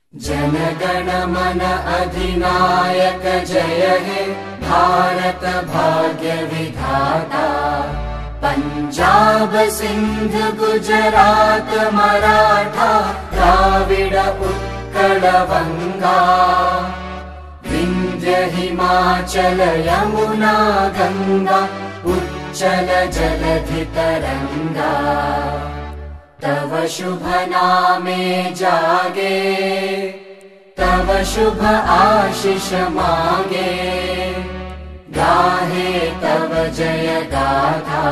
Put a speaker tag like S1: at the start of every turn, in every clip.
S1: जनगण मन अधिनायक जय हे भारत भाग्य विधाता पञ्जाब सिन्ध गुजरात मराठा द्राविड उत्कल वङ्गा विन्ध्य हिमाचल यमुना गङ्गा उच्चल जलधि तरङ्गा तव शुभ नामे जागे तव शुभ आशिष मागे गाहे तव जय गाथा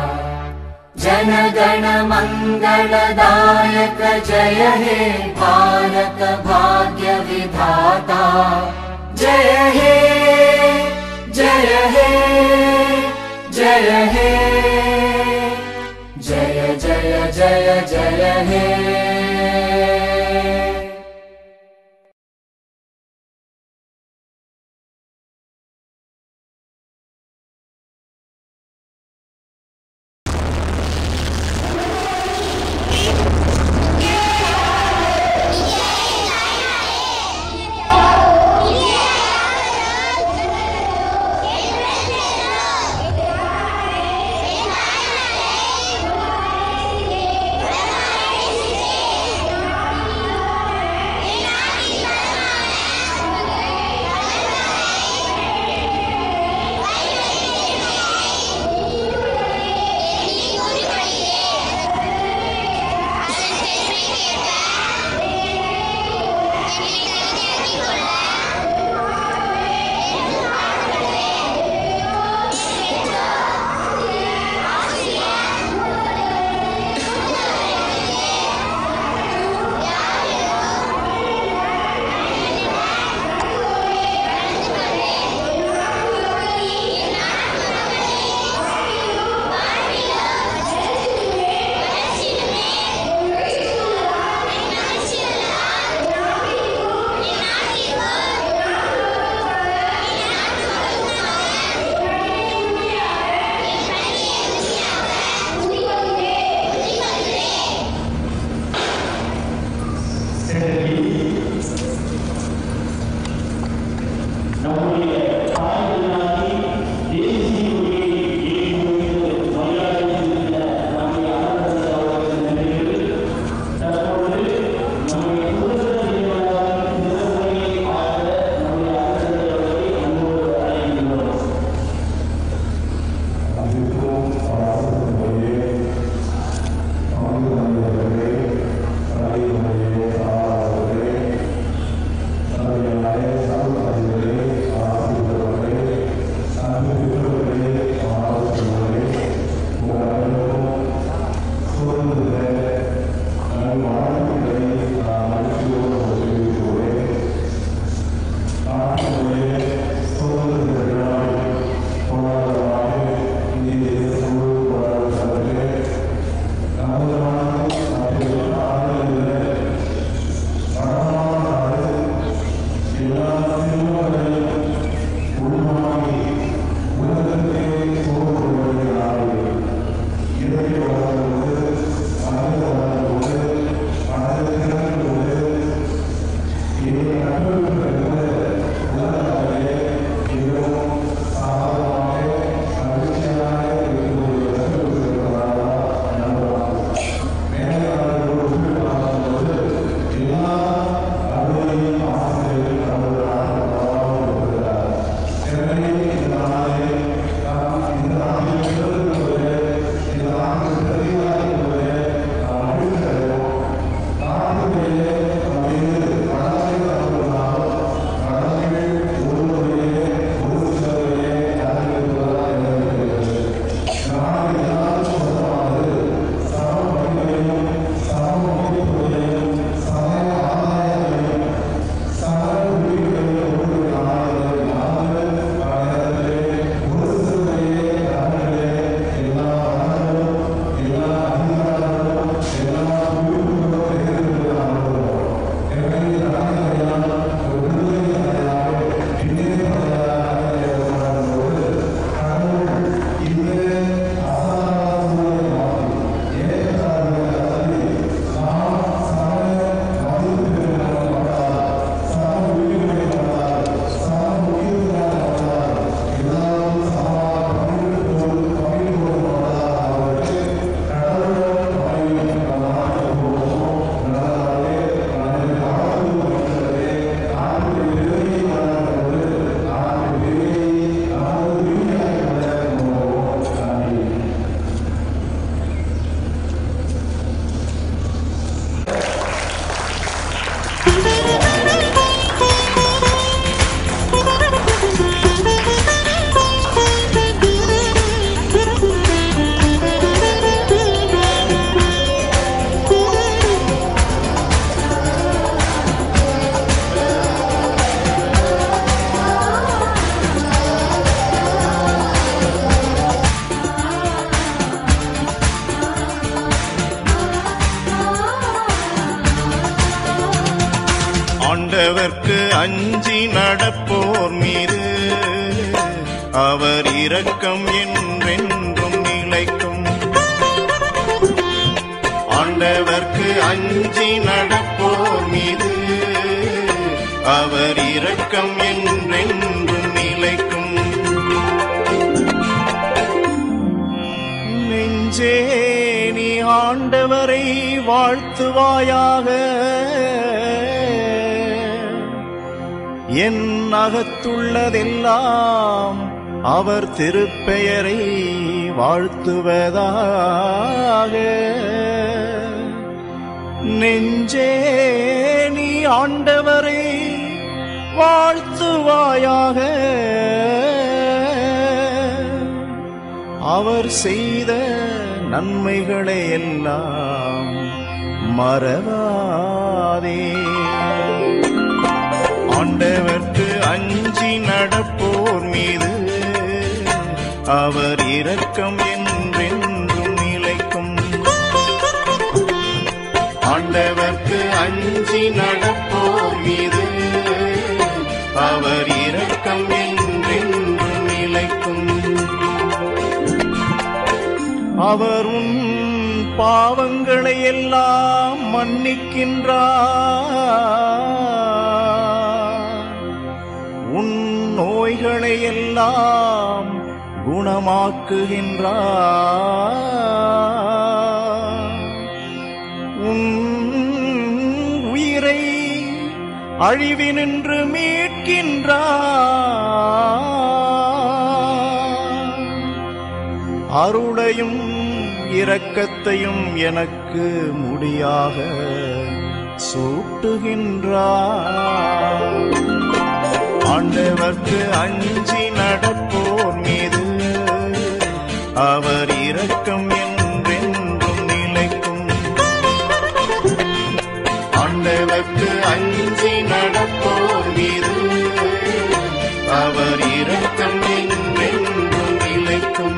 S1: जनगण मङ्गलदायक जय हे भारत भाग्य विधाता जय हे जय हे जय हे जय जय जय जय हे
S2: Yeah. ஆண்டவர்க்கு அஞ்சி நடப்போர் மீது அவர் இரக்கம் என்றென்றும் நிலைக்கும் ஆண்டவர்க்கு அஞ்சி நடப்போர் மீது அவர் இரக்கம் என்றென்றும் நிலைக்கும் நெஞ்சே நீ ஆண்டவரை வாழ்த்துவாயாக என் அகத்துள்ளதெல்லாம் அவர் திருப்பெயரை வாழ்த்துவதாக நெஞ்சே நீ ஆண்டவரை வாழ்த்துவாயாக அவர் செய்த நன்மைகளை எல்லாம் மறவாதே ஆண்டவர்க்கு அஞ்சி நடப்போர் மீது அவர் இரக்கம் என்றென்றும் நிலைக்கும் ஆண்டவர்க்கு அஞ்சி நடப்போர் மீது அவர் இரக்கம் என்றென்றும் நிலைக்கும் அவர் உன் பாவங்களை எல்லாம் மன்னிக்கின்றார் உன் நோய்களை எல்லாம் குணமாக்குகின்றார் உன் உயிரை அழிவினின்று மீட்கின்றார் அருளையும் இரக்கத்தையும் எனக்கு முடியாக சூட்டுகின்றார் ஆண்டவர்க்கு அஞ்சி நடப்போர் மீது அவர் இரக்கம் என்றென்றும் நிலைக்கும் ஆண்டவர்க்கு அஞ்சி நடப்போர் மீது அவர் இரக்கம் என்றென்றும் நிலைக்கும்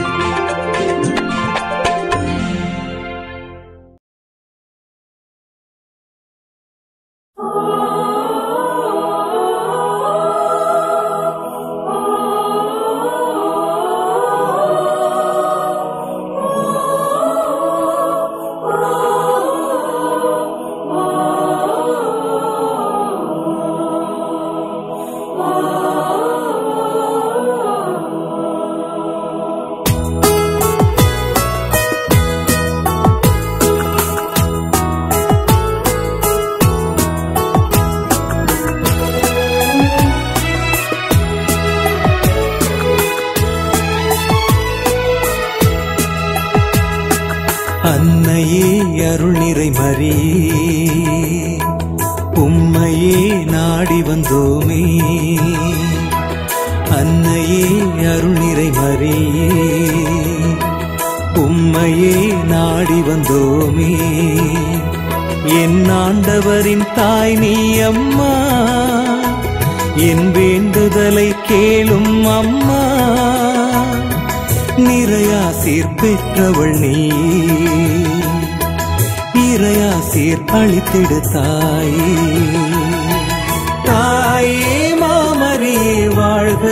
S3: அன்னையே அருள் நிறை மரியே உம்மையே நாடி வந்தோமே அன்னையே அருள் நிறை மரியே உம்மையே நாடி வந்தோமே என் ஆண்டவரின் தாய் நீ அம்மா என் வேண்டுதலை கேளும் அம்மா நிறையாசீர் பெற்றவள் நீ இறையாசீர் அளித்திடு தாயே தாயே மாமரியே வாழ்க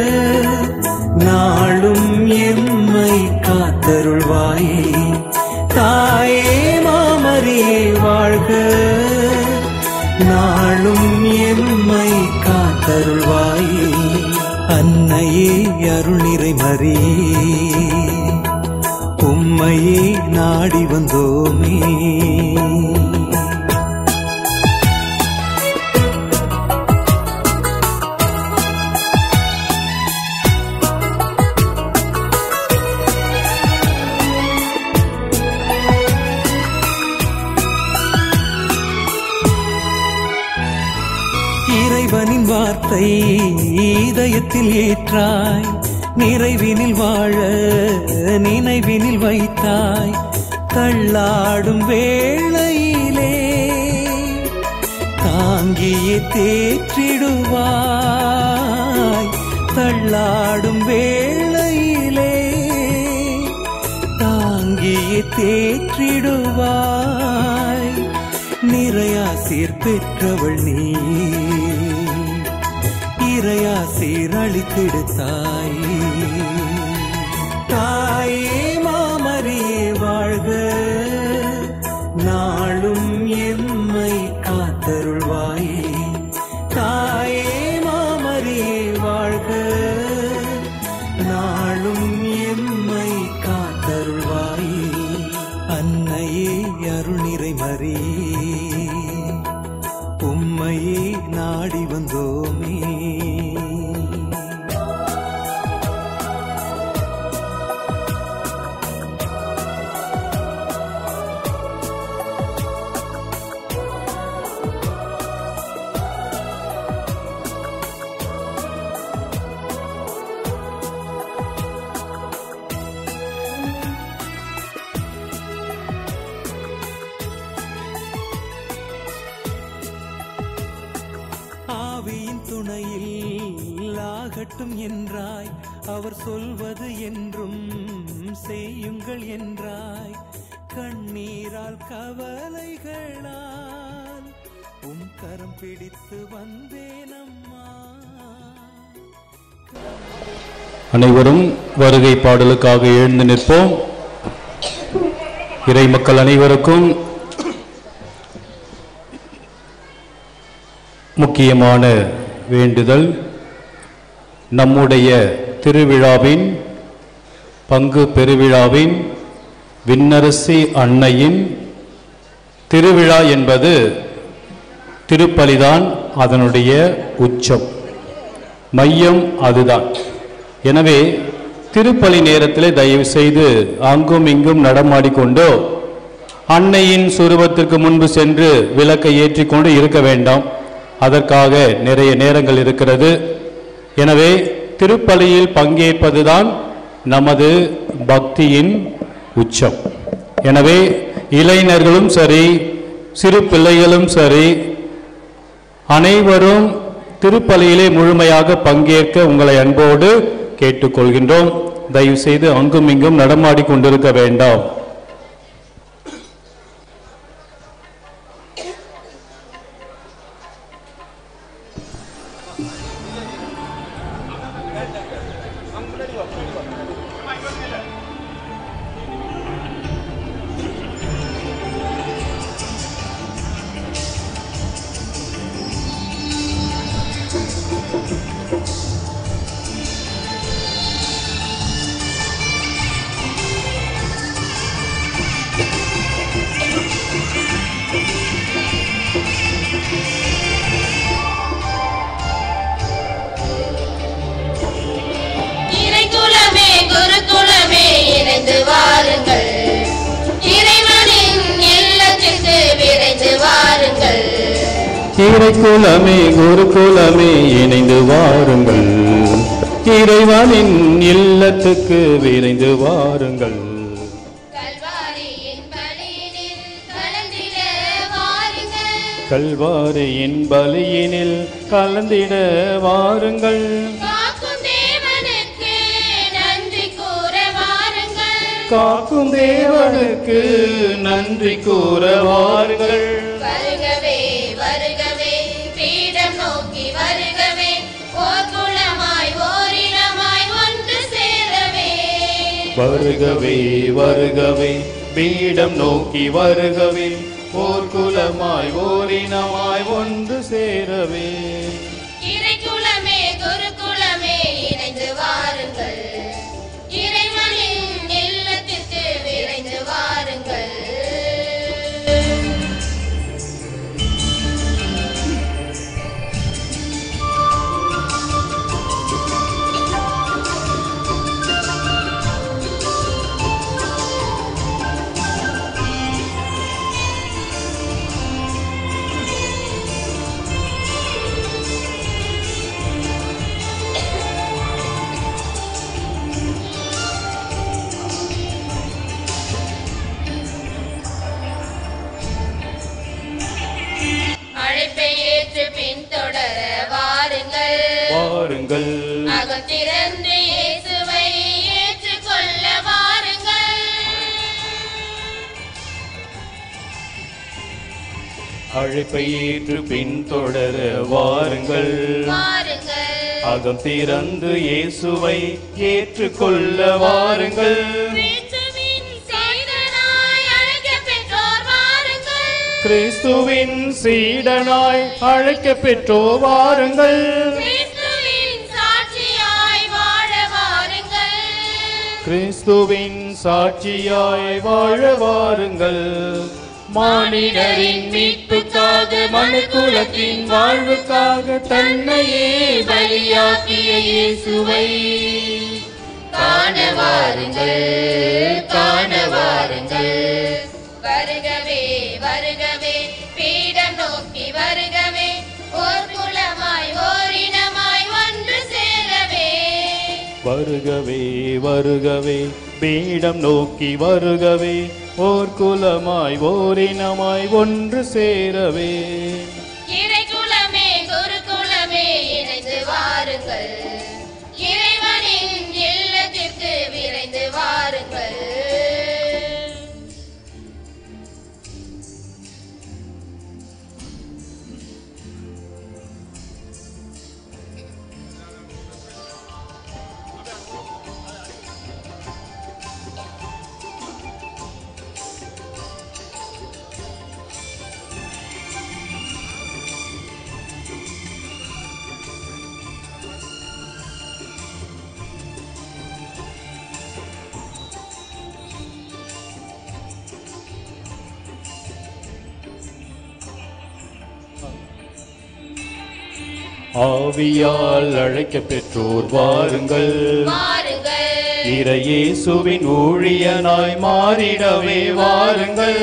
S3: நாளும் எம்மை காத்தருள்வாயே தாயே மாமரியே வாழ்க நாளும் எம்மை காத்தருள்வாயே அன்னையே அருள்நிறை மரியே உம்மையே நாடி வந்தோமே இறைவனின் வார்த்தை இதயத்தில் ஏற்றாய் நிறைவினில் வாழ நினைவினில் வைத்தாய் தள்ளாடும் வேளையிலே தாங்கியே தேற்றிடுவாய் தள்ளாடும் வேளையிலே தாங்கியே தேற்றிடுவாய் நிறையாசீர் பெற்றவள் நீ இறையாசீர் அளித்திடு தாய் தாயே மாமரியே வாழ்க நாளும் எம்மை காத்தருள்வாயே தாயே மாமரியே வாழ்க நாளும் எம்மை காத்தருள்வாயே அன்னையே அருள்நிறை மரியே உம்மையே நாடி வந்தோமே ஆவியின் துணையில் ஆகட்டும் என்றாய் அவர் சொல்வது என்றும் செய்யுங்கள் என்றாய் கண்ணீரால் கவலைகளால் உம் கரம் பிடித்து வந்தேனம்மா
S4: அனைவரும் வருகை பாடலுக்காக எழுந்து நிற்போம் இறை மக்கள் அனைவருக்கும் முக்கியமான வேண்டுதல் நம்முடைய திருவிழாவின் பங்கு பெருவிழாவின் விண்ணரசி அன்னையின் திருவிழா என்பது திருப்பலிதான் அதனுடைய உச்சம் மையம் அதுதான் எனவே திருப்பலி நேரத்தில் தயவு செய்து அங்கும் இங்கும் நடமாடிக்கொண்டோ அன்னையின் சுரூபத்திற்கு முன்பு சென்று விளக்கை ஏற்றிக்கொண்டு இருக்க வேண்டாம் அதற்காக நிறைய நேரங்கள் இருக்கிறது எனவே திருப்பலியில் பங்கேற்பதுதான் நமது பக்தியின் உச்சம் எனவே இளைஞர்களும் சரி சிறு பிள்ளைகளும் சரி அனைவரும் திருப்பலியிலே முழுமையாக பங்கேற்க உங்களை அன்போடு கேட்டுக்கொள்கின்றோம் தயவு செய்து அங்கும் இங்கும் நடமாடி கொண்டிருக்க வேண்டாம்
S5: இறைக்குலமே குருகுலமே இணைந்து வாருங்கள் இறைவனின் இல்லத்திற்கு விரைந்து வாருங்கள்
S4: இறைக்குலமே குருகுலமே இணைந்து வாருங்கள் இறைவனின் இல்லத்துக்கு விரைந்து வாருங்கள்
S5: கல்வாரியின் பலியினில் கலந்திட வாருங்கள்
S4: கல்வாரியின் பலியினில் கலந்திட வாருங்கள்
S5: காக்கும் தேவனுக்கு நன்றி கூற வாருங்கள்
S4: காக்கும் தேவனுக்கு நன்றி கூற வாருங்கள்
S5: வருகவே வருகவே பீடம் நோக்கி வருகவே ஓர் குலமாய் ஓரினமாய் ஒன்று சேரவே
S4: வருகவே வருகவே பீடம் நோக்கி வருகவே ஓர் குலமாய் ஓரினமாய் ஒன்று சேரவே
S5: இறைக்குலமே குருகுலமே இணைந்து வாருங்கள் இறைவனின் இல்லத்திற்கு விரைந்து வாருங்கள் அழைப்பை ஏற்று பின்தொடர வாருங்கள்
S4: வாருங்கள்
S5: அகம் திறந்து இயேசுவை ஏற்றுக்கொள்ள வாருங்கள்
S4: அழைப்பை ஏற்று பின்தொடர வாருங்கள்
S5: வாருங்கள்
S4: அகம் திறந்து இயேசுவை ஏற்றுக்கொள்ள வாருங்கள்
S5: கிறிஸ்துவின் சீடனாய் அழைக்கப் பெற்றோர் வாருங்கள்
S4: கிறிஸ்துவின் சீடனாய் அழைக்க பெற்றோ வாருங்கள்
S5: கிறிஸ்துவின் சாட்சியாய் வாழ வாருங்கள்
S4: கிறிஸ்துவின் சாட்சியாய் வாழ வாருங்கள் மானிடரின் மீட்புக்காக மனுக்குலத்தின் வாழ்வுக்காக தன்னையே பலியாக்கிய இயேசுவை
S5: காண வாருங்கள் காண வாருங்கள் வருகவே வருகவே பீடம் நோக்கி வருகவே ஓர் குலமாய் ஓரினமாய் ஒன்று சேரவே
S4: வருகவே வருகவே பீடம் நோக்கி வருகவே ஓர் குலமாய் ஓரினமாய் ஒன்று சேரவே
S5: இறை குலமே குரு குலமே இணைந்து வாருங்கள் இறைவனின் இல்லத்திற்கு விரைந்து வாருங்கள்
S4: ஆவியால் அழைக்க பெற்றோர் வாருங்கள்
S5: வாருங்கள்
S4: இறையேசுவின் ஊழியனாய் மாறிடவே வாருங்கள்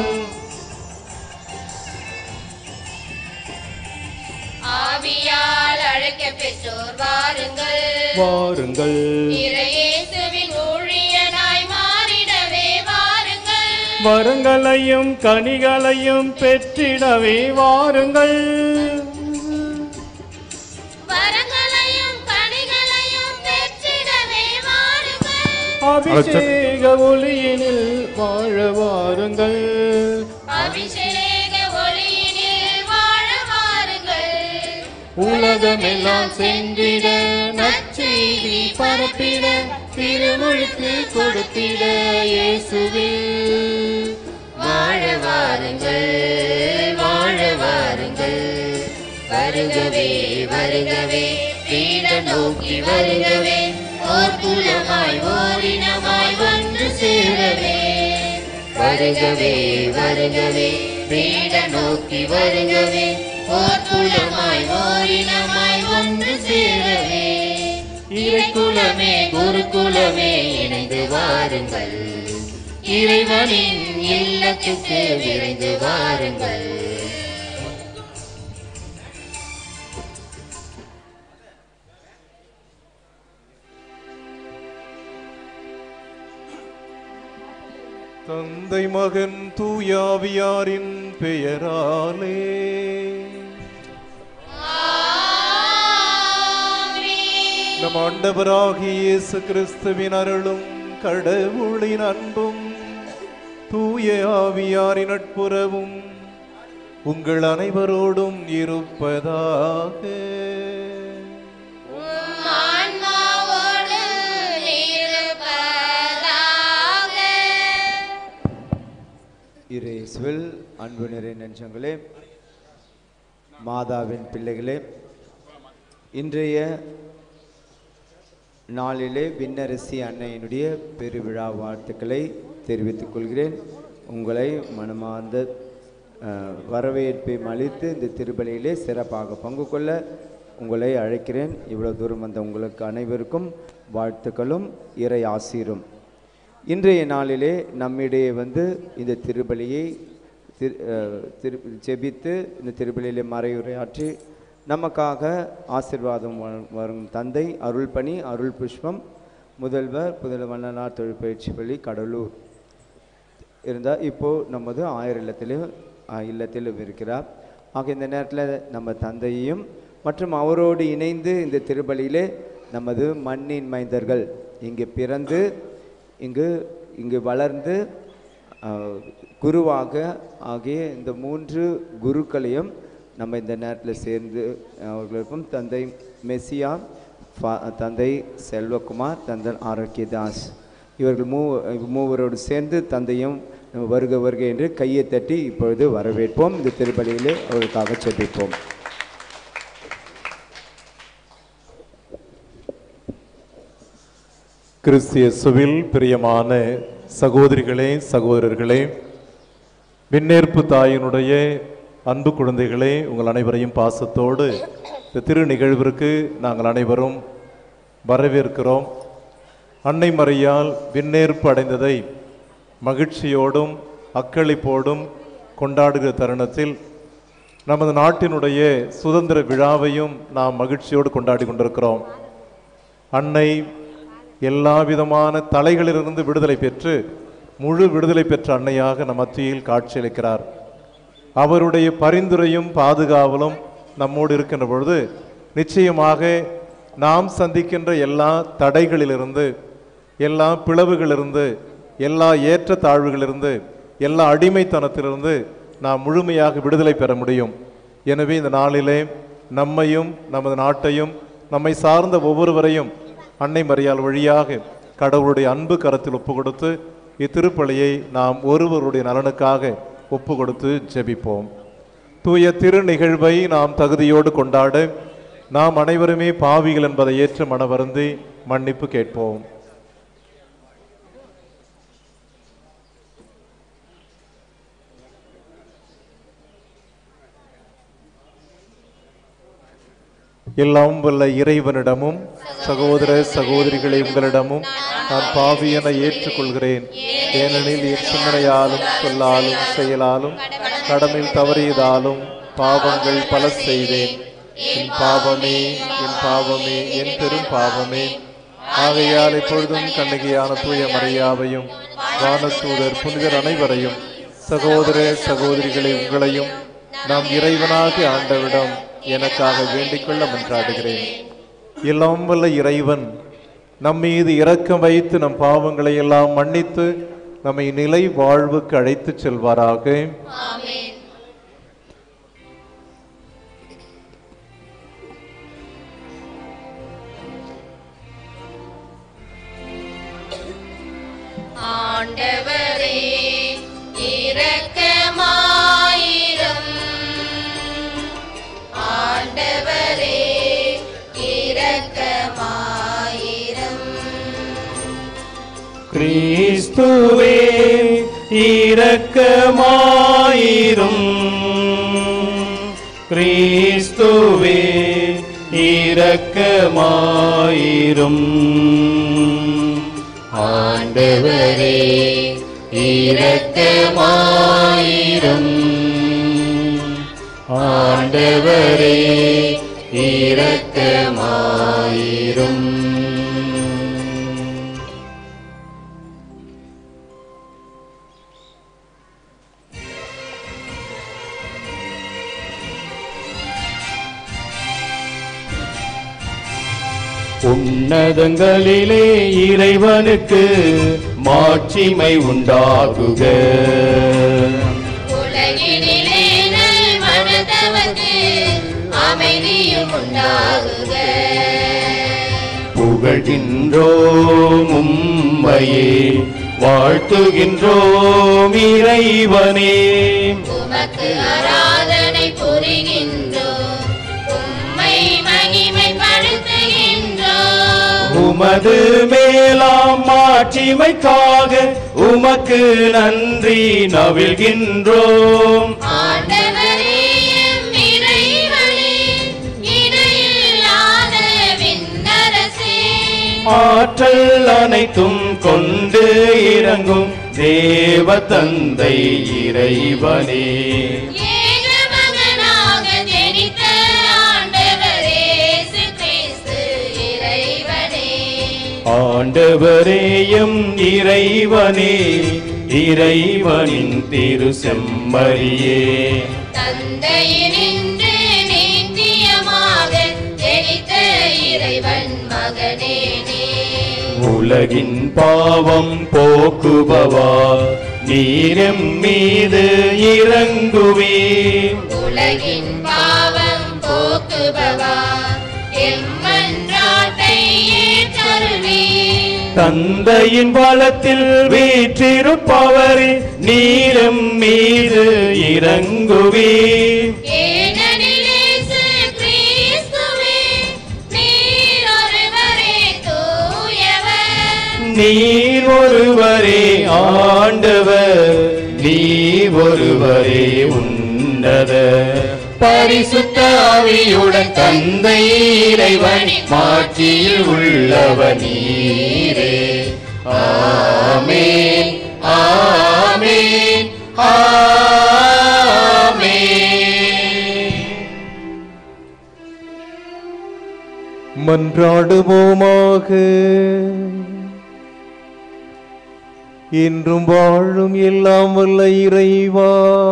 S5: ஆவியால் அழைக்க பெற்றோர் வாருங்கள்
S4: வாருங்கள்
S5: இறையேசுவின் ஊழியனாய் மாறிடவே வாருங்கள்
S4: வரங்களையும் கனிகளையும் பெற்றிடவே வாருங்கள்
S5: வரங்களையும் கனிகளையும் பெற்றிடவே வாருங்கள்
S4: அபிஷேக ஒளியினில் வாழ வாருங்கள்
S5: அபிஷேக ஒளியினில் வாழ வாருங்கள்
S4: உலகமெல்லாம் சென்றிட நற்செய்தி பரப்பிட திருமுழுக்கு கொடுத்திட இயேசுவில்
S5: வாழ வாருங்கள் வாழ வாருங்கள் வருகவே வருகவே பீடம் நோக்கி வருகவே ஓர் குலமாய் ஓரினமாய் ஒன்று சேரவே வருகவே வருகவே பீடம் நோக்கி வருகவே ஓர் குலமாய் ஓரினமாய் ஒன்று சேரவே இறைக்குலமே குருகுலமே இணைந்து வாருங்கள் இறைவனின் இல்லத்துக்கு விரைந்து வாருங்கள்
S6: தந்தை மகன் தூயாவியாரின் பெயராலே நம் ஆண்டவராகிய இயேசு கிறிஸ்துவின் அருளும் கடவுளின் அன்பும் தூய ஆவியாரின் நட்புறவும் உங்கள் அனைவரோடும் இருப்பதாக
S5: ஆன்மாவோடு இருப்பதாக
S7: இயேசுவில் அன்பு நிறை நெஞ்சங்களே மாதாவின் பிள்ளைகளே இன்றைய நாளிலே விண்ணரசி அன்னையினுடைய பெருவிழா வாழ்த்துக்களை தெரிவித்துக் கொள்கிறேன் உங்களை மனமார்ந்த அஹ், வரவேற்பை அளித்து இந்த திருப்பலியிலே சிறப்பாக பங்கு கொள்ள உங்களை அழைக்கிறேன் இவ்வளோ தூரம் வந்த உங்களுக்கு அனைவருக்கும் வாழ்த்துக்களும் இறை ஆசீரும் இன்றைய நாளிலே நம்மிடையே வந்து இந்த திருபலியை திரு அஹ், திரு ஜெபித்து இந்த திருபலியிலே மறையுரையாற்றி நமக்காக ஆசிர்வாதம் வழ- வரும் தந்தை அருள்பணி அருள் புஷ்பம் முதல்வர் புதல் வண்ணனார் தொழிற்பயிற்சி பள்ளி கடலூர் இருந்தால் இப்போது நமது ஆயர் இல்லத்திலும் அஹ், இல்லத்திலும் இருக்கிறார் ஆக இந்த நேரத்தில் நம்ம தந்தையையும் மற்றும் அவரோடு இணைந்து இந்த திருப்பலியிலே நமது மண்ணின் மைந்தர்கள் இங்கு பிறந்து இங்கு இங்கு வளர்ந்து அஹ், குருவாக ஆகிய இந்த மூன்று குருக்களையும் நம்ம இந்த நேரத்தில் சேர்ந்து அவர்களுக்கும் தந்தை மெஸ்ஸியா ஃபா- தந்தை செல்வகுமார் தந்தை ஆரோக்கியதாஸ் இவர்கள் மூ மூவரோடு சேர்ந்து தந்தையும் நம்ம வருக வருக என்று கையை தட்டி இப்பொழுது வரவேற்போம் இந்த திருப்பலியிலே அவர்களுக்காக செபிப்போம்
S6: கிறிஸ்தியசுவில் பிரியமான சகோதரிகளே சகோதரர்களே விண்ணேற்பு தாயினுடைய அன்பு குழந்தைகளே உங்கள் அனைவரையும் பாசத்தோடு இந்த திரு நிகழ்விற்கு நாங்கள் அனைவரும் வரவேற்கிறோம் அன்னை மறையால் விண்ணேற்பு அடைந்ததை மகிழ்ச்சியோடும் அக்களிப்போடும் கொண்டாடுகிற தருணத்தில் நமது நாட்டினுடைய சுதந்திர விழாவையும் நாம் மகிழ்ச்சியோடு கொண்டாடி கொண்டிருக்கிறோம் அன்னை எல்லா விதமான தலைகளிலிருந்து விடுதலை பெற்று முழு விடுதலை பெற்ற அன்னையாக நம் மத்தியில் காட்சியளிக்கிறார் அவருடைய பரிந்துரையும் பாதுகாவலும் நம்மோடு இருக்கின்ற பொழுது நிச்சயமாக நாம் சந்திக்கின்ற எல்லா தடைகளிலிருந்து எல்லா பிளவுகளிலிருந்து எல்லா ஏற்ற தாழ்வுகளிலிருந்து எல்லா அடிமைத்தனத்திலிருந்து நாம் முழுமையாக விடுதலை பெற முடியும் எனவே இந்த நாளிலே நம்மையும் நமது நாட்டையும் நம்மை சார்ந்த ஒவ்வொருவரையும் அன்னை மரியாள் வழியாக கடவுளுடைய அன்பு கரத்தில் ஒப்பு கொடுத்து இத்திருப்பலியை நாம் ஒருவருடைய நலனுக்காக ஒப்பு கொடுத்து ஜெபிப்போம் தூய திரு நிகழ்வை நாம் தகுதியோடு கொண்டாட நாம் அனைவருமே பாவிகள் என்பதை ஏற்று மனவருந்தி மன்னிப்பு கேட்போம் எல்லாம் வல்ல இறைவனிடமும் சகோதர சகோதரிகளை உங்களிடமும் நான் பாவி என ஏற்றுக்கொள்கிறேன் ஏனெனில் என் சிந்தனையாலும் சொல்லாலும் செயலாலும் கடமையில் தவறியதாலும் பாவங்கள் பல செய்தேன் என் பாவமே என் பாவமே என் பெரும் பாவமே ஆகையால் இப்பொழுதும் கண்ணகியான தூய மரியாவையும் வானத்தூதர் புனிதர் அனைவரையும் சகோதர சகோதரிகளை உங்களையும் நாம் இறைவனாகி ஆண்டவிடம் எனக்காக வேண்டிக் கொள்ள மன்றாடுகிறேன் எல்லாம் வல்ல இறைவன் நம் மீது இரக்கம் வைத்து நம் பாவங்களை எல்லாம் மன்னித்து நம்மை நிலை வாழ்வுக்கு அழைத்துச் செல்வாராக
S5: ஆண்டவரே இரக்கமாயிரம் ஆண்டவரே இரக்கமாயிரம்
S3: கிறிஸ்துவே இரக்கமாயிரும் கிறிஸ்துவே இரக்கமாயிரும் ஆண்டவரே இரக்கமாயிரும் ஆண்டவரே இரக்கமாயிரும் உன்னதங்களிலே இறைவனுக்கு மாட்சிமை உண்டாகுக
S5: உலகினிலே நல் மனதவர்க்கு அமைதியும் உண்டாகுக
S3: புகழ்கின்றோம் உம்மையே வாழ்த்துகின்றோம் இறைவனே
S5: உமக்கு ஆராதனை புரிகின்றோம் உம்மை மகிமைப்படுத்துகின்றோம்
S3: உமது மேலாம் மாட்சிமைக்காக உமக்கு நன்றி நவிழ்கின்றோம்
S5: ஆண்டவரே எம் இறைவனே இணையில்லாத விண்ணரசே
S3: ஆற்றல் அனைத்தும் கொண்டு இறங்கும் தேவ தந்தை இறைவனே
S5: ஏக மகனாக ஜனித்த ஆண்டவரே இயேசு கிறிஸ்து இறைவனே
S3: ஆண்டவரேயும் இறைவனே இறைவனின் திரு செம்மறியே
S5: தந்தையினின்று நித்தியமாக ஜெனித்த இறைவன் மகனே நீ
S3: உலகின் பாவம் போக்குபவா நீரம் மீது இறங்குவீர்
S5: உலகின் பாவம் போக்குபவா எம்மன்றாட்டை ஏற்றருளீர்
S3: தந்தையின் பலத்தில் வீற்றிருப்பவரே நீரம் மீது இறங்குவீர்
S5: ஏனெனில் இயேசு கிறிஸ்துவே நீர் ஒருவரே தூயவர்
S3: நீர் ஒருவரே ஆண்டவர் நீர் ஒருவரே உன்னத பரிசுத்த ஆவியுடன் தந்தை இறைவன் மாட்சியில் உள்ளவர் நீரே ஆமென் ஆமென் ஆமென்
S6: மன்றாடுவோமாக இன்றும் வாழும் எல்லாம் வல்ல இறைவா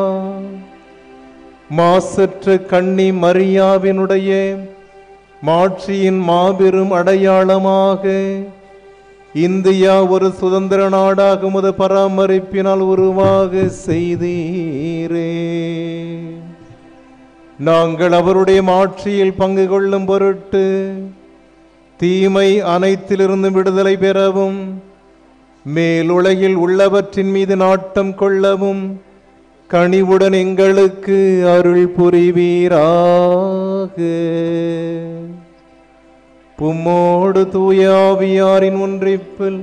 S6: மாசற்ற கண்ணி மரியாவினுடைய மாட்சியின் மாபெரும் அடையாளமாக இந்தியா ஒரு சுதந்திர நாடாக முத பராமரிப்பினால் உருவாக செய்தீரே நாங்கள் அவருடைய மாட்சியில் பங்கு கொள்ளும் பொருட்டு தீமை அனைத்திலிருந்து விடுதலை பெறவும் மேலுலகில் உள்ளவற்றின் மீது நாட்டம் கொள்ளவும் கனிவுடன் எங்களுக்கு அருள் புரிவீராக பும்மோடு தூயாவியாரின் ஒன்றிப்பில்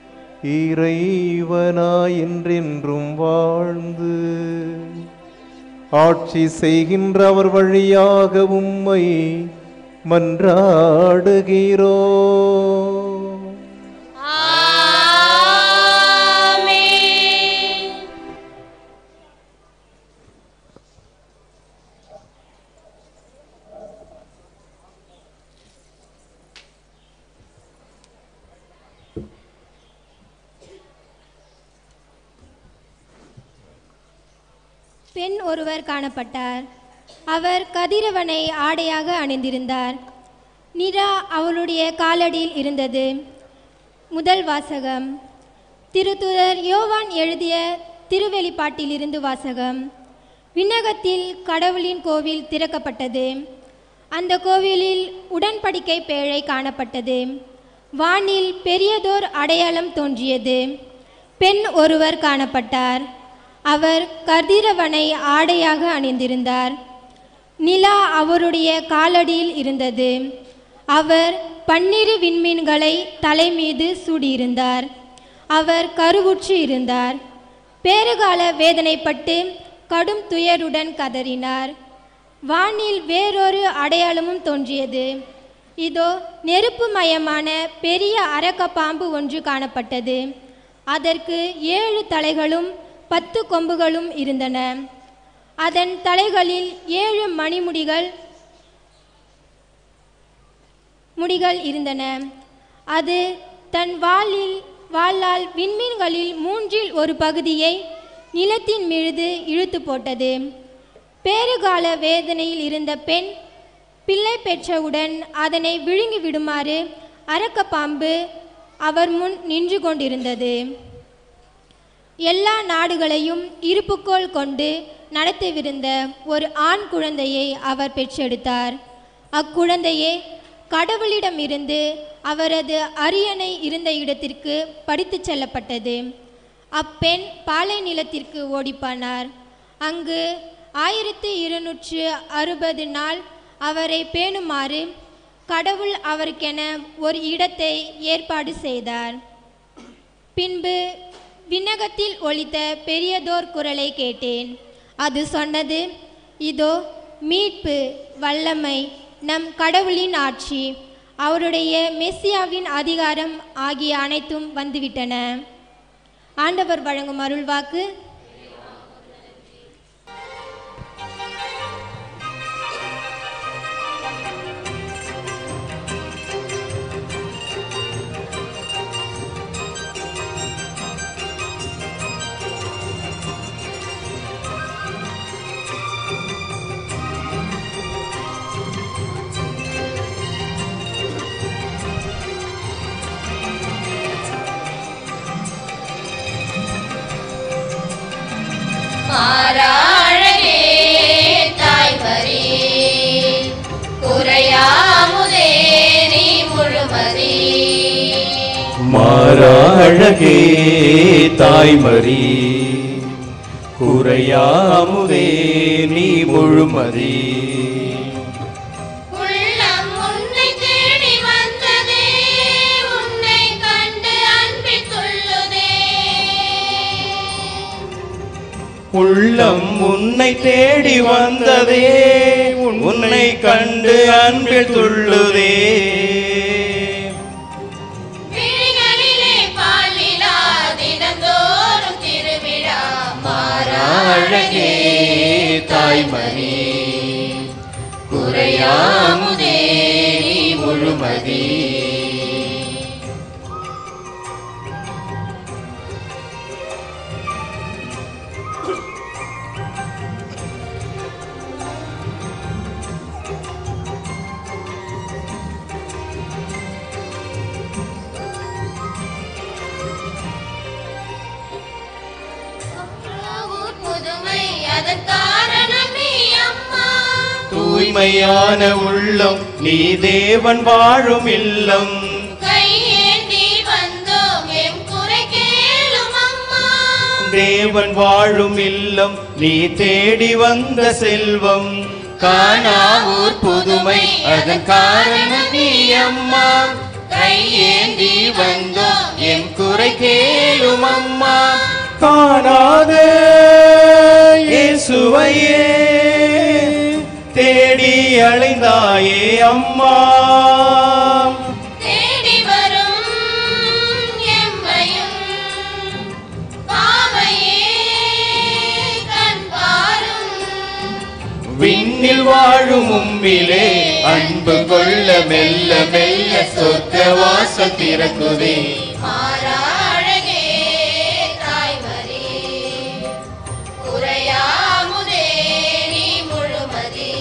S6: இறைவனாய் என்றென்றும் வாழ்ந்து ஆட்சி செய்கின்ற அவர் வழியாக உம்மை மன்றாடுகிறோ
S5: ஆமென்
S8: பெண் ஒருவர் காணப்பட்டார் அவர் கதிரவனை ஆடையாக அணிந்திருந்தார் நிரா அவளுடைய காலடியில் இருந்தது முதல் வாசகம் திருத்துதர் யோவான் எழுதிய திருவெளிப்பாட்டிலிருந்து வாசகம் விண்ணகத்தில் கடவுளின் கோவில் திறக்கப்பட்டது அந்த கோவிலில் உடன்படிக்கை பேழை காணப்பட்டது வானில் பெரியதோர் அடையாளம் தோன்றியது பெண் ஒருவர் காணப்பட்டார் அவர் கதிரவனை ஆடையாக அணிந்திருந்தார் நிலா அவருடைய காலடியில் இருந்தது அவர் பன்னிரு விண்மீன்களை தலை மீது சூடியிருந்தார் அவர் கருவுற்று இருந்தார் பேறுகால வேதனைப்பட்டு கடும் துயருடன் கதறினார் வானில் வேறொரு அடையாளமும் தோன்றியது இதோ நெருப்புமயமான பெரிய அரக்க பாம்பு ஒன்று காணப்பட்டது அதற்கு ஏழு தலைகளும் பத்து கொம்புகளும் இருந்தன அதன் தலைகளில் ஏழு மணிமுடிகள் முடிகள் இருந்தன அது தன் வாளில் வாளால் விண்மீன்களில் மூன்றில் ஒரு பகுதியை நிலத்தின் மீது இழுத்து போட்டது பேறுகால வேதனையில் இருந்த பெண் பிள்ளை பெற்றவுடன் அதனை விழுங்கி விடுமாறு அரக்க பாம்பு அவர் முன் நின்று கொண்டிருந்தது எல்லா நாடுகளையும் இருப்புக்கோள் கொண்டு நடத்தவிருந்த ஒரு ஆண் குழந்தையை அவர் பெற்றெடுத்தார் அக்குழந்தையே கடவுளிடமிருந்து அவரது அரியணை இருந்த இடத்திற்கு படித்துச் செல்லப்பட்டது அப்பெண் பாலை நிலத்திற்கு ஓடிப்பானார் அங்கு ஆயிரத்தி இருநூற்று அறுபது நாள் அவரை பேணுமாறு கடவுள் அவருக்கென ஒரு இடத்தை ஏற்பாடு செய்தார் பின்பு விண்ணகத்தில் ஒலித்த பெரியதோர் குரலை கேட்டேன் அது சொன்னது இதோ மீட்பு வல்லமை நம் கடவுளின் ஆட்சி அவருடைய மெஸ்ஸியாவின் அதிகாரம் ஆகிய அனைத்தும் வந்துவிட்டன ஆண்டவர் வழங்கும் அருள்வாக்கு
S5: மாறாழகே தாய்மறி குறையாமுதே நீ முழுமதி
S3: மாறாழகே தாய்மறி குறையாமுதே நீ முழுமதி
S5: உள்ளம் உன்னை தேடி வந்ததே உன்னை கண்டு அன்பில் துள்ளுதே
S3: உள்ளம் உன்னை தேடி வந்ததே உன்னை கண்டு அன்பில் துள்ளுதே
S5: விழிகளிலே பாலிலா தினந்தோறும் திருவிழா
S3: அழகே தாய்மணி குறையாமுதே நீ முழுமதி
S5: ஊர் புதுமை அதன் காரணமே அம்மா
S3: தூய்மையான உள்ளம் நீ தேவன் வாழும் இல்லம்
S5: கையேந்தி வந்தோம் எம் குறை கேளும் அம்மா
S3: தேவன் வாழும் இல்லம் நீ தேடி வந்த செல்வம் காணாவூர் புதுமை அதன் காரணம் நீ அம்மா கையேந்தி வந்தோம் என் குறை கேளும் அம்மா காணாத இயேசுவையே தேடி அலைந்தாயே அம்மா
S5: தேடி வரும் எம்மையும் பாவையே கண் பாரும்
S3: விண்ணில் வாழும் உம்மிலே அன்பு கொள்ள மெல்ல மெல்ல சொர்க்க வாசல் திறக்குதே
S5: மாறாழகே தாய்மறி குறையாமுதே நீ முழுமதி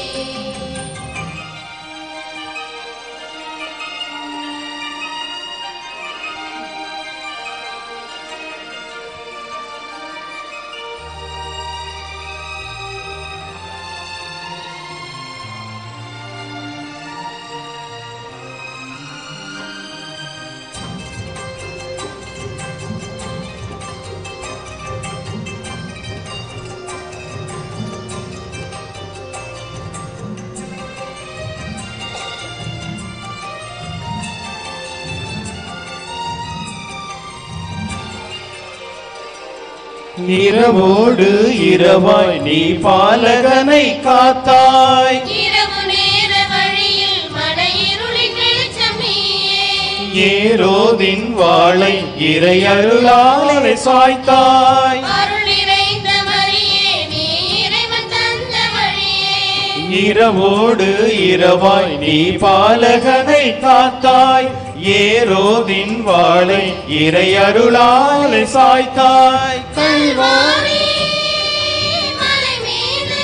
S3: இரவோடு இரவாய் நீ பாலகனை காத்தாய்
S5: இரவு நேர வழியில் மன இருளின் வெளிச்சம் நீயே
S3: ஏரோதின் வாளை இறை அருளாலே சாய்த்தாய்
S5: அருள் நிறைந்த மரியே நீ இறைவன் தந்த வழியே
S3: இரவோடு இரவாய் நீ பாலகனை காத்தாய் ஏரோதின் வாளை இறை அருளாலே சாய்த்தாய்
S5: கல்வாரி மலை மீது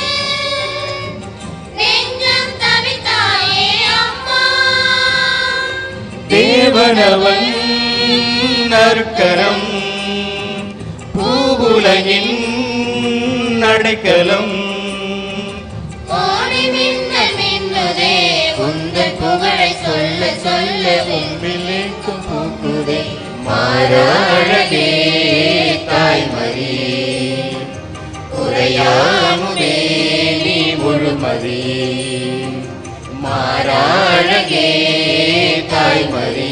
S5: நெஞ்சம் தவித்தாயே அம்மா
S3: தேவனவன் நற்கரம் பூவுலகின் அடைக்கலம்
S5: கோடி மின்னல் மின்னுதே உந்தன் புகழை சொல்ல சொல்ல
S3: உம்மிலேக்கும் பூக்குதே மாறாழகே தாய்மறி குறையாமுதே நீ முழுமதி மாறாழகே தாய்மறி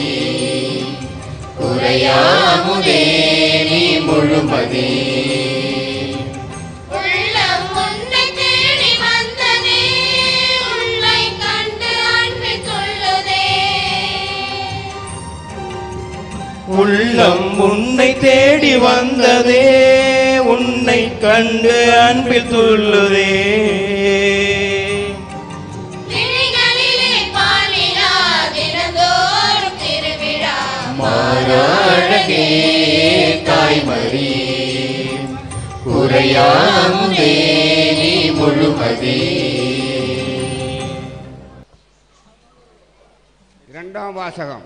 S3: குறையாமுதே நீ முழுமதி
S5: உள்ளம் உன்னை தேடி வந்ததே உன்னை கண்டு அன்பு சொல்லுதே
S3: உள்ளம் உன்னை தேடி வந்ததே உன்னை கண்டு அன்பில் துள்ளுதே
S5: விழிகளிலே பாலிலா தினந்தோறும் திருவிழா
S3: மாறாழகே தாய்மறி குறையாமுதே நீ முழுமதி
S9: இரண்டாம் வாசகம்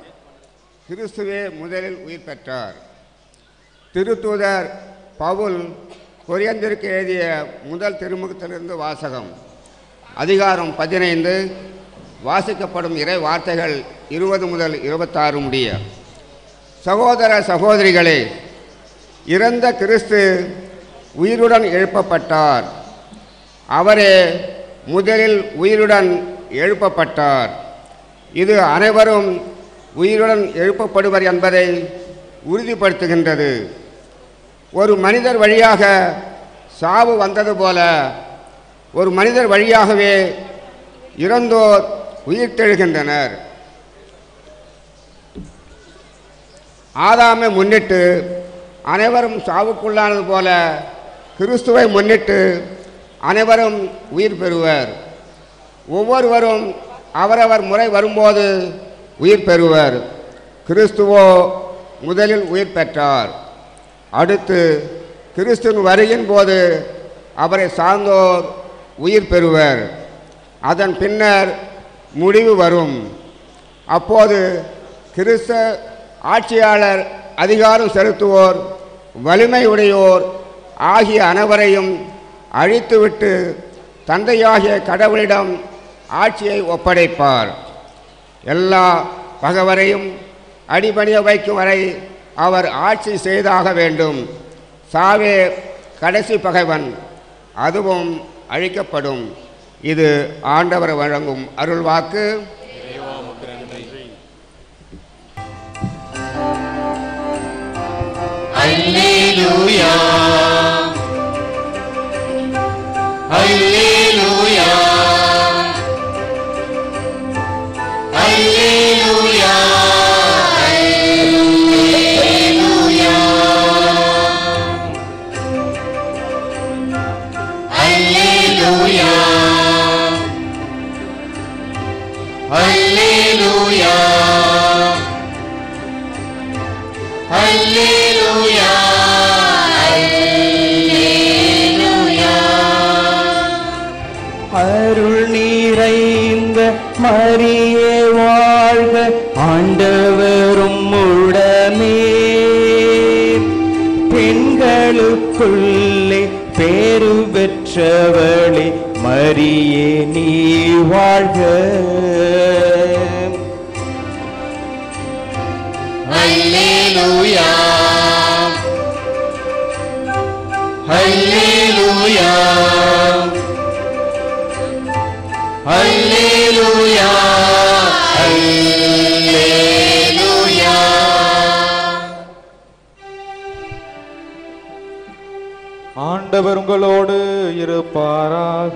S9: கிறிஸ்துவே முதலில் உயிர் பெற்றார் திருத்தூதர் பவுல் கொரியந்திற்கு எழுதிய முதல் திருமுகத்திலிருந்து வாசகம் அதிகாரம் பதினைந்து வாசிக்கப்படும் இறை வார்த்தைகள் இருபது முதல் இருபத்தாறு முடிய சகோதர சகோதரிகளே இறந்த கிறிஸ்து உயிருடன் எழுப்பப்பட்டார் அவரே முதலில் உயிருடன் எழுப்பப்பட்டார் இது அனைவரும் உயிருடன் எழுப்பப்படுவர் என்பதை உறுதிப்படுத்துகின்றது ஒரு மனிதர் வழியாக சாவு வந்தது போல ஒரு மனிதர் வழியாகவே இறந்தோர் உயிர்த்தெழுகின்றனர் ஆதாமை முன்னிட்டு அனைவரும் சாவுக்குள்ளானது போல கிறிஸ்துவை முன்னிட்டு அனைவரும் உயிர் பெறுவர் ஒவ்வொருவரும் அவரவர் முறை வரும்போது உயிர் பெறுவர் கிறிஸ்துவோ முதலில் உயிர் பெற்றார் அடுத்து கிறிஸ்துவின் வருகின் போது அவரை சார்ந்தோர் உயிர் பெறுவர் அதன் பின்னர் முடிவு வரும் அப்போது கிறிஸ்த ஆட்சியாளர் அதிகாரம் செலுத்துவோர் வலிமை உடையோர் ஆகிய அனைவரையும் அழித்துவிட்டு தந்தையாகிய கடவுளிடம் ஆட்சியை ஒப்படைப்பார் எல்லா பகவரையும் அடிபணிய வைக்கும் வரை அவர் ஆட்சி செய்தாக வேண்டும் சாவே கடைசி பகைவன் அதுவும் அழிக்கப்படும் இது ஆண்டவர் வழங்கும் அருள்வாக்கு
S3: அல்லேலூயா அல்லேலூயா அல்லேலூயா அல்லேலூயா அல்லேலூயா அல்லேலூயா
S10: அருள் நிறைந்த மரியே வாழ்க ஆண்டவரும் உடமே பெண்களுக்குள்ளே பேரு பெற்றவளே மரியே நீ வாழ்க
S3: அல்லேலூயா அல்லேலூயா அல்லேலூயா அல்லேலூயா
S6: ஆண்டவர் உங்களோடு இருப்பாராக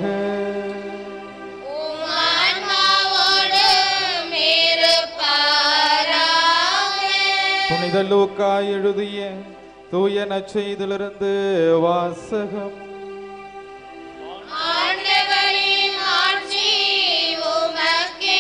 S5: ஆன்மாவோடு இருப்பாராக.
S6: புனித லூக்கா எழுதிய தூய நற்செய்திலிருந்து வாசகம்
S5: ஆண்டவரின் ஆட்சி உமக்கே.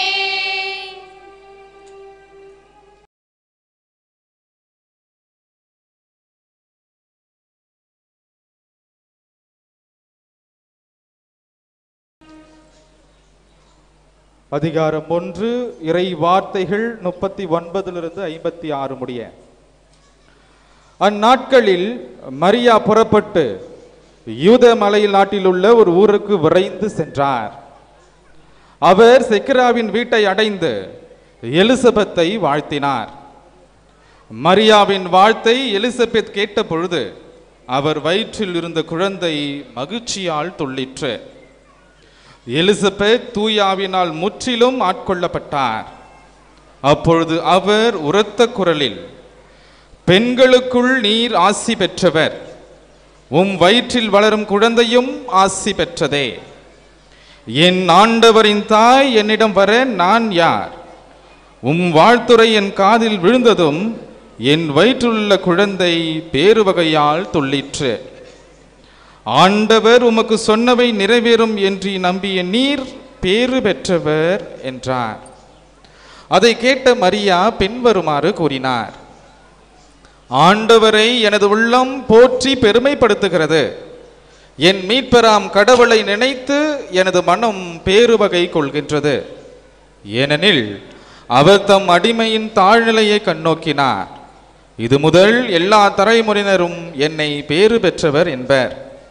S6: அதிகாரம் ஒன்று இறை வார்த்தைகள் முப்பத்தி ஒன்பதிலிருந்து ஐம்பத்தி ஆறு முடிய அந்நாட்களில் மரியா புறப்பட்டு யூத மலையில் நாட்டில் உள்ள ஒரு ஊருக்கு விரைந்து சென்றார் அவர் செக்கிராவின் வீட்டை அடைந்து எலிசபெத்தை வாழ்த்தினார் மரியாவின் வாழ்த்தை எலிசபெத் கேட்ட பொழுது அவர் வயிற்றில் இருந்த குழந்தை மகிழ்ச்சியால் துள்ளிற்று எலிசபெத் தூயாவினால் முற்றிலும் ஆட்கொள்ளப்பட்டார் அப்பொழுது அவர் உரத்த குரலில் பெண்களுக்குள் நீர் ஆசி பெற்றவர் உம் வயிற்றில் வளரும் குழந்தையும் ஆசி பெற்றதே என் ஆண்டவரின் தாய் என்னிடம் வர நான் யார் உம் வாழ்த்துரை என் காதில் விழுந்ததும் என் வயிற்றிலுள்ள குழந்தை பேருவகையால் துள்ளிற்று ஆண்டவர் உமக்கு சொன்னவை நிறைவேறும் என்று நம்பிய நீர் பேறு பெற்றவர் என்றார் அதை கேட்ட மரியா பின்வருமாறு கூறினார் ஆண்டவரை எனது உள்ளம் போற்றி பெருமைப்படுத்துகிறது என் மீட்பராம் கடவுளை நினைத்து எனது மனம் பேருவகை கொள்கின்றது ஏனெனில் அவர் தம் அடிமையின் தாழ்நிலையை கண்ணோக்கினார் இது முதல் எல்லா தலைமுறையினரும் என்னை பேறு பெற்றவர் என்பர்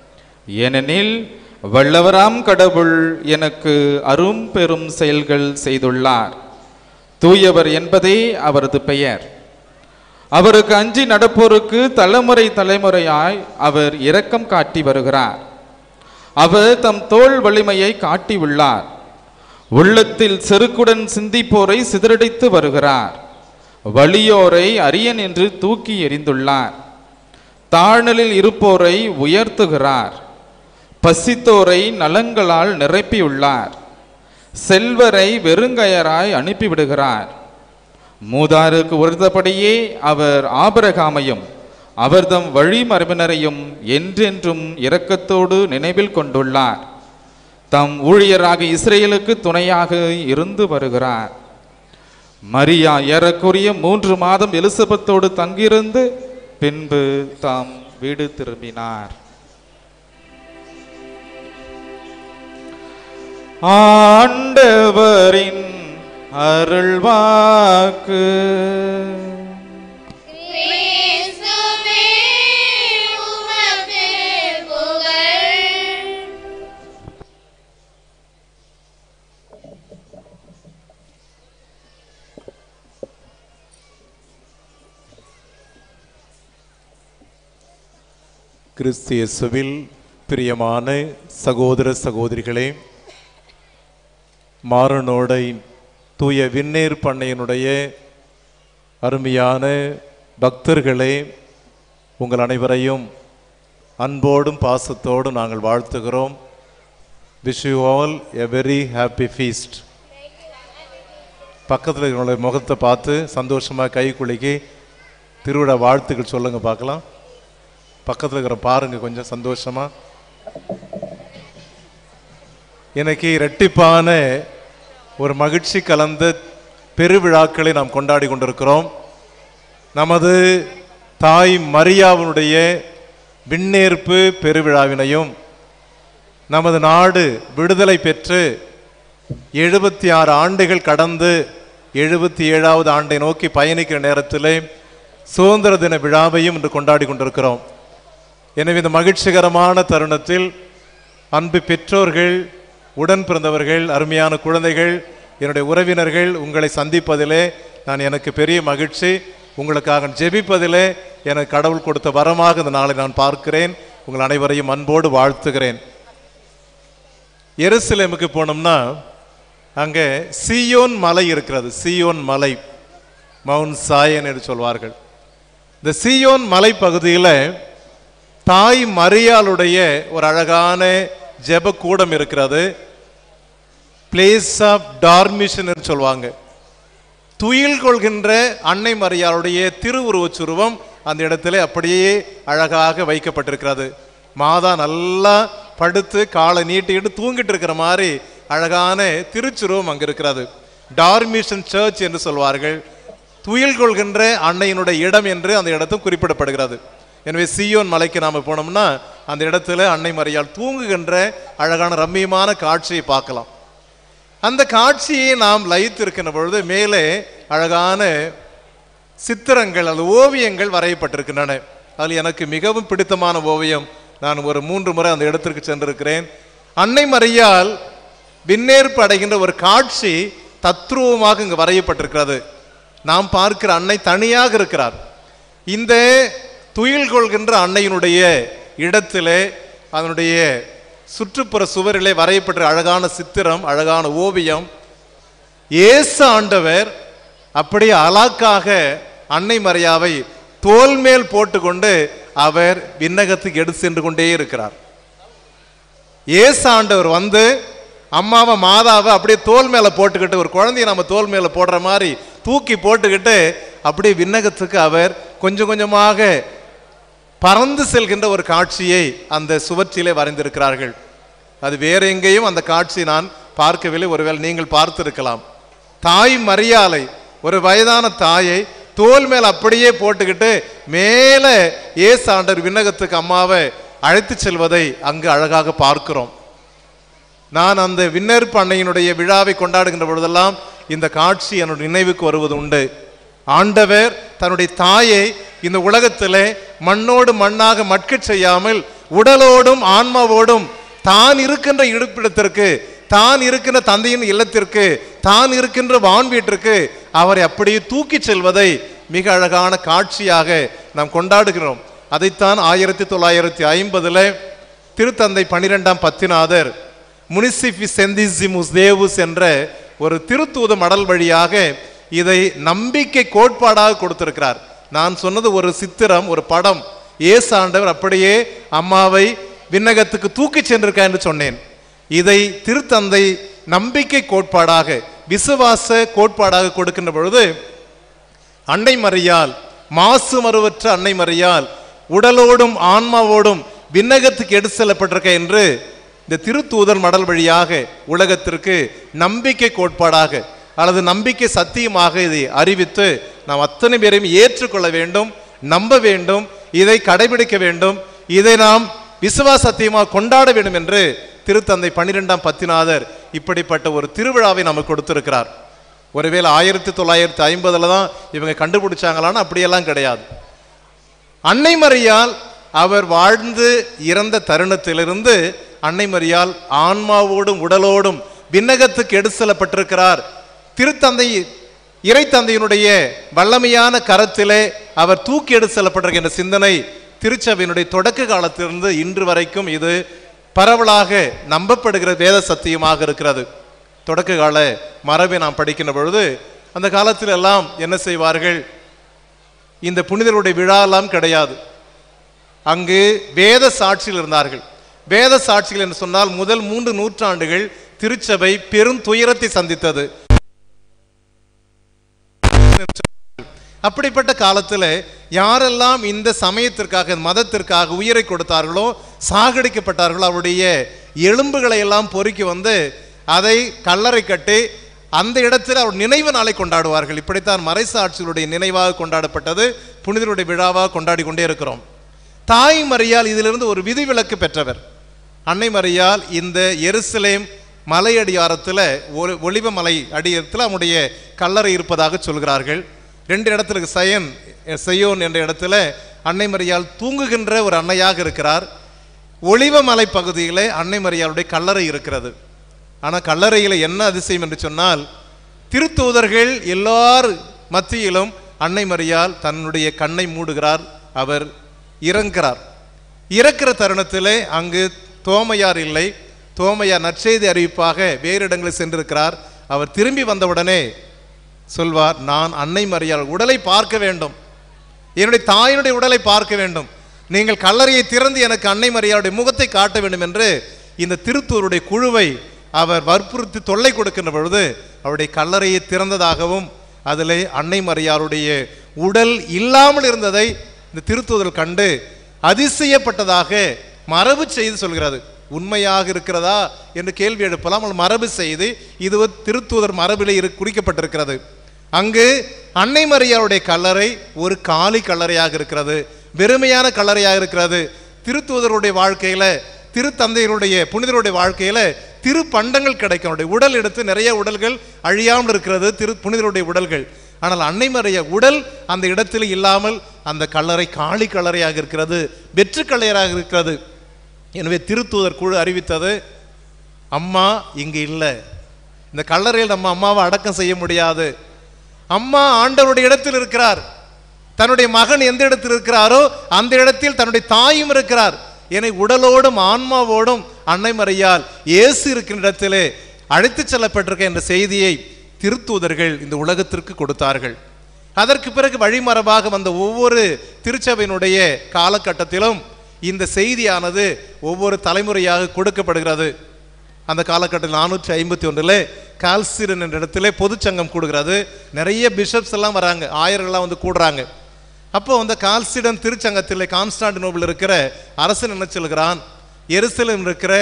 S11: ஏனெனில் வல்லவராம் கடவுள் எனக்கு அரும் பெரும் செயல்கள் செய்துள்ளார் தூயவர் என்பதே அவரது பெயர் அவருக்கு அஞ்சி நடப்போருக்கு தலைமுறை தலைமுறையாய் அவர் இரக்கம் காட்டி வருகிறார் அவர் தம் தோள் வலிமையை காட்டியுள்ளார் உள்ளத்தில் செருக்குடன் சிந்திப்போரை சிதறடித்து வருகிறார் வலியோரை அரியன் என்று தூக்கி எறிந்துள்ளார் தாழ்நிலில் இருப்போரை உயர்த்துகிறார் பசித்தோரை நலங்களால் நிரப்பியுள்ளார் செல்வரை வெறுங்கயராய் அனுப்பிவிடுகிறார் மூதாருக்கு உறுத்தபடியே அவர் ஆபரகாமையும் அவர்தம் வழிமரபினரையும் என்றென்றும் இரக்கத்தோடு நினைவில் கொண்டுள்ளார் தம் ஊழியராக இஸ்ரேலுக்கு துணையாக இருந்து வருகிறார் மரியா ஏறக்குறைய மூன்று மாதம் எலிசபெத்தோடு தங்கியிருந்து பின்பு தாம் வீடு திரும்பினார் ஆண்டவரின் அருள்வாக்கு
S5: கிறிஸ்துவே உமக்கு புகழ்
S6: கிறிஸ்து இயேசுவில் பிரியமான சகோதர சகோதரிகளே மாறனோடை தூய விண்ணேர் பண்ணையனுடைய அருமையான பக்தர்களே உங்கள் அனைவரையும் அன்போடும் பாசத்தோடும் நாங்கள் வாழ்த்துகிறோம் wish you all a very happy feast பக்கத்தில் இருக்கிறவங்களுடைய முகத்தை பார்த்து சந்தோஷமாக கை குலுக்கி திருவிழா வாழ்த்துக்கள் சொல்லுங்கள் பார்க்கலாம் பக்கத்தில் இருக்கிற பாருங்க கொஞ்சம் சந்தோஷமா எனக்கு இரட்டிப்பான ஒரு மகிழ்ச்சி கலந்த பெருவிழாக்களை நாம் கொண்டாடி கொண்டிருக்கிறோம் நமது தாய் மரியாவினுடைய விண்ணேற்பு பெருவிழாவினையும் நமது நாடு விடுதலை பெற்று எழுபத்தி ஆறு ஆண்டுகள் கடந்து எழுபத்தி ஏழாவது ஆண்டை நோக்கி பயணிக்கிற நேரத்திலே சுதந்திர தின விழாவையும் இன்று கொண்டாடி கொண்டிருக்கிறோம் எனவே இந்த மகிழ்ச்சிகரமான தருணத்தில் அன்பு பெற்றோர்கள் உடன் பிறந்தவர்கள் அருமையான குழந்தைகள் என்னுடைய உறவினர்கள் உங்களை சந்திப்பதிலே நான் எனக்கு பெரிய மகிழ்ச்சி உங்களுக்காக ஜெபிப்பதிலே எனக்கு கடவுள் கொடுத்த வரமாக இந்த நாளை நான் பார்க்கிறேன் உங்கள் அனைவரையும் அன்போடு வாழ்த்துகிறேன் எருசலேமுக்கு போனோம்னா அங்கே சியோன் மலை இருக்கிறது சியோன் மலை மவுண்ட் சாயன் என்று சொல்வார்கள் இந்த சியோன் மலை பகுதியில் தாய் மரியாளுடைய ஒரு அழகான ஜெப கூடம் இருக்கிறது பிளேஸ் ஆஃப் டார்மிஷன் சொல்லுவாங்க துயில் கொள்கின்ற அன்னை மரியாளுடைய திருவுருவச் சுருவம் அந்த இடத்துல அப்படியே அழகாக வைக்கப்பட்டிருக்கிறது மாதா நல்லா படுத்து காலை நீட்டிக்கிட்டு தூங்கிட்டு இருக்கிற மாதிரி அழகான திருச்சுருவம் அங்க இருக்கிறது டார்மிஷன் சர்ச் என்று சொல்வார்கள் துயில் கொள்கின்ற அன்னையினுடைய இடம் என்று அந்த இடத்தும் குறிப்பிடப்படுகிறது எனவே சியோன் மலைக்கு நாம போனோம்னா அந்த இடத்துல அன்னை மரியாள் தூங்குகின்ற அழகான ரம்மியமான காட்சியை பார்க்கலாம் அந்த காட்சியை நாம் லயித்திருக்கின்ற பொழுது மேலே அழகான சித்திரங்கள் அல்லது ஓவியங்கள் வரையப்பட்டிருக்கின்றன அதில் எனக்கு மிகவும் பிடித்தமான ஓவியம் நான் ஒரு மூன்று முறை அந்த இடத்திற்கு சென்றிருக்கிறேன் அன்னை மரியால் விண்ணேற்பு அடைகின்ற ஒரு காட்சி தத்ரூபமாக இங்கு வரையப்பட்டிருக்கிறது நாம் பார்க்கிற அன்னை தனியாக இருக்கிறார் இந்த துயில் கொள்கின்ற அன்னையினுடைய இடத்திலே அதனுடைய சுற்றுப்புற சுவரிலே வரையப்பட்ட அழகான சித்திரம் அழகான ஓவியம் இயேசு ஆண்டவர் அப்படியே அலாக்காக அன்னை மரியாவை தோல் மேல் போட்டுக்கொண்டு அவர் விண்ணகத்துக்கு எடுத்து சென்று கொண்டே இருக்கிறார் இயேசு ஆண்டவர் வந்து அம்மாவை மாதாவை அப்படியே தோல் மேல போட்டுக்கிட்டு ஒரு குழந்தைய நம்ம தோல் மேல போடுற மாதிரி தூக்கி போட்டுக்கிட்டு அப்படியே விண்ணகத்துக்கு அவர் கொஞ்சம் கொஞ்சமாக பறந்து செல்கின்ற ஒரு காட்சியை அந்த சுவற்றிலே வரைந்திருக்கிறார்கள் அது வேற எங்கேயும் அந்த காட்சி நான் பார்க்கவில்லை ஒருவேளை நீங்கள் பார்த்திருக்கலாம் தாய் மரியாலை ஒரு வயதான தாயை தோல் மேல் அப்படியே போட்டுக்கிட்டு மேலே ஏசாண்டர் விண்ணகத்துக்கு அம்மாவை அழைத்து செல்வதை அங்கு அழகாக பார்க்கிறோம் நான் அந்த விண்ணேற்பு அன்னையினுடைய விழாவை கொண்டாடுகின்ற பொழுதெல்லாம் இந்த காட்சி என்னுடைய நினைவுக்கு வருவது உண்டு ஆண்டவர் தன்னுடைய தாயை இந்த உலகத்திலே மண்ணோடு மண்ணாக மட்கச் செய்யாமல் உடலோடும் ஆன்மாவோடும் தான் இருக்கின்ற இருப்பிடத்திற்கு தான் இருக்கின்ற தந்தையின் இல்லத்திற்கு தான் இருக்கின்ற வான் வீட்டிற்கு அவரை அப்படியே தூக்கிச் செல்வதை மிக அழகான காட்சியாக நாம் கொண்டாடுகிறோம் அதைத்தான் ஆயிரத்தி தொள்ளாயிரத்தி ஐம்பதுல திருத்தந்தை பனிரெண்டாம் பத்திநாதர் முனிசிபி செந்திசிமுஸ் தேவுஸ் என்ற ஒரு திருத்தூத மடல் வழியாக இதை நம்பிக்கை கோட்பாடாக கொடுத்திருக்கிறார் நான் சொன்னது ஒரு சித்திரம் ஒரு படம் ஏசு ஆண்டவர் அப்படியே அம்மாவை விண்ணகத்துக்கு தூக்கிச் சென்றிருக்கார் என்று சொன்னேன் இதை திருத்தந்தை நம்பிக்கை கோட்பாடாக விசுவாச கோட்பாடாக கொடுக்கின்ற பொழுது அன்னை மறியால் மாசு மறுவற்ற அன்னை மறியால் உடலோடும் ஆன்மாவோடும் விண்ணகத்துக்கு எடுத்து செல்லப்பட்டிருக்க என்று இந்த திருத்தூதர் மடல் வழியாக உலகத்திற்கு நம்பிக்கை கோட்பாடாக அல்லது நம்பிக்கை சத்தியமாக இதை அறிவித்து நாம் அத்தனை பேரையும் ஏற்றுக்கொள்ள வேண்டும் நம்ப வேண்டும் இதை கடைபிடிக்க வேண்டும் இதை நாம் விசுவாச சத்தியமாக கொண்டாட வேண்டும் என்று திருத்தந்தை பன்னிரெண்டாம் பத்திநாதர் இப்படிப்பட்ட ஒரு திருவிழாவை நமக்கு கொடுத்திருக்கிறார் ஒருவேளை ஆயிரத்தி தொள்ளாயிரத்தி ஐம்பதுல தான் இவங்க கண்டுபிடிச்சாங்களான்னு அப்படியெல்லாம் கிடையாது அன்னை மரியால் அவர் வாழ்ந்து இறந்த தருணத்திலிருந்து அன்னை மரியால் ஆன்மாவோடும் உடலோடும் விண்ணகத்துக்கு எடுத்து செல்லப்பட்டிருக்கிறார் திருத்தந்தை இறைத்தந்தையினுடைய வல்லமையான கரத்திலே அவர் தூக்கி எடுத்து செல்லப்பட்டிருக்கிற இந்த சிந்தனை திருச்சபையினுடைய தொடக்க காலத்திலிருந்து இன்று வரைக்கும் இது பரவலாக நம்பப்படுகிற வேத சத்தியமாக இருக்கிறது தொடக்க கால மரபை நாம் படிக்கின்ற பொழுது அந்த காலத்தில் எல்லாம் என்ன செய்வார்கள் இந்த புனிதருடைய விழாலாம் கிடையாது அங்கு வேத சாட்சியில் இருந்தார்கள் வேத சாட்சிகள் என்று சொன்னால் முதல் மூன்று நூற்றாண்டுகள் திருச்சபை பெரும் துயரத்தை சந்தித்தது அப்படிப்பட்ட காலத்தில் யாரெல்லாம் இந்த சமயத்திற்காக மதத்திற்காக உயிரை கொடுத்தார்களோ சாகடிக்கப்பட்டார்களோ அவருடைய எலும்புகளை எல்லாம் பொறுக்கி வந்து அதை கல்லறை கட்டி அந்த இடத்தில் அவர் நினைவு நாளை கொண்டாடுவார்கள் இப்படித்தான் மறைசாட்சிகளுடைய நினைவாக கொண்டாடப்பட்டது புனிதருடைய விழாவாக கொண்டாடி கொண்டே இருக்கிறோம் தாய் மரியால் இதிலிருந்து ஒரு விதிவிலக்கு பெற்றவர் அன்னை மரியால் இந்த எருசலேம் மலை அடியாரத்தில் ஒ- ஒலிவ மலை அடியாரத்தில் அவனுடைய கல்லறை இருப்பதாக சொல்கிறார்கள் ரெண்டு இடத்துல சயன் செய்யோன் என்ற இடத்துல அன்னை மரியால் தூங்குகின்ற ஒரு அன்னையாக இருக்கிறார் ஒளிவ மலை பகுதியிலே அன்னை மரியாளுடைய கல்லறை இருக்கிறது ஆனால் கல்லறையில் என்ன அதிசயம் என்று சொன்னால் திருத்தூதர்கள் எல்லார் மத்தியிலும் அன்னை மரியால் தன்னுடைய கண்ணை மூடுகிறார் அவர் இறங்கிறார் இறக்கிற தருணத்திலே அங்கு தோமையார் இல்லை தோமையார் நற்செய்தி அறிவிப்பாக வேறு இடங்களில் சென்றிருக்கிறார் அவர் திரும்பி வந்தவுடனே சொல்வார் நான் அன்னை மரியாள் உடலை பார்க்க வேண்டும் என்னுடைய தாயினுடைய உடலை பார்க்க வேண்டும் நீங்கள் கல்லறையை திறந்து எனக்கு அன்னை மரியாளுடைய முகத்தை காட்ட வேண்டும் என்று இந்த திருத்தூருடைய குழுவை அவர் வற்புறுத்தி தொல்லை கொடுக்கின்ற பொழுது அவருடைய கல்லறையை திறந்ததாகவும் அதிலே அன்னை மரியாளுடைய உடல் இல்லாமல் இருந்ததை இந்த திருத்தூதர் கண்டு அதிசயப்பட்டதாக மரபு செய்தி சொல்கிறது உண்மையாக இருக்கிறதா என்று கேள்வி எழுப்பலாம் ஆனால் மரபு செய்து இது ஒரு திருத்தூதர் மரபிலே இரு குறிக்கப்பட்டிருக்கிறது அங்கு அன்னை மரியாளுடைய கல்லறை ஒரு காலி கல்லறையாக இருக்கிறது வெறுமையான கல்லறையாக இருக்கிறது திருத்தூதருடைய வாழ்க்கையில திருத்தந்தையருடைய புனிதருடைய வாழ்க்கையில திரு பண்டங்கள் கிடைக்கும் அவருடைய உடல் எடுத்து நிறைய உடல்கள் அழியாமல் இருக்கிறது திரு புனிதருடைய உடல்கள் ஆனால் அன்னை மறைய உடல் அந்த இடத்தில் இல்லாமல் அந்த கல்லறை காளி கல்லறையாக இருக்கிறது வெற்று கல்லறையாக இருக்கிறது எனவே திருத்தூதர் குழு அறிவித்தது அம்மா இங்கு இல்லை இந்த கல்லறையில் நம்ம அம்மாவை அடக்கம் செய்ய முடியாது அம்மா ஆண்டவருடைய இடத்தில் இருக்கிறார் தன்னுடைய மகன் எந்த இடத்தில் இருக்கிறாரோ அந்த இடத்தில் தன்னுடைய தாயும் இருக்கிறார் என்னை உடலோடும் ஆன்மாவோடும் அன்னை மறையால் இயேசு இருக்கின்ற இடத்திலே அழைத்துச் செல்லப்பட்டிருக்க என்ற செய்தியை திருத்தூதர்கள் இந்த உலகத்திற்கு கொடுத்தார்கள் அதற்கு பிறகு வழிமரபாக வந்த ஒவ்வொரு திருச்சபையினுடைய காலகட்டத்திலும் இந்த செய்தியானது ஒவ்வொரு தலைமுறையாக கொடுக்கப்படுகிறது அந்த காலகட்டத்தில் நானூற்றி ஐம்பத்தி ஒன்றில் கால்சிரன் என்ற இடத்துல பொதுச்சங்கம் கூடுகிறது நிறைய பிஷப்ஸ் எல்லாம் வராங்க ஆயர்கள்லாம் வந்து கூடுறாங்க அப்போ அந்த கால்சிடன் திருச்சங்கத்தில் கான்ஸ்டாண்டினோபிள் இருக்கிற அரசன் என்ன சொல்கிறான் எருசலேம் இருக்கிற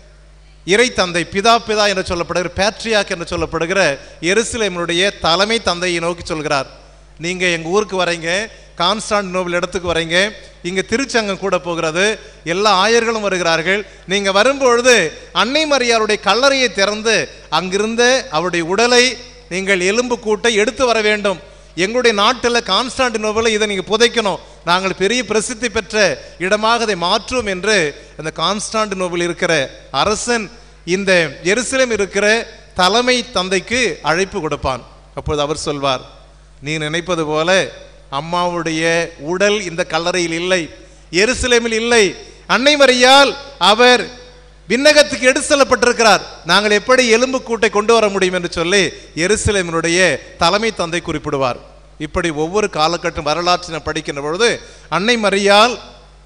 S6: இறை தந்தை பிதா பிதா என்று சொல்லப்படுகிற பேட்ரியாக் என்று சொல்லப்படுகிற எருசலேமினுடைய தலைமை தந்தையை நோக்கி சொல்கிறார் நீங்க எங்க ஊருக்கு வரீங்க கான்ஸ்டாண்டினோபிள் இடத்துக்கு வரீங்க இங்க திருச்சங்கம் கூட போகிறது எல்லா ஆயர்களும் வருகிறார்கள் நீங்க வரும்பொழுது அன்னை மரியாருடைய கல்லறையை திறந்து அங்கிருந்த அவருடைய உடலை நீங்கள் எலும்பு கூட்டை எடுத்து வர வேண்டும் எங்களுடைய நாட்டில் கான்ஸ்டாண்டினோபிள் இதை நீங்க புதைக்கணும் நாங்கள் பெரிய பிரசித்தி பெற்ற இடமாக அதை மாற்றுவோம் என்று அந்த கான்ஸ்டாண்ட் நோவில் இருக்கிற அரசன் இந்த எருசலேம் இருக்கிற தலைமை தந்தைக்கு அழைப்பு கொடுப்பான் அப்பொழுது அவர் சொல்வார் நீ நினைப்பது போல அம்மாவுடைய உடல் இந்த கல்லறையில் இல்லை எருசலேமில் இல்லை அன்னை மரியால் அவர் விண்ணகத்துக்கு எடுத்து செல்லப்பட்டிருக்கிறார் நாங்கள் எப்படி எலும்பு கூட்டை கொண்டு வர முடியும் என்று சொல்லி எருசலேமினுடைய தலைமை தந்தை குறிப்பிடுவார் இப்படி ஒவ்வொரு காலகட்டம் வரலாற்றினை படிக்கின்ற பொழுது அன்னை மரியால்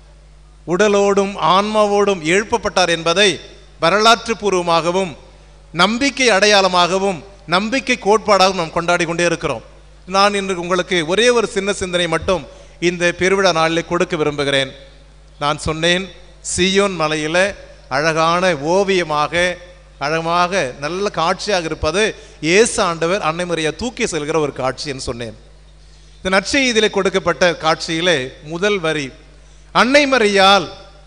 S6: உடலோடும் ஆன்மாவோடும் எழுப்பப்பட்டார் என்பதை வரலாற்று பூர்வமாகவும் நம்பிக்கை அடையாளமாகவும் நம்பிக்கை கோட்பாடாகவும் நாம் கொண்டாடி கொண்டே இருக்கிறோம் நான் இன்று உங்களுக்கு ஒரே ஒரு சின்ன சிந்தனை மட்டும் இந்த பெருவிழா நாளில் கொடுக்க விரும்புகிறேன் நான் சொன்னேன் சியோன் மலையில் அழகான ஓவியமாக அழகாக நல்ல காட்சியாக இருப்பது இயேசு ஆண்டவர் அன்னை மரியா தூக்கி செல்கிற ஒரு காட்சி என்று சொன்னேன் இந்த நற்செய்தியிலே கொடுக்கப்பட்ட காட்சியிலே முதல் வரி அன்னை மரியால்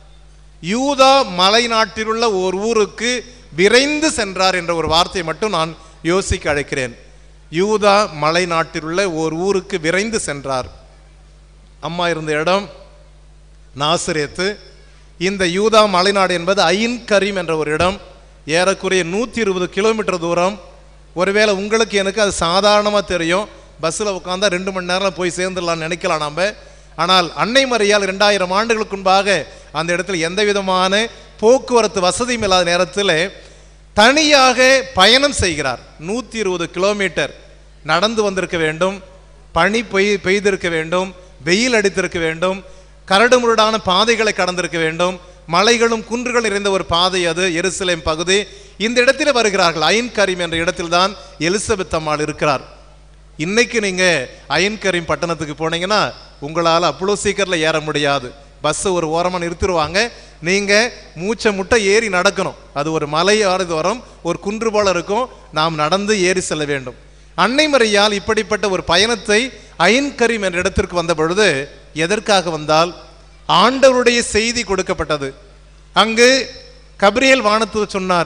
S6: யூதா மலை நாட்டிலுள்ள ஒரு ஊருக்கு விரைந்து சென்றார் என்ற ஒரு வார்த்தையை மட்டும் நான் யோசிக்க அழைக்கிறேன் யூதா மலை நாட்டிலுள்ள ஒரு ஊருக்கு விரைந்து சென்றார் அம்மா இருந்த இடம் நாசிரேத்து இந்த யூதா மலைநாடு என்பது ஐன் கரீம் என்ற ஒரு இடம் ஏறக்குறைய நூற்றி இருபது கிலோமீட்டர் தூரம் ஒருவேளை உங்களுக்கு எனக்கு அது சாதாரணமாக தெரியும் பஸ்ஸில் உட்காந்தா ரெண்டு மணி நேரம் போய் சேர்ந்துடலாம்னு நினைக்கலாம் நாம் ஆனால் அன்னை மரியால் ரெண்டாயிரம் ஆண்டுகளுக்கு முன்பாக அந்த இடத்துல எந்த விதமான போக்குவரத்து வசதியும் இல்லாத நேரத்தில் தனியாக பயணம் செய்கிறார் நூற்றி இருபது கிலோமீட்டர் நடந்து வந்திருக்க வேண்டும் பனி பெய் பெய்திருக்க வேண்டும் வெயில் அடித்திருக்க வேண்டும் கரடுமுரடான பாதைகளை கடந்திருக்க வேண்டும் மலைகளும் குன்றுகள் நிறைந்த ஒரு பாதை அது எருசலேம் பகுதி இந்த இடத்தில் வருகிறார்கள் அயன் கரீம் என்ற இடத்தில்தான் எலிசபெத் அம்மாள் இருக்கிறார் இன்னைக்கு நீங்க அயன் கரீம் பட்டணத்துக்கு போனீங்கன்னா உங்களால் அவ்வளோ சீக்கிரத்தில் ஏற முடியாது பஸ் ஒரு ஓரமாக நிறுத்திடுவாங்க நீங்க மூச்சை முட்டை ஏறி நடக்கணும் அது ஒரு மலை ஆறுது வரும் ஒரு குன்று போல இருக்கும் நாம் நடந்து ஏறி செல்ல வேண்டும் அன்னை மரியால் இப்படிப்பட்ட ஒரு பயணத்தை அயன் கரீம் என்ற இடத்திற்கு வந்த பொழுது எதற்காக வந்தால் ஆண்டவருடைய செய்தி கொடுக்கப்பட்டது அங்கு கபிரியல் வானத்து சொன்னார்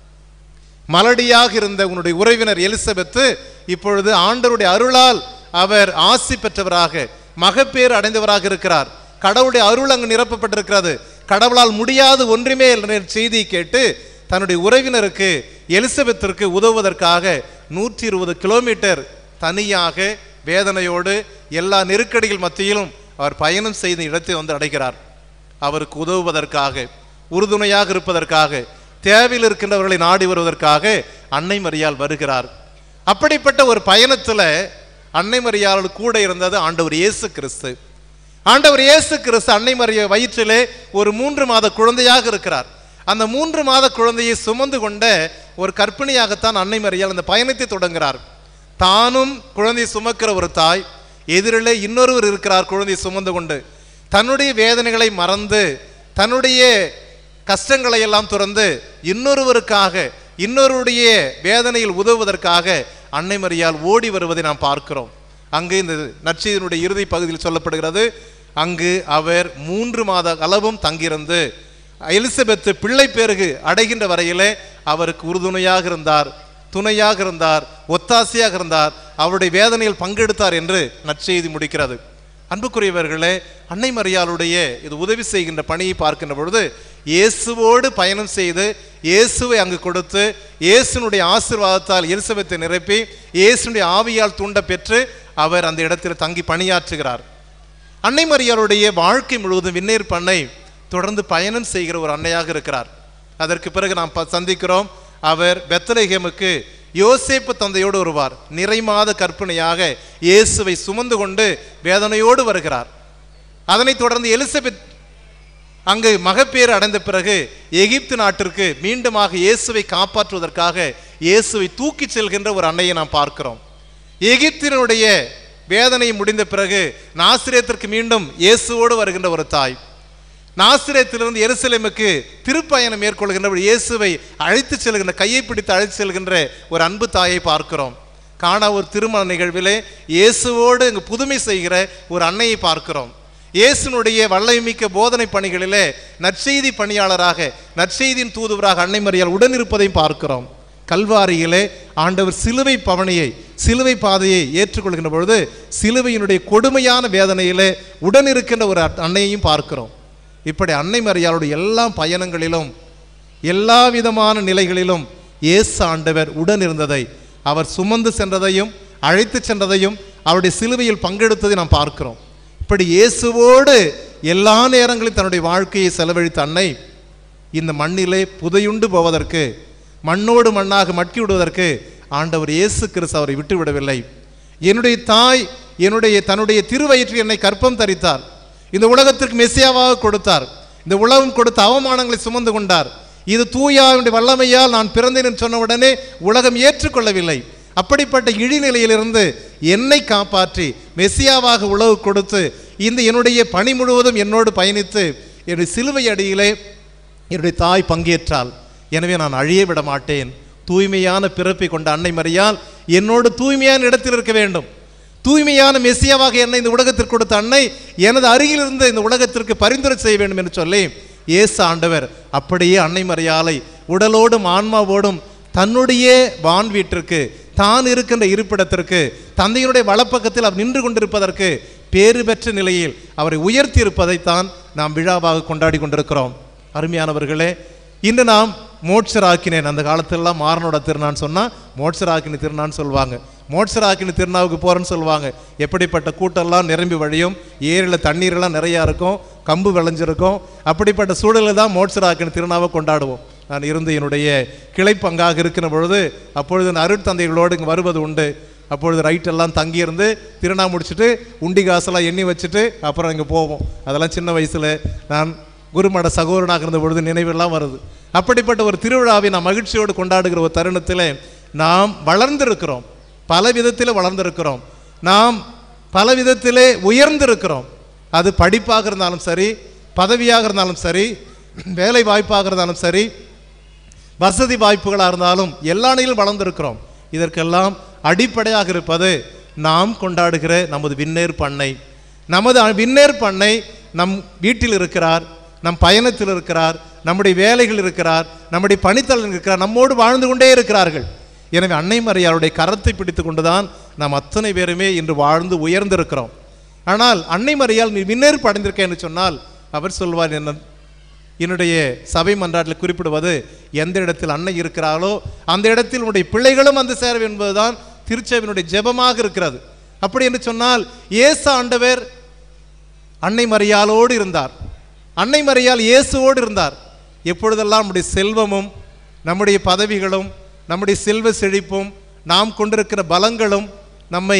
S6: மலடியாக இருந்த உன்னுடைய உறவினர் எலிசபெத்து இப்பொழுது ஆண்டவருடைய அருளால் அவர் ஆசி பெற்றவராக மகப்பேறு அடைந்தவராக இருக்கிறார் கடவுளுடைய அருள் அங்கு நிரப்பப்பட்டிருக்கிறது கடவுளால் முடியாது ஒன்றுமே என்ற செய்தியை கேட்டு தன்னுடைய உறவினருக்கு எலிசபெத்திற்கு உதவுவதற்காக நூற்றி இருபது கிலோமீட்டர் தனியாக வேதனையோடு எல்லா நெருக்கடிகள் மத்தியிலும் அவர் பயணம் செய்த இடத்தை வந்து அடைகிறார் அவருக்கு உதவுவதற்காக உறுதுணையாக இருப்பதற்காக தேவையில் இருக்கின்றவர்களை நாடி வருவதற்காக அன்னை மரியால் வருகிறார் அப்படிப்பட்ட ஒரு பயணத்துல அன்னை மரியாள் கூட இருந்தது ஆண்டவர் இயேசு கிறிஸ்து ஆண்டவர் இயேசு கிறிஸ்து அன்னை மரிய வயிற்றிலே ஒரு மூன்று மாத குழந்தையாக இருக்கிறார் அந்த மூன்று மாத குழந்தையை சுமந்து கொண்ட ஒரு கற்பிணியாகத்தான் அன்னை மரியாள் அந்த பயணத்தை தொடங்குகிறார் தானும் குழந்தையை சுமக்கிற ஒரு தாய் எதிரிலே இன்னொருவர் இருக்கிறார் குழந்தையை சுமந்து கொண்டு தன்னுடைய வேதனைகளை மறந்து தன்னுடைய கஷ்டங்களை எல்லாம் துறந்து இன்னொருவருக்காக இன்னொருடைய வேதனையில் உதவுவதற்காக அன்னை மரியால் ஓடி வருவதை நாம் பார்க்கிறோம் அங்கு இந்த நற்செய்தியினுடைய இறுதி பகுதியில் சொல்லப்படுகிறது அங்கு அவர் மூன்று மாத அளவும் தங்கியிருந்து எலிசபெத் பிள்ளை பேருகு அடைகின்ற வரையிலே அவருக்கு உறுதுணையாக இருந்தார் துணையாக இருந்தார் ஒத்தாசையாக இருந்தார் அவருடைய வேதனையில் பங்கெடுத்தார் என்று நற்செய்தி முடிக்கிறது அன்புக்குரியவர்களே அன்னை மரியாளுடைய இது உதவி செய்கின்ற பணியை பார்க்கின்ற பொழுது இயேசுவோடு பயணம் செய்து இயேசுவை அங்கு கொடுத்து இயேசுனுடைய ஆசீர்வாதத்தால் எலிசபெத்தை நிரப்பி இயேசுனுடைய ஆவியால் தூண்ட பெற்று அவர் அந்த இடத்தில் தங்கி பணியாற்றுகிறார் அன்னை மரியாளுடைய வாழ்க்கை முழுவதும் விண்ணேற் பண்ணை தொடர்ந்து பயணம் செய்கிற ஒரு அன்னையாக இருக்கிறார் அதற்கு பிறகு நாம் ப- சந்திக்கிறோம் அவர் பெத்தலேகேமுக்கு யோசேப்பு தந்தையோடு வருவார் நிறைமாத கற்பனையாக இயேசுவை சுமந்து கொண்டு வேதனையோடு வருகிறார் அதனைத் தொடர்ந்து எலிசபெத் அங்கு மகப்பேறு அடைந்த பிறகு எகிப்து நாட்டிற்கு மீண்டுமாக இயேசுவை காப்பாற்றுவதற்காக இயேசுவை தூக்கிச் செல்கின்ற ஒரு அன்னையை நாம் பார்க்கிறோம் எகிப்தினுடைய வேதனை முடிந்த பிறகு நாசிரியத்திற்கு மீண்டும் இயேசுவோடு வருகின்ற ஒரு தாய் நாசிரியத்திலிருந்து எருசலேமுக்கு திருப்பயணம் மேற்கொள்கின்ற ஒரு இயேசுவை அழைத்து செல்கின்ற கையை பிடித்து அழைத்து செல்கின்ற ஒரு அன்பு தாயை பார்க்கிறோம் காணா ஒரு திருமண நிகழ்விலே இயேசுவோடு இங்கு புதுமை செய்கிற ஒரு அன்னையை பார்க்கிறோம் இயேசுனுடைய வல்லமைமிக்க போதனை பணிகளிலே நற்செய்தி பணியாளராக நற்செய்தியின் தூதுவராக அன்னை மரியால் உடனிருப்பதையும் பார்க்கிறோம் கல்வாரியிலே ஆண்டவர் சிலுவை பவனியை சிலுவை பாதையை ஏற்றுக்கொள்கின்ற பொழுது சிலுவையினுடைய கொடுமையான வேதனையிலே உடன் இருக்கின்ற ஒரு அட்- அன்னையையும் பார்க்கிறோம் இப்படி அன்னை மரியாளுடைய எல்லா பயணங்களிலும் எல்லா விதமான நிலைகளிலும் இயேசு ஆண்டவர் உடன் இருந்ததை அவர் சுமந்து சென்றதையும் அழைத்து சென்றதையும் அவருடைய சிலுவையில் பங்கெடுத்ததை நாம் பார்க்கிறோம் இப்படி இயேசுவோடு எல்லா நேரங்களிலும் தன்னுடைய வாழ்க்கையை செலவழித்த அன்னை இந்த மண்ணிலே புதையுண்டு போவதற்கு மண்ணோடு மண்ணாக மட்கி விடுவதற்கு ஆண்டவர் இயேசு கிறிஸ்து அவரை விட்டு விடவில்லை என்னுடைய தாய் என்னுடைய தன்னுடைய திருவயிற்றில் என்னை கற்பம் தரித்தார் இந்த உலகத்திற்கு மெசியாவாக கொடுத்தார் இந்த உலகம் கொடுத்த அவமானங்களை சுமந்து கொண்டார் இது தூயாவுடைய வல்லமையால் நான் பிறந்தேன் என்று சொன்ன உடனே உலகம் ஏற்றுக்கொள்ளவில்லை அப்படிப்பட்ட இழிநிலையிலிருந்து என்னை காப்பாற்றி மெசியாவாக உழவு கொடுத்து இந்த என்னுடைய பணி முழுவதும் என்னோடு பயணித்து என்னுடைய சிலுவை அடியிலே என்னுடைய தாய் பங்கேற்றாள் எனவே நான் அழிய விட மாட்டேன் தூய்மையான பிறப்பை கொண்ட அன்னை மரியால் என்னோடு தூய்மையான இடத்தில் இருக்க வேண்டும் தூய்மையான மெசியாவாக என்னை இந்த உலகத்திற்கு கொடுத்த அன்னை எனது அருகில் இருந்து இந்த உலகத்திற்கு பரிந்துரை செய்ய வேண்டும் என்று சொல்லி இயேசு ஆண்டவர் அப்படியே அன்னை மரியாலை உடலோடும் ஆன்மாவோடும் தன்னுடைய வான் வீட்டிற்கு தான் இருக்கின்ற இருப்பிடத்திற்கு தந்தையினுடைய வலப்பக்கத்தில் அவர் நின்று கொண்டிருப்பதற்கு பேறு பெற்ற நிலையில் அவரை உயர்த்தி இருப்பதைத்தான் நாம் விழாவாக கொண்டாடி கொண்டிருக்கிறோம் அருமையானவர்களே இன்று நாம் மோட்சராக்கினேன் அந்த காலத்திலலாம் மாறனோட திருநான்னு சொன்னால் மோட்சராக்கினி திருநான்னு சொல்லுவாங்க மோட்சராக்கினி திருநாவுக்கு போகிறேன்னு சொல்லுவாங்க எப்படிப்பட்ட கூட்டம்லாம் நிரம்பி வழியும் ஏரியில் தண்ணீரெல்லாம் நிறையா இருக்கும் கம்பு விளைஞ்சிருக்கும் அப்படிப்பட்ட சூழலில் தான் மோட்சராக்கினி திருநாவை கொண்டாடுவோம் நான் இருந்து என்னுடைய கிளைப்பங்காக இருக்கிற பொழுது அப்பொழுது நான் அருட்தந்தைகளோடு இங்கே வருவது உண்டு அப்பொழுது ரைட்டெல்லாம் தங்கியிருந்து திருநா முடிச்சுட்டு உண்டி காசெல்லாம் எண்ணி வச்சுட்டு அப்புறம் இங்கே போவோம் அதெல்லாம் சின்ன வயசில் நான் குருமட சகோதரனாக இருந்த பொழுது நினைவெல்லாம் வருது அப்படிப்பட்ட ஒரு திருவிழாவை நாம் மகிழ்ச்சியோடு கொண்டாடுகிற ஒரு தருணத்தில் நாம் வளர்ந்திருக்கிறோம் பல விதத்தில் வளர்ந்திருக்கிறோம் நாம் பல விதத்திலே உயர்ந்திருக்கிறோம் அது படிப்பாக இருந்தாலும் சரி பதவியாக இருந்தாலும் சரி வேலை வாய்ப்பாக இருந்தாலும் சரி வசதி வாய்ப்புகளாக இருந்தாலும் எல்லா நிலையிலும் வளர்ந்திருக்கிறோம் இதற்கெல்லாம் அடிப்படையாக இருப்பது நாம் கொண்டாடுகிற நமது விண்ணேற்பு அன்னை நமது அ- விண்ணேற்பு அன்னை நம் வீட்டில் இருக்கிறார் நம் பயணத்தில் இருக்கிறார் நம்முடைய வேலைகள் இருக்கிறார் நம்முடைய பணித்தளம் இருக்கிறார் நம்மோடு வாழ்ந்து கொண்டே இருக்கிறார்கள் எனவே அன்னை மரியாளுடைய கரத்தை பிடித்து கொண்டுதான் நாம் அத்தனை பேருமே இன்று வாழ்ந்து உயர்ந்திருக்கிறோம் ஆனால் அன்னை மரியால் நீ விண்ணேற்பு அடைந்திருக்க என்று சொன்னால் அவர் சொல்வார் என்ன என்னுடைய சபை மன்றாட்டில் குறிப்பிடுவது எந்த இடத்தில் அன்னை இருக்கிறாளோ அந்த இடத்தில் உன்னுடைய பிள்ளைகளும் வந்து சேர என்பதுதான் திருச்சபையினுடைய ஜெபமாக இருக்கிறது அப்படி என்று சொன்னால் இயேசு ஆண்டவர் அன்னை மரியாளோடு இருந்தார் அன்னை மரியாள் இயேசுவோடு இருந்தார் எப்பொழுதெல்லாம் நம்முடைய செல்வமும் நம்முடைய பதவிகளும் நம்முடைய செல்வ செழிப்பும் நாம் கொண்டிருக்கிற பலங்களும் நம்மை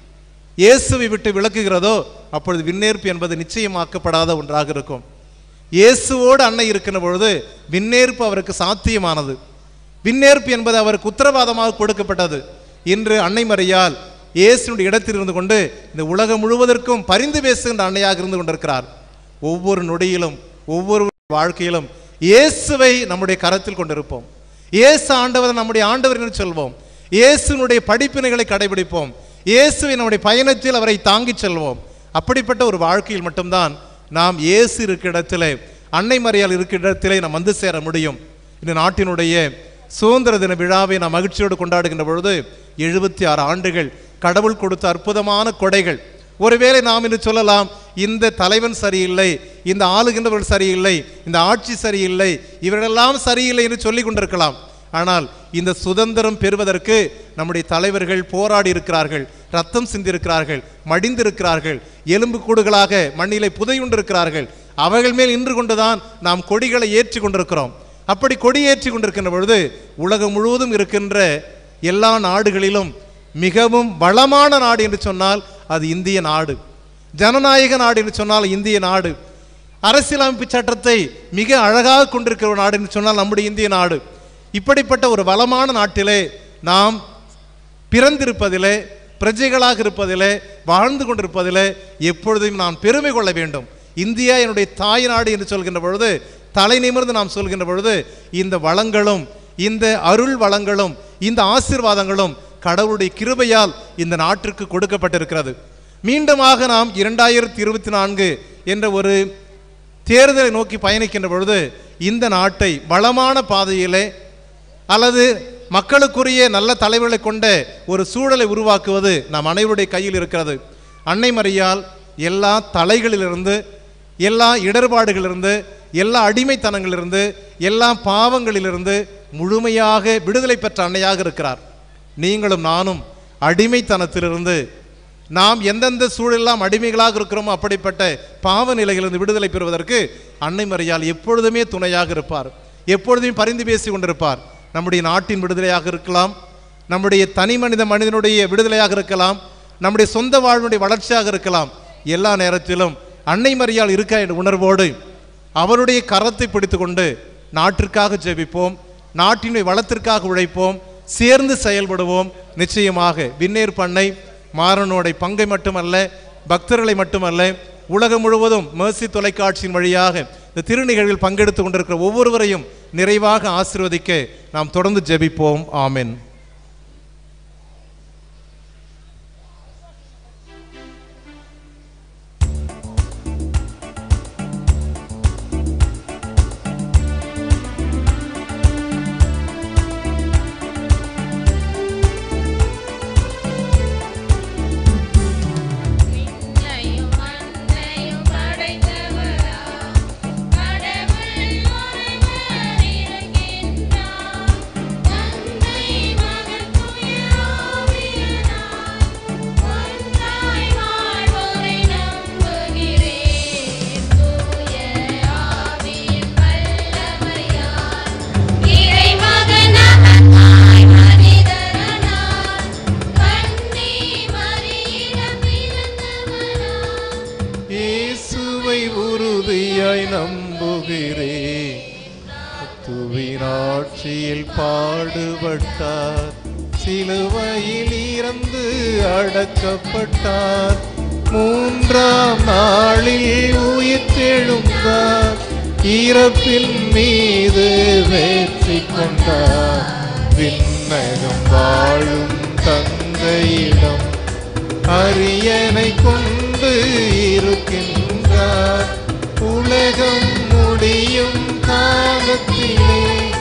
S6: இயேசுவை விட்டு விளக்குகிறதோ அப்பொழுது விண்ணேற்பு என்பது நிச்சயமாக்கப்படாத ஒன்றாக இருக்கும் இயேசுவோடு அன்னை இருக்கின்ற பொழுது விண்ணேற்பு அவருக்கு சாத்தியமானது விண்ணேற்பு என்பது அவருக்கு உத்தரவாதமாக கொடுக்கப்பட்டது இன்று அன்னை மரியால் இயேசுனுடைய இடத்தில் இருந்து கொண்டு இந்த உலகம் முழுவதற்கும் பரிந்து பேசுகின்ற அன்னையாக இருந்து கொண்டிருக்கிறார் ஒவ்வொரு நொடியிலும் ஒவ்வொரு வாழ்க்கையிலும் இயேசுவை நம்முடைய கரத்தில் கொண்டிருப்போம் இயேசு ஆண்டவர் நம்முடைய ஆண்டவர் என்று சொல்வோம் இயேசுனுடைய படிப்பினைகளை கடைபிடிப்போம் இயேசுவை நம்முடைய பயணத்தில் அவரை தாங்கிச் செல்வோம் அப்படிப்பட்ட ஒரு வாழ்க்கையில் மட்டும்தான் நாம் இயேசு இருக்கிற இடத்திலே அன்னை மரியால் இருக்கிற இடத்திலே நாம் வந்து சேர முடியும் இந்த நாட்டினுடைய சுதந்திர தின விழாவை நாம் மகிழ்ச்சியோடு கொண்டாடுகின்ற பொழுது எழுபத்தி ஆறு ஆண்டுகள் கடவுள் கொடுத்த அற்புதமான கொடைகள் ஒருவேளை நாம் என்று சொல்லலாம் இந்த தலைவன் சரியில்லை இந்த ஆளுகின்றவர்கள் சரியில்லை இந்த ஆட்சி சரியில்லை இவரெல்லாம் சரியில்லை என்று சொல்லிக் கொண்டிருக்கலாம் ஆனால் இந்த சுதந்திரம் பெறுவதற்கு நம்முடைய தலைவர்கள் போராடி இருக்கிறார்கள் ரத்தம் சிந்திருக்கிறார்கள் மடிந்திருக்கிறார்கள் எலும்பு கூடுகளாக மண்ணிலே புதையுண்டிருக்கிறார்கள் அவர்கள் மேல் நின்று கொண்டுதான் நாம் கொடிகளை ஏற்றி கொண்டிருக்கிறோம் அப்படி கொடி ஏற்றி கொண்டிருக்கின்ற பொழுது உலகம் முழுவதும் இருக்கின்ற எல்லா நாடுகளிலும் மிகவும் வளமான நாடு என்று சொன்னால் அது இந்திய நாடு ஜனநாயக நாடு என்று சொன்னால் இந்திய நாடு அரசியலமைப்பு சட்டத்தை மிக அழகாக கொண்டிருக்கிற ஒரு நாடு என்று சொன்னால் நம்முடைய இந்திய நாடு இப்படிப்பட்ட ஒரு வளமான நாட்டிலே நாம் பிறந்திருப்பதிலே பிரஜைகளாக இருப்பதிலே வாழ்ந்து கொண்டிருப்பதிலே எப்பொழுதும் நாம் பெருமை கொள்ள வேண்டும் இந்தியா என்னுடைய தாய் நாடு என்று சொல்கின்ற பொழுது தலை நிமிர்ந்து நாம் சொல்கின்ற பொழுது இந்த வளங்களும் இந்த அருள் வளங்களும் இந்த ஆசீர்வாதங்களும் கடவுளுடைய கிருபையால் இந்த நாட்டிற்கு கொடுக்கப்பட்டிருக்கிறது மீண்டுமாக நாம் இரண்டாயிரத்தி இருபத்தி நான்கு என்ற ஒரு தேர்தலை நோக்கி பயணிக்கின்ற பொழுது இந்த நாட்டை வளமான பாதையிலே அல்லது மக்களுக்குரிய நல்ல தலைவர்களை கொண்ட ஒரு சூழலை உருவாக்குவது நம் அனைவருடைய கையில் இருக்கிறது அன்னை மரியால் எல்லா தலைகளிலிருந்து எல்லா இடர்பாடுகளிலிருந்து எல்லா அடிமைத்தனங்களிலிருந்து எல்லா பாவங்களிலிருந்து முழுமையாக விடுதலை பெற்ற அன்னையாக இருக்கிறார் நீங்களும் நானும் அடிமைத்தனத்திலிருந்து நாம் எந்தெந்த சூழலெல்லாம் அடிமைகளாக இருக்கிறோமோ அப்படிப்பட்ட பாவ நிலையிலிருந்து விடுதலை பெறுவதற்கு அன்னை மரியால் எப்பொழுதுமே துணையாக இருப்பார் எப்பொழுதுமே பரிந்து பேசி கொண்டிருப்பார் நம்முடைய நாட்டின் விடுதலையாக இருக்கலாம் நம்முடைய தனி மனித மனிதனுடைய விடுதலையாக இருக்கலாம் நம்முடைய சொந்த வாழ்வுடைய வளர்ச்சியாக இருக்கலாம் எல்லா நேரத்திலும் அன்னை மரியால் இருக்க என்ற உணர்வோடு அவருடைய கரத்தை பிடித்துக்கொண்டு நாட்டிற்காக ஜெபிப்போம் நாட்டினுடைய வளத்திற்காக உழைப்போம் சேர்ந்து செயல்படுவோம் நிச்சயமாக விண்ணேற் பண்ணை மாறனோட பங்கை மட்டுமல்ல பக்தர்களை மட்டுமல்ல உலகம் முழுவதும் மேர்சி தொலைக்காட்சியின் வழியாக இந்த திருநிகழ்வில் பங்கெடுத்து கொண்டிருக்கிற ஒவ்வொருவரையும் நிறைவாக ஆசீர்வதிக்க நாம் தொடர்ந்து ஜெபிப்போம் ஆமென்
S5: விண்ணையும் மண்ணையும் படைத்தவரா கடவுள் ஒருவர் இருக்கின்றார் தந்தை மகன் தூய ஆவியானார் ஒன்றாய் வாழ்வோரை நம்புகிறேன் தூய ஆவியின் வல்லமையால் இறைமகன் நமக்காய் மனிதரானார் கன்னி மரியிடம் பிறந்தவராம்
S6: இயேசுவை உறுதியாய் நம்புகிறேன் துவினாட்சியில் பாடுபட்டார் சிலுவையில் இறந்து அடக்கப்பட்டார் மூன்றாம் நாளில் உயிர் தெழுந்தார் இறப்பின் மீது வெற்றி கொண்டார் விண்ணகம் வாழும் தந்தையிடம் அரியணை கொண்டு இருக்கின்றார் உலகம் முடியும் காலத்திலே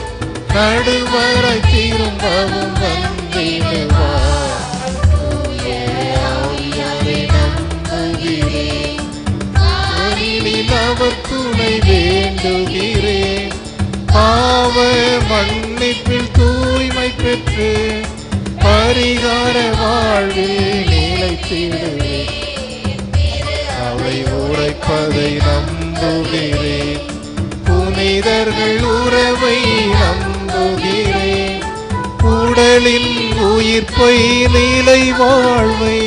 S6: நடுவரை திரும்பவும் வந்திடுவார் தூய ஆவியாரை நம்புகிறேன் அருளில் அவர் துணை வேண்டுகிறேன் பாவ மன்னிப்பில் தூய்மை பெற்று பரிகார வாழ்வில் நிலைத்திடுவேன் அவை உரைப்பதை நம்புகிறேன் புனிதர்கள் உறவை நம்புகிறேன் உடலின் உயிர்ப்பை நிலை வாழ்வை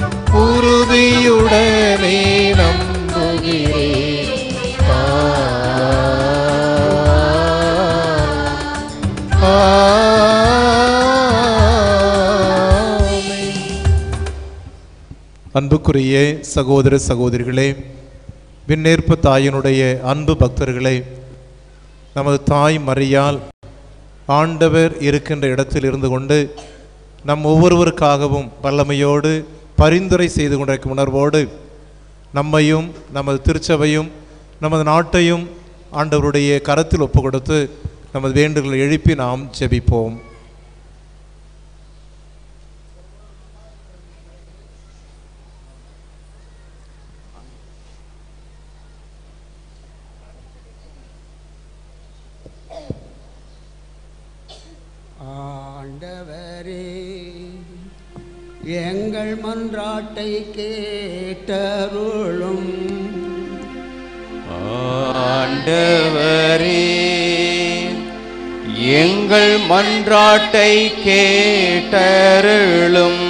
S6: உறுதியுடனே நம்புகிறேன் ஆமென். அன்புக்குரிய சகோதர சகோதரிகளே விண்ணேற்பு தாயினுடைய அன்பு பக்தர்களே நமது தாய் மரியால் ஆண்டவர் இருக்கின்ற இடத்தில் இருந்து கொண்டு நம் ஒவ்வொருவருக்காகவும் வல்லமையோடு பரிந்துரை செய்து கொண்டிருக்கும் உணர்வோடு நம்மையும் நமது திருச்சபையும் நமது நாட்டையும் ஆண்டவருடைய கரத்தில் ஒப்பு கொடுத்து நமது வேண்டுதலை எழுப்பி நாம் ஜெபிப்போம்
S12: ஆண்டவரே எங்கள் மன்றாட்டை கேட்டருளும்
S10: ஆண்டவரே எங்கள் மன்றாட்டை கேட்டருளும்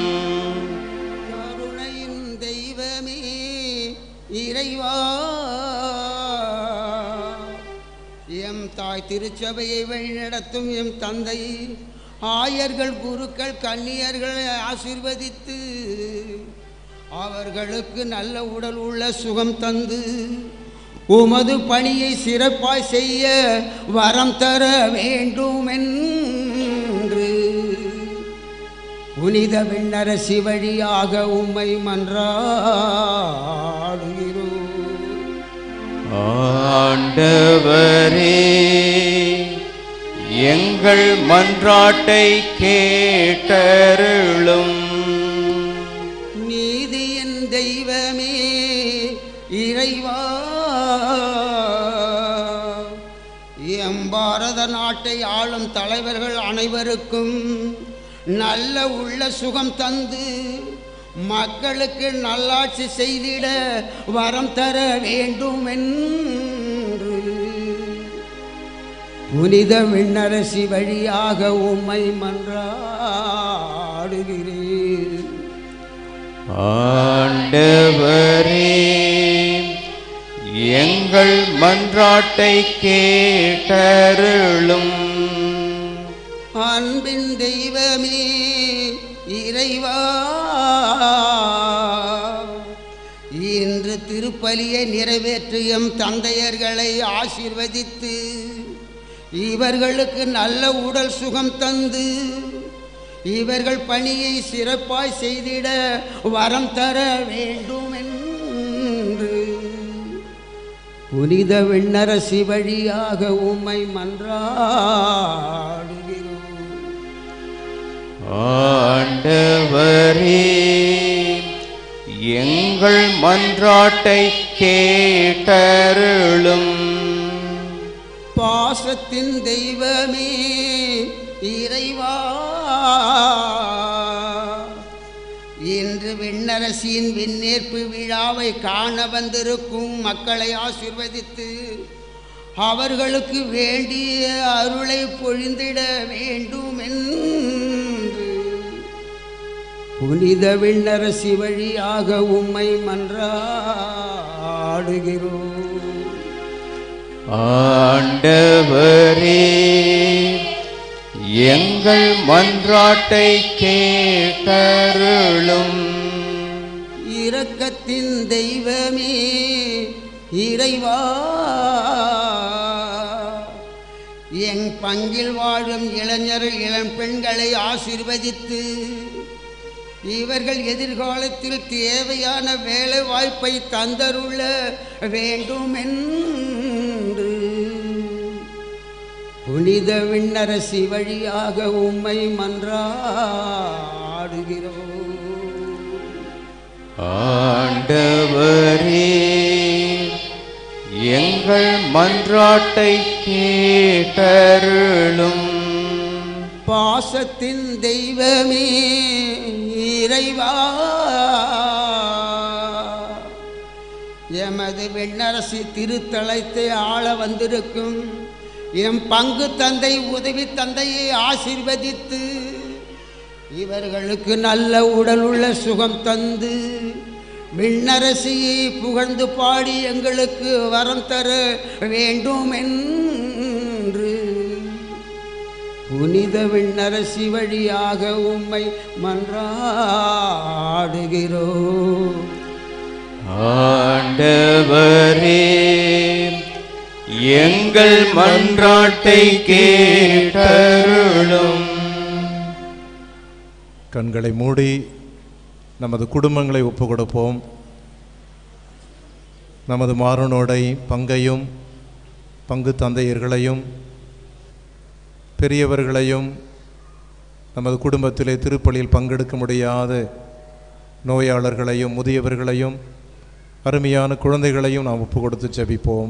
S12: கருணையின் தெய்வமே இறைவா எம் தாய் திருச்சபையை வழிநடத்தும் எம் தந்தை ஆயர்கள் குருக்கள் கன்னியர்களை ஆசீர்வதித்து அவர்களுக்கு நல்ல உடல் உள்ள சுகம் தந்து உமது பணியை சிறப்பாய் செய்ய வரம் தர வேண்டும் என்று புனித விண்ணரசி வழியாக உம்மை மன்றாடுகிறோம்
S10: ஆண்டவரே எங்கள் மன்றாட்டை கேட்டருளும்
S12: நீதியின் தெய்வமே இறைவா எம் பாரத நாட்டை ஆளும் தலைவர்கள் அனைவருக்கும் நல்ல உள்ள சுகம் தந்து மக்களுக்கு நல்லாட்சி செய்திட வரம் தர வேண்டும் என்று புனித விண்ணரசி வழியாக உம்மை மன்றாடுகிறேன்
S10: ஆண்டவரே எங்கள் மன்றாட்டை கேட்டருளும்
S12: அன்பின் தெய்வமே இறைவா இன்று திருப்பலியை நிறைவேற்றியும் தந்தையர்களை ஆசீர்வதித்து இவர்களுக்கு நல்ல உடல் சுகம் தந்து இவர்கள் பணியை சிறப்பாய் செய்திட வரம் தர வேண்டும் என்று புனித விண்ணரசி வழியாக உம்மை மன்றாடுகிறோம்
S10: ஆண்டவரே எங்கள் மன்றாட்டை கேட்டருளும்
S12: பாசத்தின் தெய்வமே இறைவா இன்று விண்ணரசியின் விண்ணேற்பு விழாவை காண வந்திருக்கும் மக்களை ஆசிர்வதித்து அவர்களுக்கு வேண்டிய அருளை பொழிந்திட வேண்டும் என்று புனித விண்ணரசி வழியாக உம்மை மன்றாடுகிறோம்
S10: ஆண்டவரே எங்கள் மன்றாட்டை கேட்டருளும்
S12: இரக்கத்தின் தெய்வமே இறைவா என் பங்கில் வாழும் இளைஞர் இளம் பெண்களை ஆசீர்வதித்து இவர்கள் எதிர்காலத்தில் தேவையான வேலை வாய்ப்பை தந்தருள வேண்டும் என்று புனித விண்ணரசி வழியாக உம்மை மன்றாடுகிறோம்
S10: ஆண்டவரே எங்கள் மன்றாட்டை கேட்டருளும்
S12: பாசத்தின் தெய்வமே இறைவா எமது விண்ணரசி திருத்தலத்தை ஆள வந்திருக்கும் எம் பங்கு தந்தை உதவி தந்தையை ஆசீர்வதித்து இவர்களுக்கு நல்ல உடல் உள்ள சுகம் தந்து விண்ணரசியை புகழ்ந்து பாடி எங்களுக்கு வரம் தர வேண்டும் என்று புனித விண்ணரசி வழியாக உம்மை மன்றாடுகிறோம்
S10: ஆண்டவரே எங்கள் மன்றாட்டை கேட்டருளும்
S6: கண்களை மூடி நமது குடும்பங்களை ஒப்பு கொடுப்போம் நமது மாறனோடை பங்கையும் பங்கு தந்தையர்களையும் பெரியவர்களையும் நமது குடும்பத்திலே திருப்பலியில் பங்கெடுக்க முடியாத நோயாளர்களையும் முதியவர்களையும் அருமையான குழந்தைகளையும் நாம் ஒப்பு கொடுத்து ஜெபிப்போம்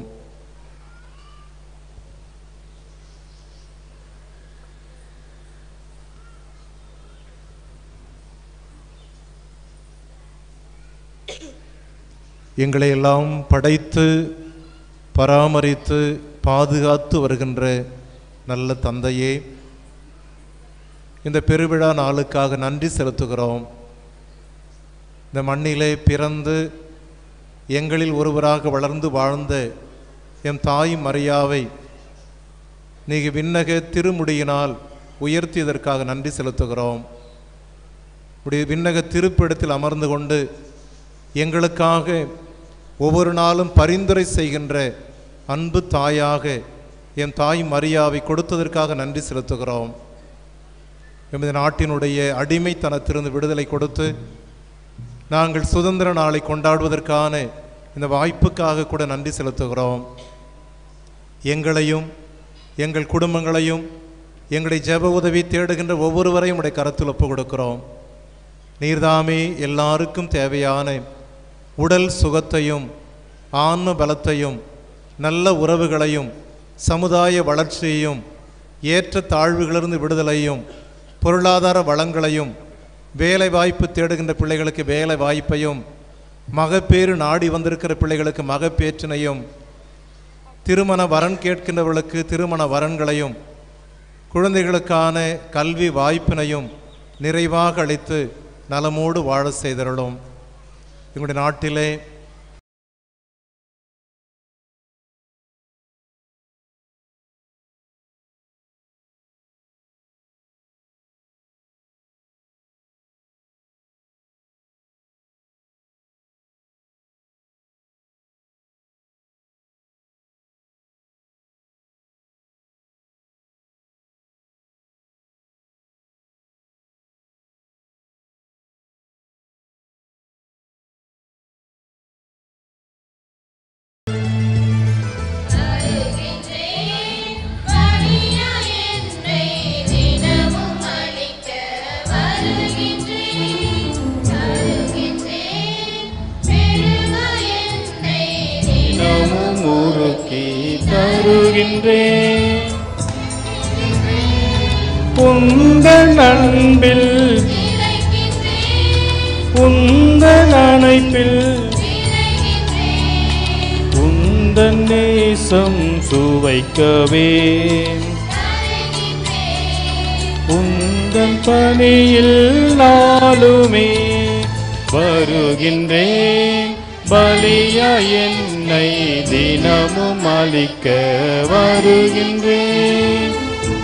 S6: எங்களை எல்லாம் படைத்து பராமரித்து பாதுகாத்து வருகின்ற நல்ல தந்தையே இந்த பெருவிழா நாளுக்காக நன்றி செலுத்துகிறோம் இந்த மண்ணிலே பிறந்து எங்களில் ஒருவராக வளர்ந்து வாழ்ந்த எம் தாய் மரியாவை நீங்க விண்ணக திருமுடியினால் உயர்த்தியதற்காக நன்றி செலுத்துகிறோம் உடைய விண்ணக திருப்பிடத்தில் அமர்ந்து கொண்டு எங்களுக்காக ஒவ்வொரு நாளும் பரிந்துரை செய்கின்ற அன்பு தாயாக என் தாய் மரியாவை கொடுத்ததற்காக நன்றி செலுத்துகிறோம் எமது நாட்டினுடைய அடிமைத்தனத்திலிருந்து விடுதலை கொடுத்து நாங்கள் சுதந்திர நாளை கொண்டாடுவதற்கான இந்த வாய்ப்புக்காக கூட நன்றி செலுத்துகிறோம் எங்களையும் எங்கள் குடும்பங்களையும் எங்களுடைய ஜெப உதவி தேடுகின்ற ஒவ்வொருவரையும் உடைய கரத்தில் ஒப்பு கொடுக்கிறோம் நீர்தாமே எல்லாருக்கும் தேவையான உடல் சுகத்தையும் ஆன்ம பலத்தையும் நல்ல உறவுகளையும் சமுதாய வளர்ச்சியையும் ஏற்ற தாழ்வுகளிலிருந்து விடுதலையும் பொருளாதார வளங்களையும் வேலை வாய்ப்பு தேடுகின்ற பிள்ளைகளுக்கு வேலை வாய்ப்பையும் மகப்பேறு நாடி வந்திருக்கிற பிள்ளைகளுக்கு மகப்பேற்றினையும் திருமண வரன் கேட்கின்றவர்களுக்கு திருமண வரன்களையும் குழந்தைகளுக்கான கல்வி வாய்ப்பினையும் நிறைவாக அளித்து நலமோடு வாழ செய்தருளும் எங்களுடைய நாட்டிலே
S4: தினமும் உருக்கி தருகின்றேன் உங்கள் அன்பில் உங்கள் அணைப்பில் உந்தன் நேசம் சுவைக்கவே உந்தன் பணியில் நாளுமே வருகின்றேன் பலியா என்னை தினமும் அளிக்க வருகின்றேன்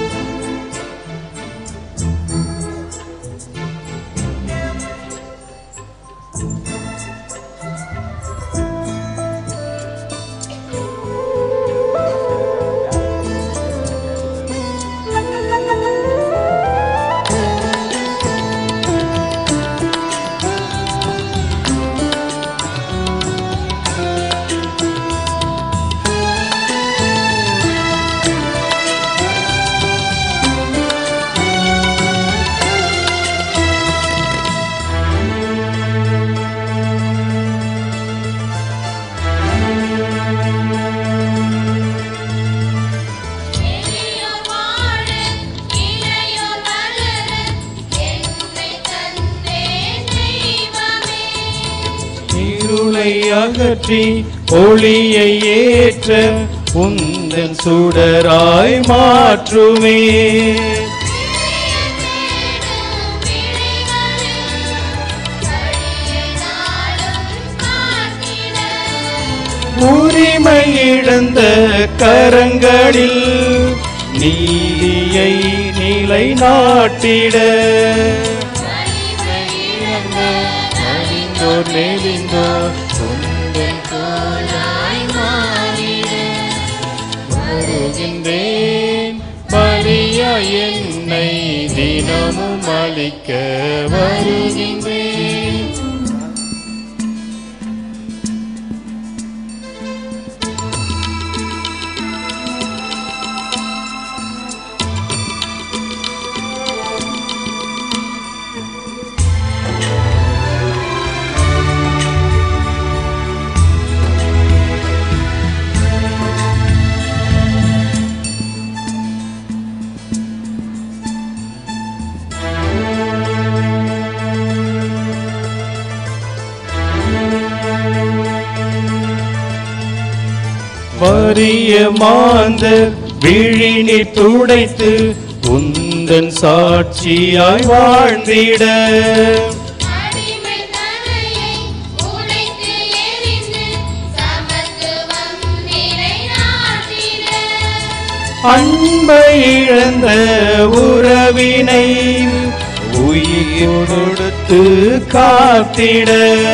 S4: இருளை அகற்றி ஒளியை ஏற்ற உந்தன் சுடராய் மாற்றுமே உரிமை இழந்த கரங்களில் நீதியை நிலை நாட்டிட நலிந்தோர் நெளிந்தோர் உந்தன் தோளாய் மாறிட வருகின்றேன் பலியா என்னை தினமும் அளிக்க வருகின்றேன் வறிய மாந்தர் விழிநீர் துடைத்து உந்தன் சாட்சியாய் வாழ்ந்திட அன்பை இழந்த உறவினை உயிர் கொடுத்து காத்திட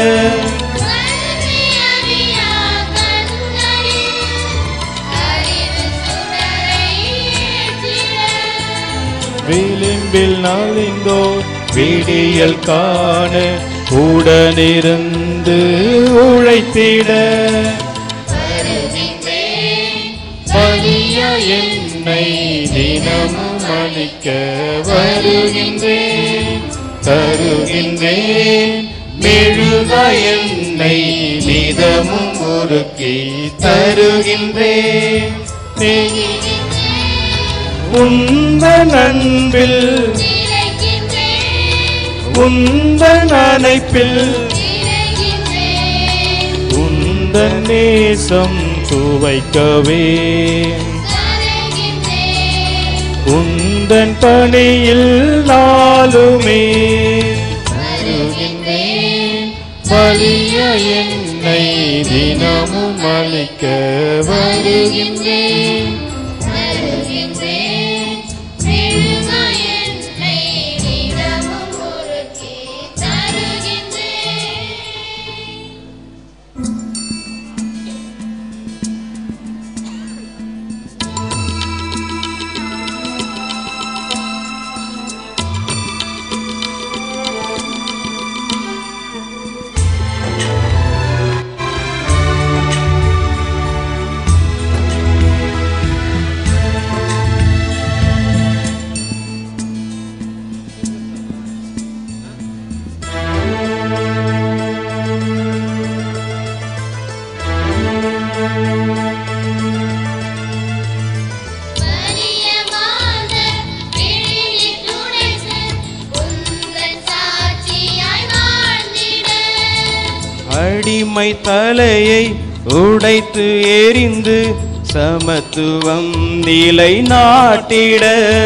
S4: விளிம்பில் நலிந்தோர் விடியல் காண உடனிருந்து உழைத்திட பலியா என்னை என்னை தினமும் அளிக்க வருகின்றேன் தருகின்றேன் மெழுக என்னை நிதமும் உருக்கி தருகின்றேன் உந்த நண்பில் உந்த அணைப்பில் உந்த நேசம் துவைக்கவே உந்தன் பணியில் நாளுமே வருகின்றேன் பலிய என்னை தினமும் அளிக்க வருகின்றேன்
S10: அடிமை தலையை உடைத்து எரிந்து சமத்துவம் நிலை நாட்டிட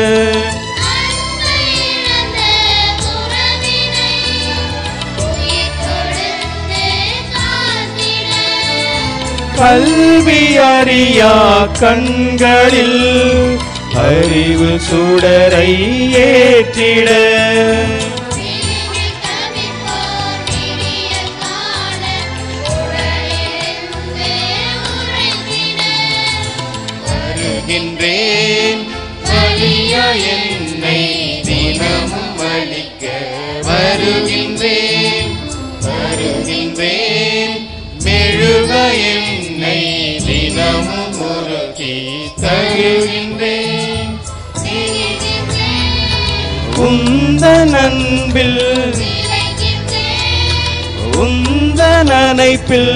S10: கல்வி அறியா கண்களில் அறிவு சுடரை ஏற்றிட வருகின்றேன் வலிய என்னை தினமும் அளிக்க வருகின்றேன் வருகின்றேன் மெழுக என்னை தினமும் உருக்கி தருகின்றேன் உந்த நண்பில் உந்த நனைப்பில்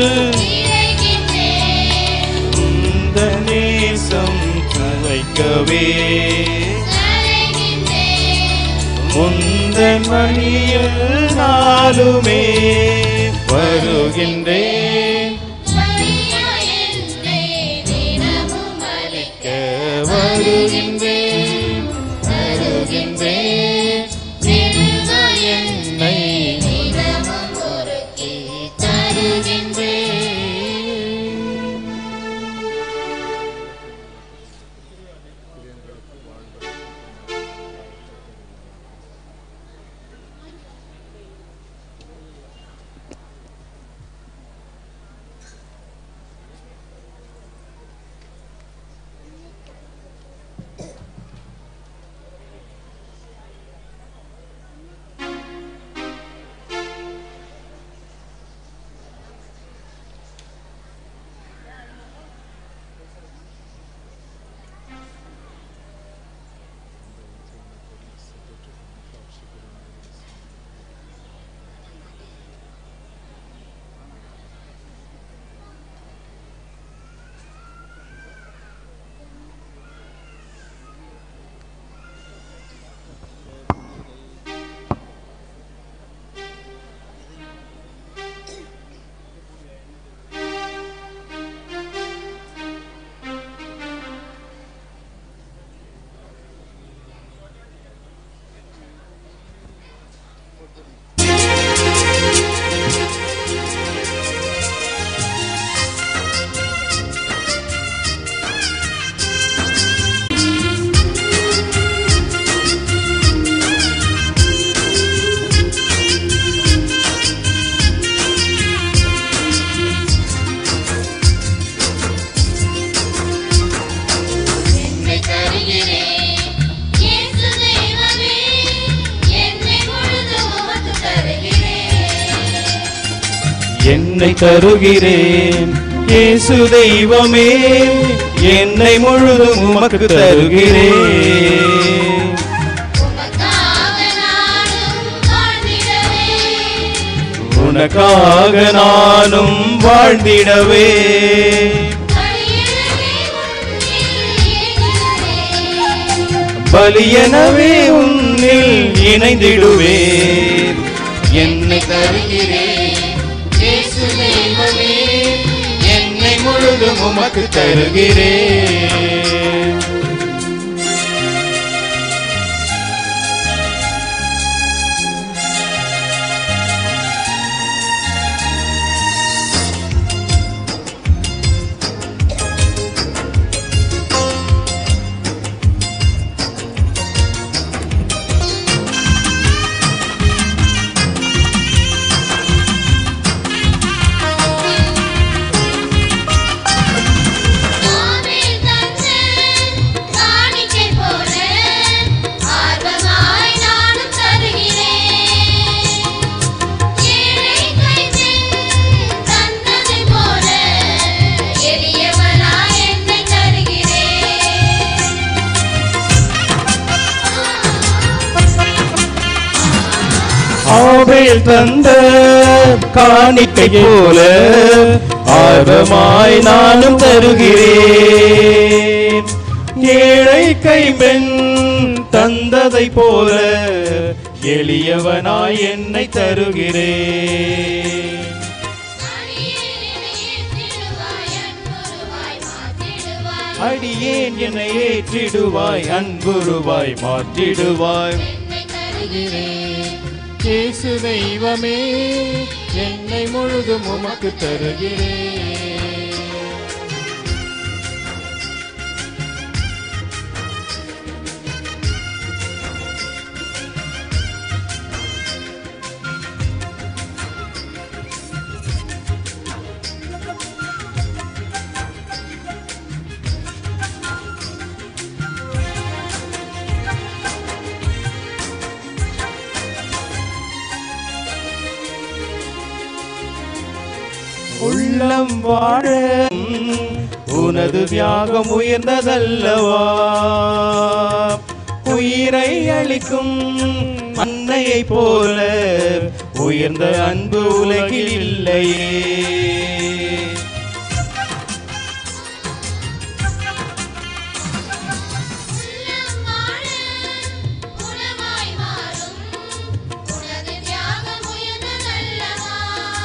S10: உந்த நேசம் துவைக்கவே உந்த மணியில் நாளுமே வருகின்றேன் அளிக்க வருகின்றேன் வருகின்றேன் திருவ என்னை தருகின்றேன்
S5: என்னை தருகிறேன் இயேசு தெய்வமே என்னை முழுதும் உமக்கு தருகிறேன்
S10: என்னை தருகிறேன் இயேசு தெய்வமே என்னை முழுதும் உமக்கு தருகிறேன் உனக்காக நானும் வாழ்ந்திடவே பலியனவே உன்னில் இணைந்திடுவேன் என்னை தருகிறேன் இயேசு தெய்வமே என்னை முழுதும் உமக்கு தருகிறேன்
S5: காணிக்கை போல ஆர்வமாய் நானும் தருகிறேன் ஏழை கைதில் தந்ததை போல எளியவனாய் என்னை தருகிறேன்
S10: ஆபேல் தந்த காணிக்கை போல ஆர்வமாய் நானும் தருகிறேன் ஏழை கைம்பெண் தந்ததை போல எளியவனாய் என்னை தருகிறேன் அடியேன் என்னை ஏற்றிடுவாய் அன்புருவாய் மாற்றிடுவாய் இயேசு தெய்வமே என்னை முழுதும் உமக்கு தருகிறேன் உள்ளம் வாழ உனது தியாகம் உயர்ந்ததல்லவா உயிரை அளிக்கும் அன்னையை போல உயர்ந்த அன்பு உலகில் இல்லையே
S5: உனது தியாகம் உயர்ந்ததல்லவா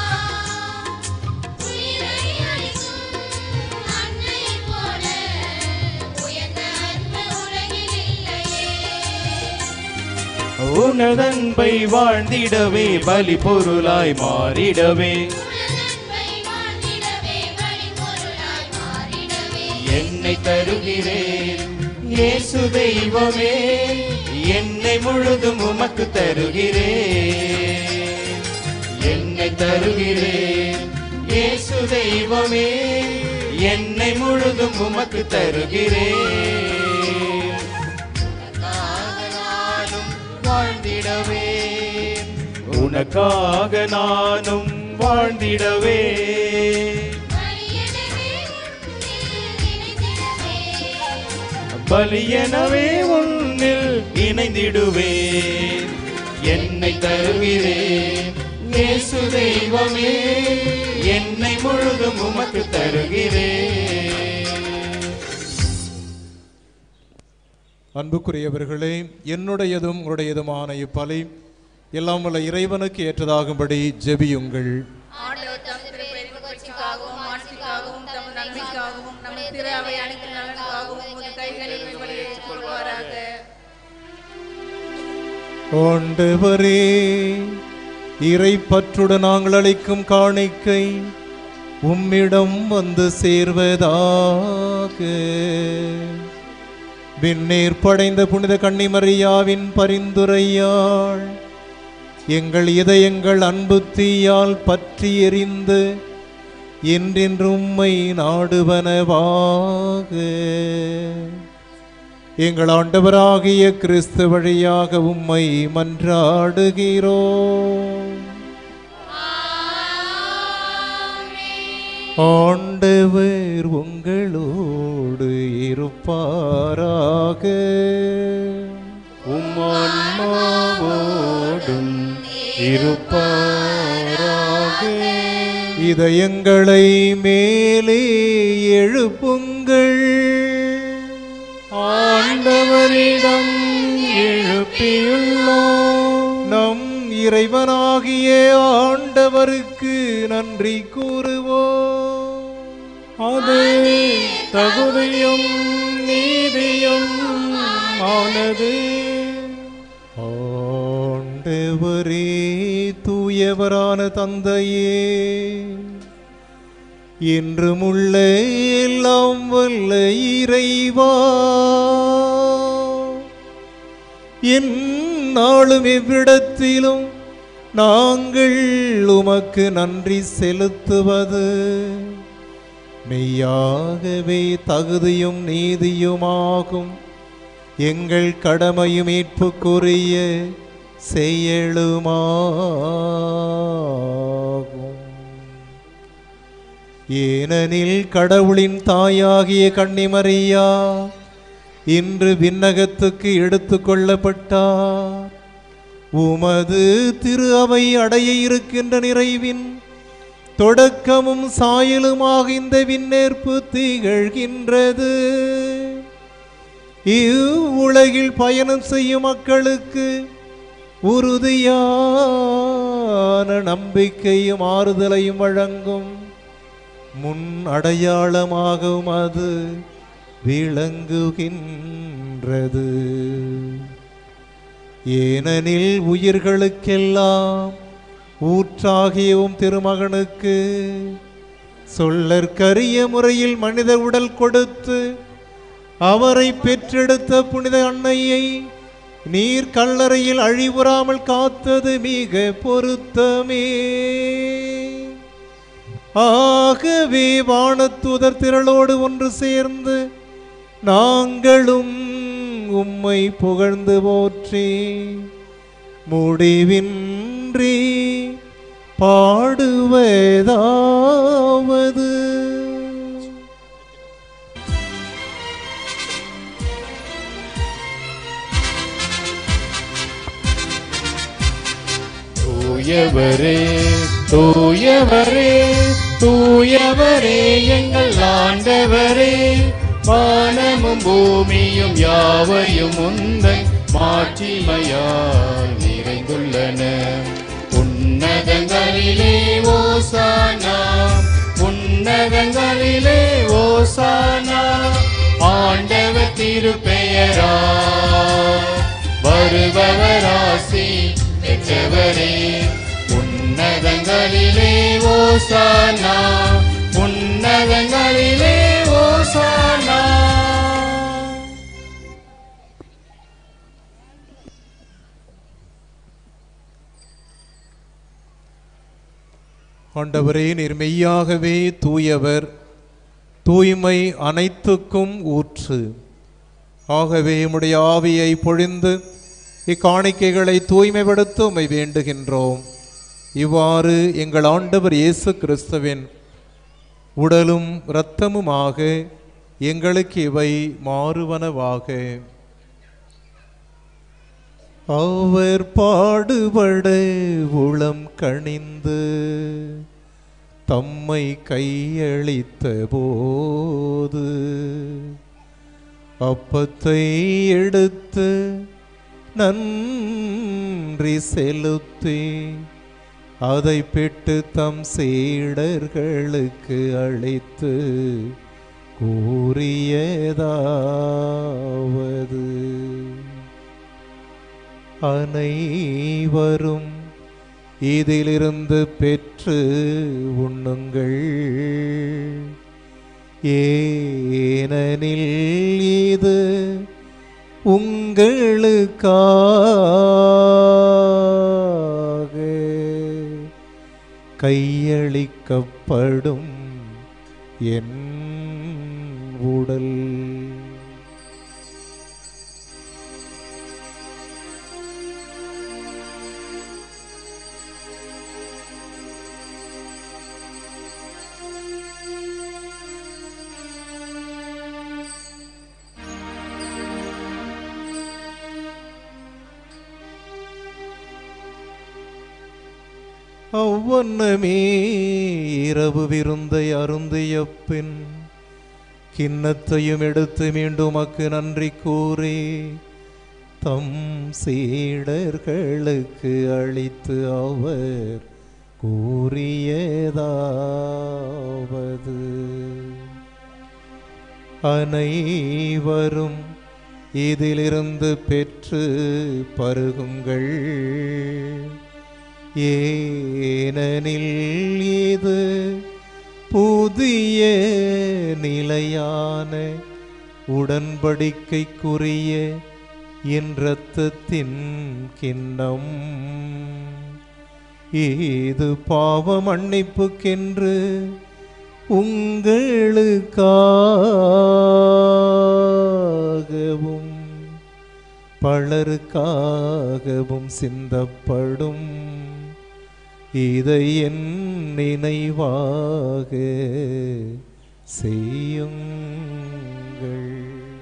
S5: உயிரை அளிக்கும் அன்னையைப் போல உயர்ந்த அன்பு உலகில் இல்லையே
S10: உனதன்பை வாழ்ந்திடவே பலி பொருளாய் மாறிடவே என்னை தருகிறேன் இயேசு தெய்வமே என்னை முழுதும் உமக்கு தருகிறேன் என்னை தருகிறேன் இயேசு தெய்வமே என்னை முழுதும் உமக்கு தருகிறேன் நானும் வாழ்ந்திடவே உனக்காக நானும் வாழ்ந்திடவே பலியனவே உன்னில் இணைந்திடுவேன் என்னை தருகிறேன் இயேசு தெய்வமே என்னை முழுதும் உமக்கு தருகிறேன்
S6: அன்புக்குரியவர்களே என்னுடையதும் உங்களுடையதுமான இப்பலி எல்லாம் வல்ல இறைவனுக்கு ஏற்றதாகும்படி ஜெபியுங்கள்
S13: ஆண்டவர் தம் திருப்பெருமகட்சிக்காகவும் ஆட்சிக்காகவும் தம் நன்மைக்காகவும் நம் திரு அவை அனைத்து நலனுக்காகவும் உமது கைகளில் வழியேற்றுக் கொள்வாராக
S6: ஆண்டவரே இறை பற்றுடன் நாங்கள் அளிக்கும் காணிக்கை உம்மிடம் வந்து சேர்வதாக விண்ணேர் படைந்த புனித கன்னிமரியாவின் பரிந்துரையாள் எங்கள் இதயங்கள் அன்பு தீயால் பற்றி எரிந்து என்றென்று உம்மை நாடுவனவாக எங்கள் ஆண்டவராகிய கிறிஸ்து வழியாக உம்மை மன்றாடுகிறோம் ஆண்டவர் உங்களோடு இருப்பாராக
S4: உம்மான்மாவோடும் இருப்பாராக
S6: இதயங்களை மேலே எழுப்புங்கள்
S4: ஆண்டவரிடம் எழுப்பியுள்ளோம்
S6: நம் இறைவனாகிய ஆண்டவருக்கு நன்றி கூறுவோம்
S4: அது தகுதியும் நீதியும் ஆனது
S6: ஆண்டவரே தூயவரான தந்தையே என்றும் உள்ள எல்லாம் வல்ல இறைவா என் நாளும் எவ்விடத்திலும் நாங்கள் உமக்கு நன்றி செலுத்துவது மெய்யாகவே தகுதியும் நீதியுமாகும் எங்கள் கடமையும் மீட்புக்குரிய செயலுமாகும் ஏனெனில் கடவுளின் தாயாகிய கன்னிமரியா இன்று விண்ணகத்துக்கு எடுத்து கொள்ளப்பட்டார் உமது திரு அவை அடைய இருக்கின்ற நிறைவின் தொடக்கமும் சாயலுமாக இந்த விண்ணேற்பு திகழ்கின்றது இவ்வுலகில் பயணம் செய்யும் மக்களுக்கு உறுதியான நம்பிக்கையும் ஆறுதலையும் வழங்கும் முன் அடையாளமாகவும் அது விளங்குகின்றது ஏனெனில் உயிர்களுக்கெல்லாம் ஊற்றாகியவும் திருமகனுக்கு சொல்லற்கரிய முறையில் மனித உடல் கொடுத்து அவரை பெற்றெடுத்த புனித அன்னையை நீர் கல்லறையில் அழிவுறாமல் காத்தது மிக பொருத்தமே ஆகவே வானத்துதர் திரளோடு ஒன்று சேர்ந்து நாங்களும் உம்மை புகழ்ந்து போற்றி முடிவின்றி பாடுவதாவது
S4: தூயவரே தூயவரே தூயவரே எங்கள் ஆண்டவரே வானமும் பூமியும் யாவையும் உந்தன் மாட்சிமையால் நிறைந்துள்ளன உன்னதங்களிலே ஓசானா உன்னதங்களிலே ஓசானா ஆண்டவர் திருப்பெயரா வருபவராசி பெற்றவரே உன்னதங்களிலே ஓசானா உன்னதங்களிலே ஓசானா
S6: ஆண்டவரே நீர் மெய்யாகவே தூயவர் தூய்மை அனைத்துக்கும் ஊற்று ஆகவே உம்முடைய ஆவியை பொழிந்து இக்காணிக்கைகளை தூய்மைப்படுத்த உம்மை வேண்டுகின்றோம் இவ்வாறு எங்கள் ஆண்டவர் இயேசு கிறிஸ்துவின் உடலும் இரத்தமுமாக எங்களுக்கு இவை மாறுவனவாக அவர் பாடுபட உளம் கணிந்து தம்மை கையளித்த போது அப்பத்தை எடுத்து நன்றி செலுத்தி அதை பெற்று தம் சீடர்களுக்கு அளித்து கூறியதாவது அனைவரும் இதிலிருந்து பெற்று உண்ணுங்கள் ஏனெனில் இது உங்களுக்காக கையளிக்கப்படும் என் உடல் அவ்வண்ணமே இரவு விருந்தை அருந்திய பின் கிண்ணத்தையும் எடுத்து மீண்டும் அக்கு நன்றி கூறி தம் சீடர்களுக்கு அளித்து அவர் கூறியதாவது அனைவரும் இதிலிருந்து பெற்று பருகுங்கள் ஏனெனில் இது புதிய நிலையான உடன்படிக்கைக்குரிய என் இரத்தத்தின் கிண்ணம் இது பாவ மன்னிப்புக்கென்று உங்களுக்காகவும் பலருக்காகவும் சிந்தப்படும் இதை என் நினைவாக செய்யுங்கள்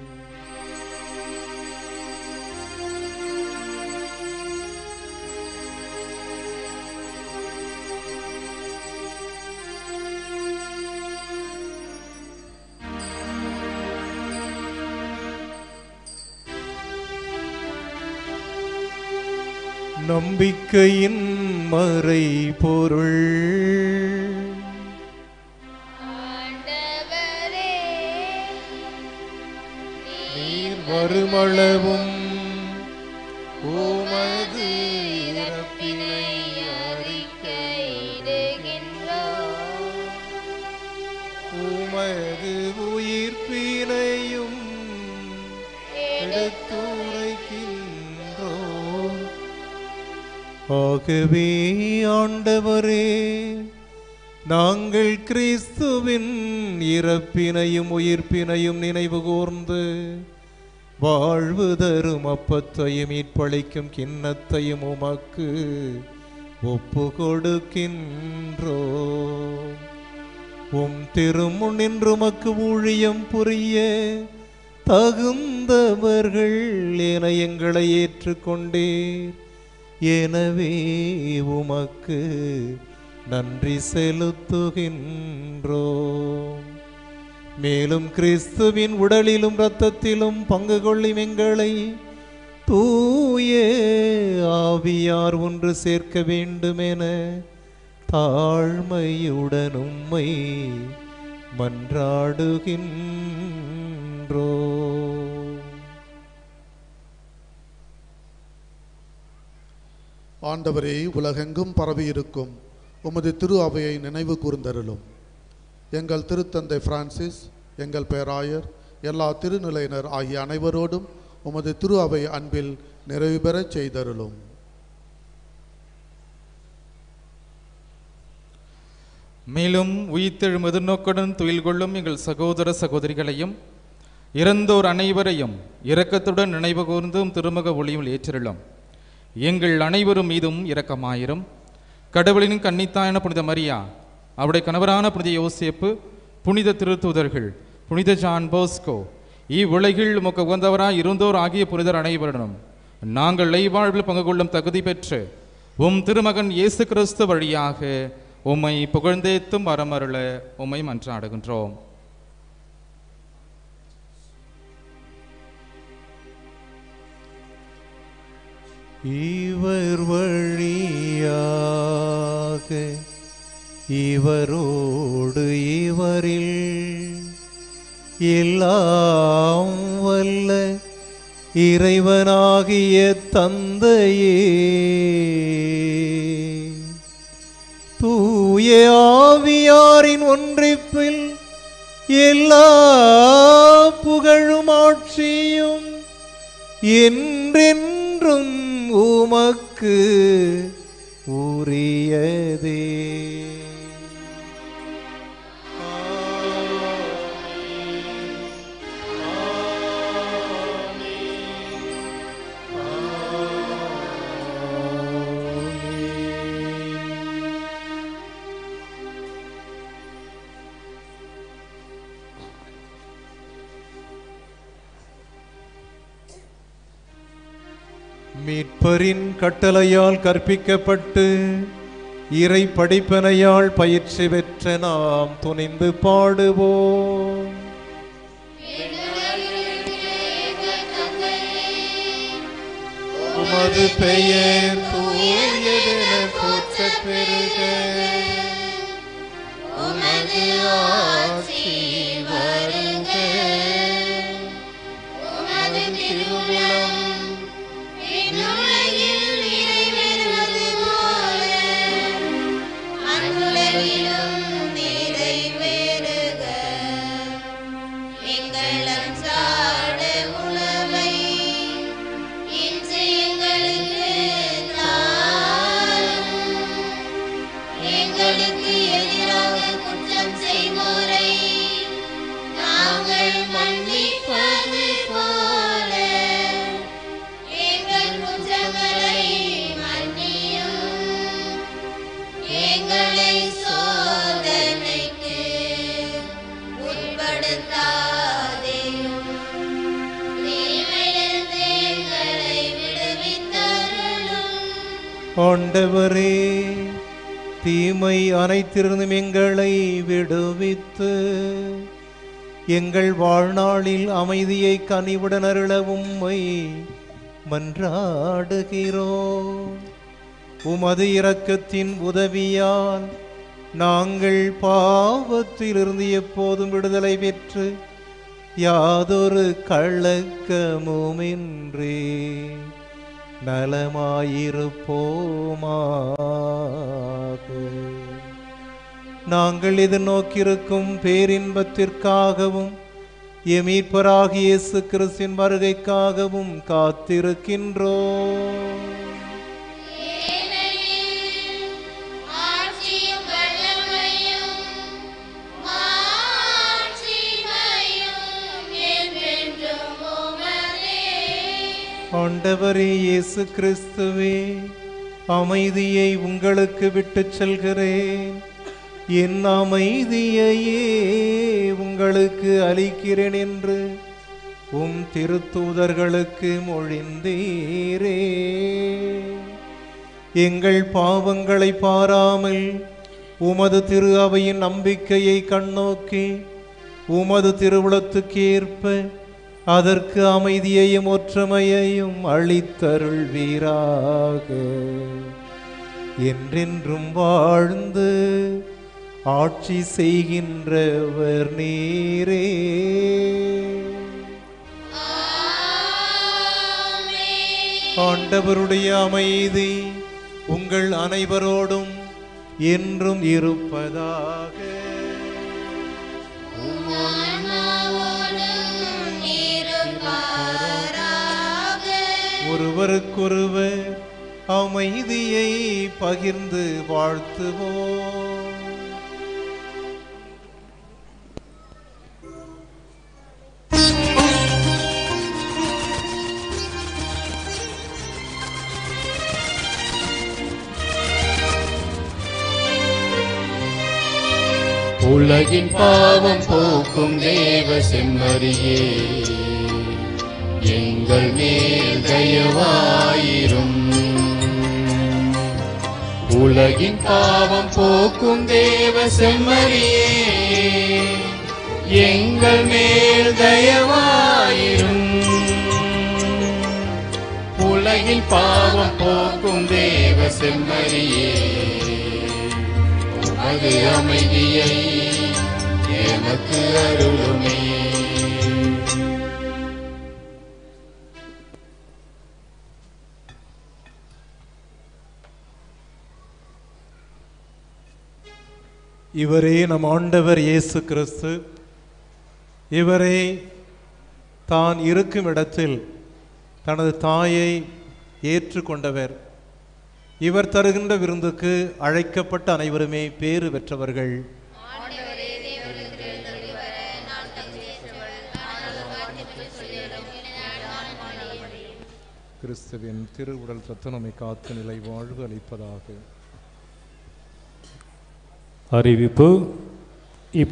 S6: நம்பிக்கையின் மறை பொருள் நீர் வருமளவும் உமது இறப்பினை உமது உயிர்ப்பினையும் எடுத்துரைக்கின்றோம் ஆகவே ஆண்டவரே நாங்கள் கிறிஸ்துவின் இறப்பினையும் உயிர்ப்பினையும் நினைவு கூர்ந்து வாழ்வு தரும் அப்பத்தையும் மீட்பளிக்கும் கிண்ணத்தையும் உமக்கு ஒப்பு கொடுக்கின்றோம் உம் திருமுன் நின்று உமக்கு ஊழியம் புரிய தகுந்தவர்கள் என எங்களை ஏற்றுக்கொண்டீர் எனவே உமக்கு நன்றி செலுத்துகின்றோம் மேலும் கிறிஸ்துவின் உடலிலும் இரத்தத்திலும் பங்கு கொள்ளும் எங்களை தூய ஆவியார் ஒன்று சேர்க்க வேண்டுமென தாழ்மையுடன் உம்மை மன்றாடுகின்றோம்
S14: ஆண்டவரே உலகெங்கும் பரவியிருக்கும் உமது திரு அவையை நினைவு கூர்ந்தருளும் எங்கள் திருத்தந்தை பிரான்சிஸ் எங்கள் பேராயர் எல்லா திருநிலையினர் ஆகிய அனைவரோடும் உமது திரு அவை அன்பில் நிறைவு பெறச் செய்தருளும்
S11: மேலும் உயிர்த்தெழும் எதிர்நோக்குடன் துயில் கொள்ளும் எங்கள் சகோதர சகோதரிகளையும் இறந்தோர் அனைவரையும் இரக்கத்துடன் நினைவு கூர்ந்தும் திருமுக ஒளியும் ஏற்றிருளும் எங்கள் அனைவரும் மீதும் இரக்கமாயிரும் கடவுளின் கன்னித்தாயான புனித மரியா அவருடைய கணவரான புனித யோசேப்பு புனித திருத்தூதர்கள் புனித ஜான் போஸ்கோ இவ்வுலகில் உமக்கு உகந்தவராய் இருந்தோர் ஆகிய புனிதர் அனைவருடனும் நாங்கள் லைவாழ்வில் பங்கு கொள்ளும் தகுதி பெற்று உம் திருமகன் இயேசு கிறிஸ்து வழியாக உம்மை புகழ்ந்தேத்தும் வரமருள உம்மை மன்றாடுகின்றோம்
S6: இவர் வழியாக இவரோடு இவரில் எல்லாம் வல்ல இறைவனாகிய தந்தையே தூய ஆவியாரின் ஒன்றிப்பில் எல்லா புகழும் ஆட்சியும் என்றென்றும் உமக்கு உரியதே மீட்பரின் கட்டளையால் கற்பிக்கப்பட்டு இறை படிப்பனையால் பயிற்சி பெற்ற நாம் துணிந்து பாடுவோம் உமது பெயர் தூயதென போற்றப் பெறுக உமது ஆட்சி வருக உமது திருவுளம்
S5: விண்ணுலகில் நிறைவேறுவது போல மண்ணுலகிலும் நிறைவேறுக எங்கள் அன்றாட உணவை இன்று எங்களுக்கு தாரும் எங்களுக்கு எதிராக குற்றம் செய்வோரை நாங்கள் மன்னிப்பது போல எங்கள் குற்றங்களை மன்னியும் எங்களை சோதனைக்கு உட்படுத்தாதேயும் தீமையிலிருந்து எங்களை விடுவித்தருளும்
S6: ஆண்டவரே தீமை அனைத்திருந்தும் எங்களை விடுவித்து எங்கள் வாழ்நாளில் அமைதியை கனிவுடன் அருள உம்மை மன்றாடுகிறோம் உமது இரக்கத்தின் உதவியால் நாங்கள் பாவத்திலிருந்து எப்போதும் விடுதலை பெற்று யாதொரு கள்ளக்கமுமின்றி நலமாயிருப்போமாக நாங்கள் எதிர்நோக்கியிருக்கும் பேரின்பத்திற்காகவும் எமீட்பராகிய இயேசு கிறிஸ்தின் வருகைக்காகவும் காத்திருக்கின்றோம்
S5: ஆட்சியும் வல்லமையும் மாட்சிமையும் என்றென்றும் உமதே
S6: ஆண்டவரே இயேசு கிறிஸ்துவே அமைதியை உங்களுக்கு விட்டுச் செல்கிறேன் என் அமைதியையே உங்களுக்கு அளிக்கிறேன் என்று உம் திருத்தூதர்களுக்கு மொழிந்தீரே எங்கள் பாவங்களை பாராமல் உமது திரு அவையின் நம்பிக்கையை கண்ணோக்கி உமது திருவுளத்துக்கு ஏற்ப அதற்கு அமைதியையும் ஒற்றுமையையும் அளித்தருள்வீராக என்றென்றும் வாழ்ந்து ஆட்சி செய்கின்றவர் நீரே ஆண்டவருடைய அமைதி உங்கள் அனைவரோடும் என்றும் இருப்பதாக ஒருவருக்கொருவர் அமைதியை பகிர்ந்து வாழ்த்துவோம்
S3: உலகின் பாவம் போக்கும் தேவ செம்மறியே எங்கள் மேல் தயவாயிரும் உலகின் பாவம் போக்கும் தேவ செம்மறியே எங்கள் மேல் தயவாயிரும் உலகின் பாவம் போக்கும் தேவ செம்மறியே உமது அமைதியை எமக்கு அருளுமே
S6: இவரே நம் ஆண்டவர் இயேசு கிறிஸ்து இவரே தான் இருக்கும் இடத்தில் தனது தாயை ஏற்றுக்கொண்டவர் இவர் தருகின்ற விருந்துக்கு அழைக்கப்பட்ட அனைவருமே பேறு பெற்றவர்கள் கிறிஸ்துவின் திருவுடல் சத்துணமை காத்து நிலை வாழ்வு அளிப்பதாக
S4: அறிவிப்பு இப்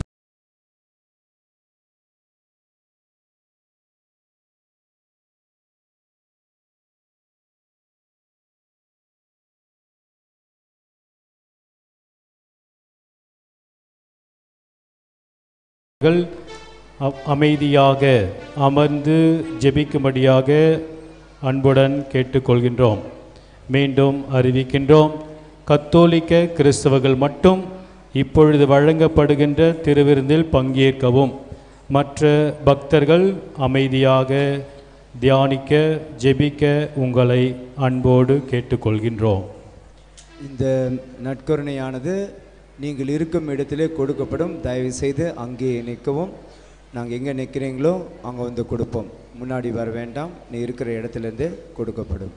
S4: கள் அ- அமைதியாக அமர்ந்து ஜெபிக்கும்படியாக அன்புடன் கேட்டுக்கொள்கின்றோம் மீண்டும் அறிவிக்கின்றோம் கத்தோலிக்க கிறிஸ்தவர்கள் மட்டும் இப்பொழுது வழங்கப்படுகின்ற திருவிருந்தில் பங்கேற்கவும் மற்ற பக்தர்கள் அமைதியாக தியானிக்க ஜெபிக்க உங்களை அன்போடு கேட்டுக்கொள்கின்றோம்
S7: இந்த நற்கருணையானது நீங்கள் இருக்கும் இடத்திலே கொடுக்கப்படும் தயவு செய்து அங்கே நிற்கவும் நாங்கள் எங்கே நிற்கிறீங்களோ அங்கே வந்து கொடுப்போம் முன்னாடி வர வேண்டாம் நீ இருக்கிற இடத்துலேருந்தே கொடுக்கப்படும்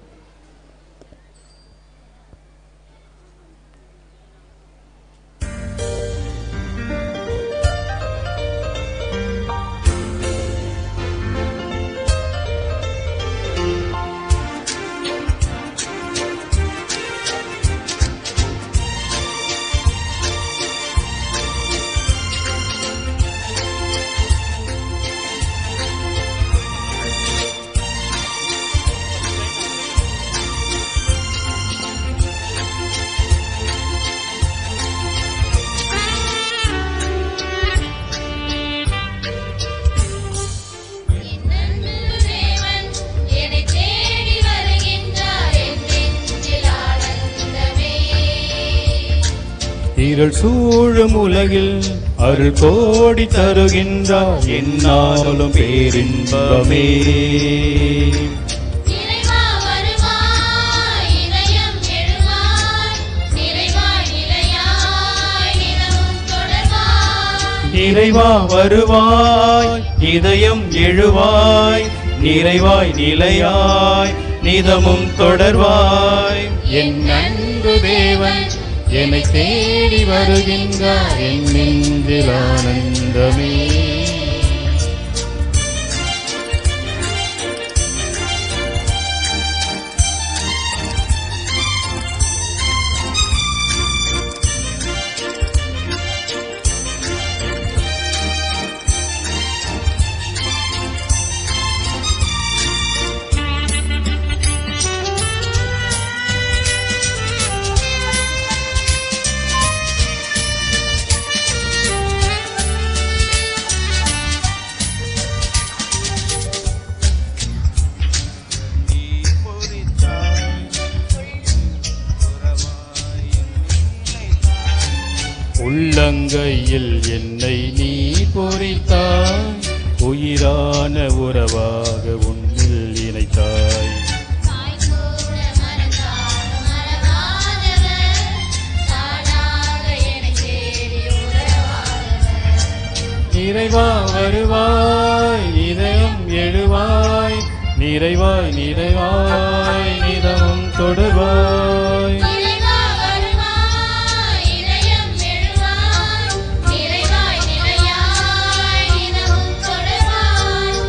S5: தேவன் என்னை தேடி வருகின்றார் என் நெஞ்சில் ஆனந்தமே
S4: இருள் சூழும் உலகில் அருள் கோடி தருகின்றார் என்னாலும் பேரின்பமே
S5: நிறைவா வருவாய் இதயம் எழுவாய் நிறைவாய் நிலையாய் நிலவும் தொடர்வாய்
S4: நிறைவா வருவாய் இதயம் எழுவாய் நிறைவாய் நிலையாய் நிதமும் தொடர்வாய் என் அன்பு தேவன் என்னை தேடி வருகின்றார் என் நெஞ்சில் ஆனந்தமே உள்ளங்கையில் என்னை நீ பொறித்தாய் உயிரான உறவாக உன்னில் இணைத்தாய் நிறைவா வருவாய் இதயம் எழுவாய் நிறைவாய் நிறைவாய் நிதமும் தொடர்வாய்
S5: நிறைவா வருவாய் இதயம் எழுவாய் நிறைவாய் நிலையாய் நிலவும் தொடர்வாய்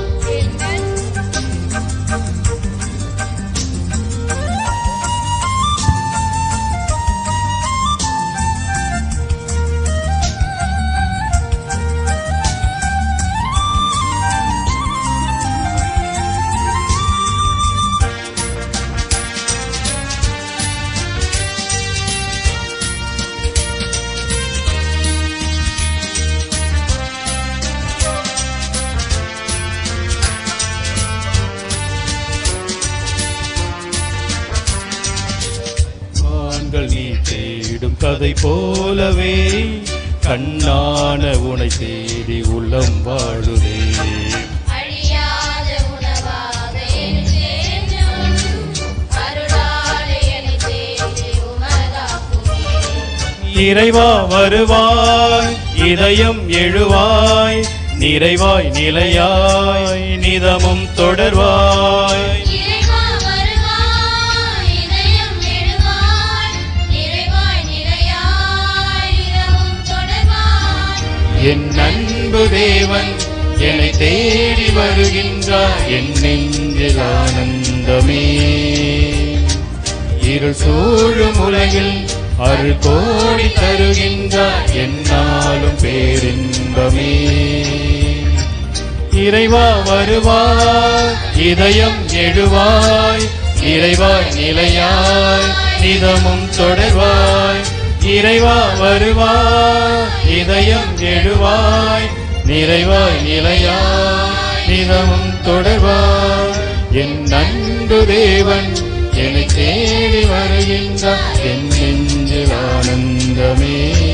S4: ஆண்கள் நீ தேடும் கதை போலவே கண்ணான உனை தேடி உள்ளம் வாழுதே
S5: அழியாத உணவாக என் தேர்ந்தவன் அருளாலே என்னை தேடி உமதாக்குமே
S4: இறைவா வருவாய் இதயம் எழுவாய் நிறைவாய் நிலையாய் நிதமும் தொடர்வாய்
S5: இறைவா வருவாய் இதயம் எழுவாய் நிறைவாய் நிலையாய் நிலவும் தொடர்வாய்
S4: என் அன்பு தேவன் என்னை தேடி வருகின்றார் என் நெஞ்சில் ஆனந்தமே இருள் சூழும் உலகில் அருள் கோடி தருகின்றார் என்னாலும் பேரின்பமே இறைவா வருவாய் இதயம் எழுவாய் இறைவாய் நிலையாய் நிதமும் தொடர்வாய் இறைவா வருவாய் இதயம் எழுவாய்
S3: நிறைவாய் நிலையாய் நிதமும் தொடர்வாய் என் அன்பு தேவன் என்னை தேடி வருகின்றார் என் நெஞ்சில் ஆனந்தமே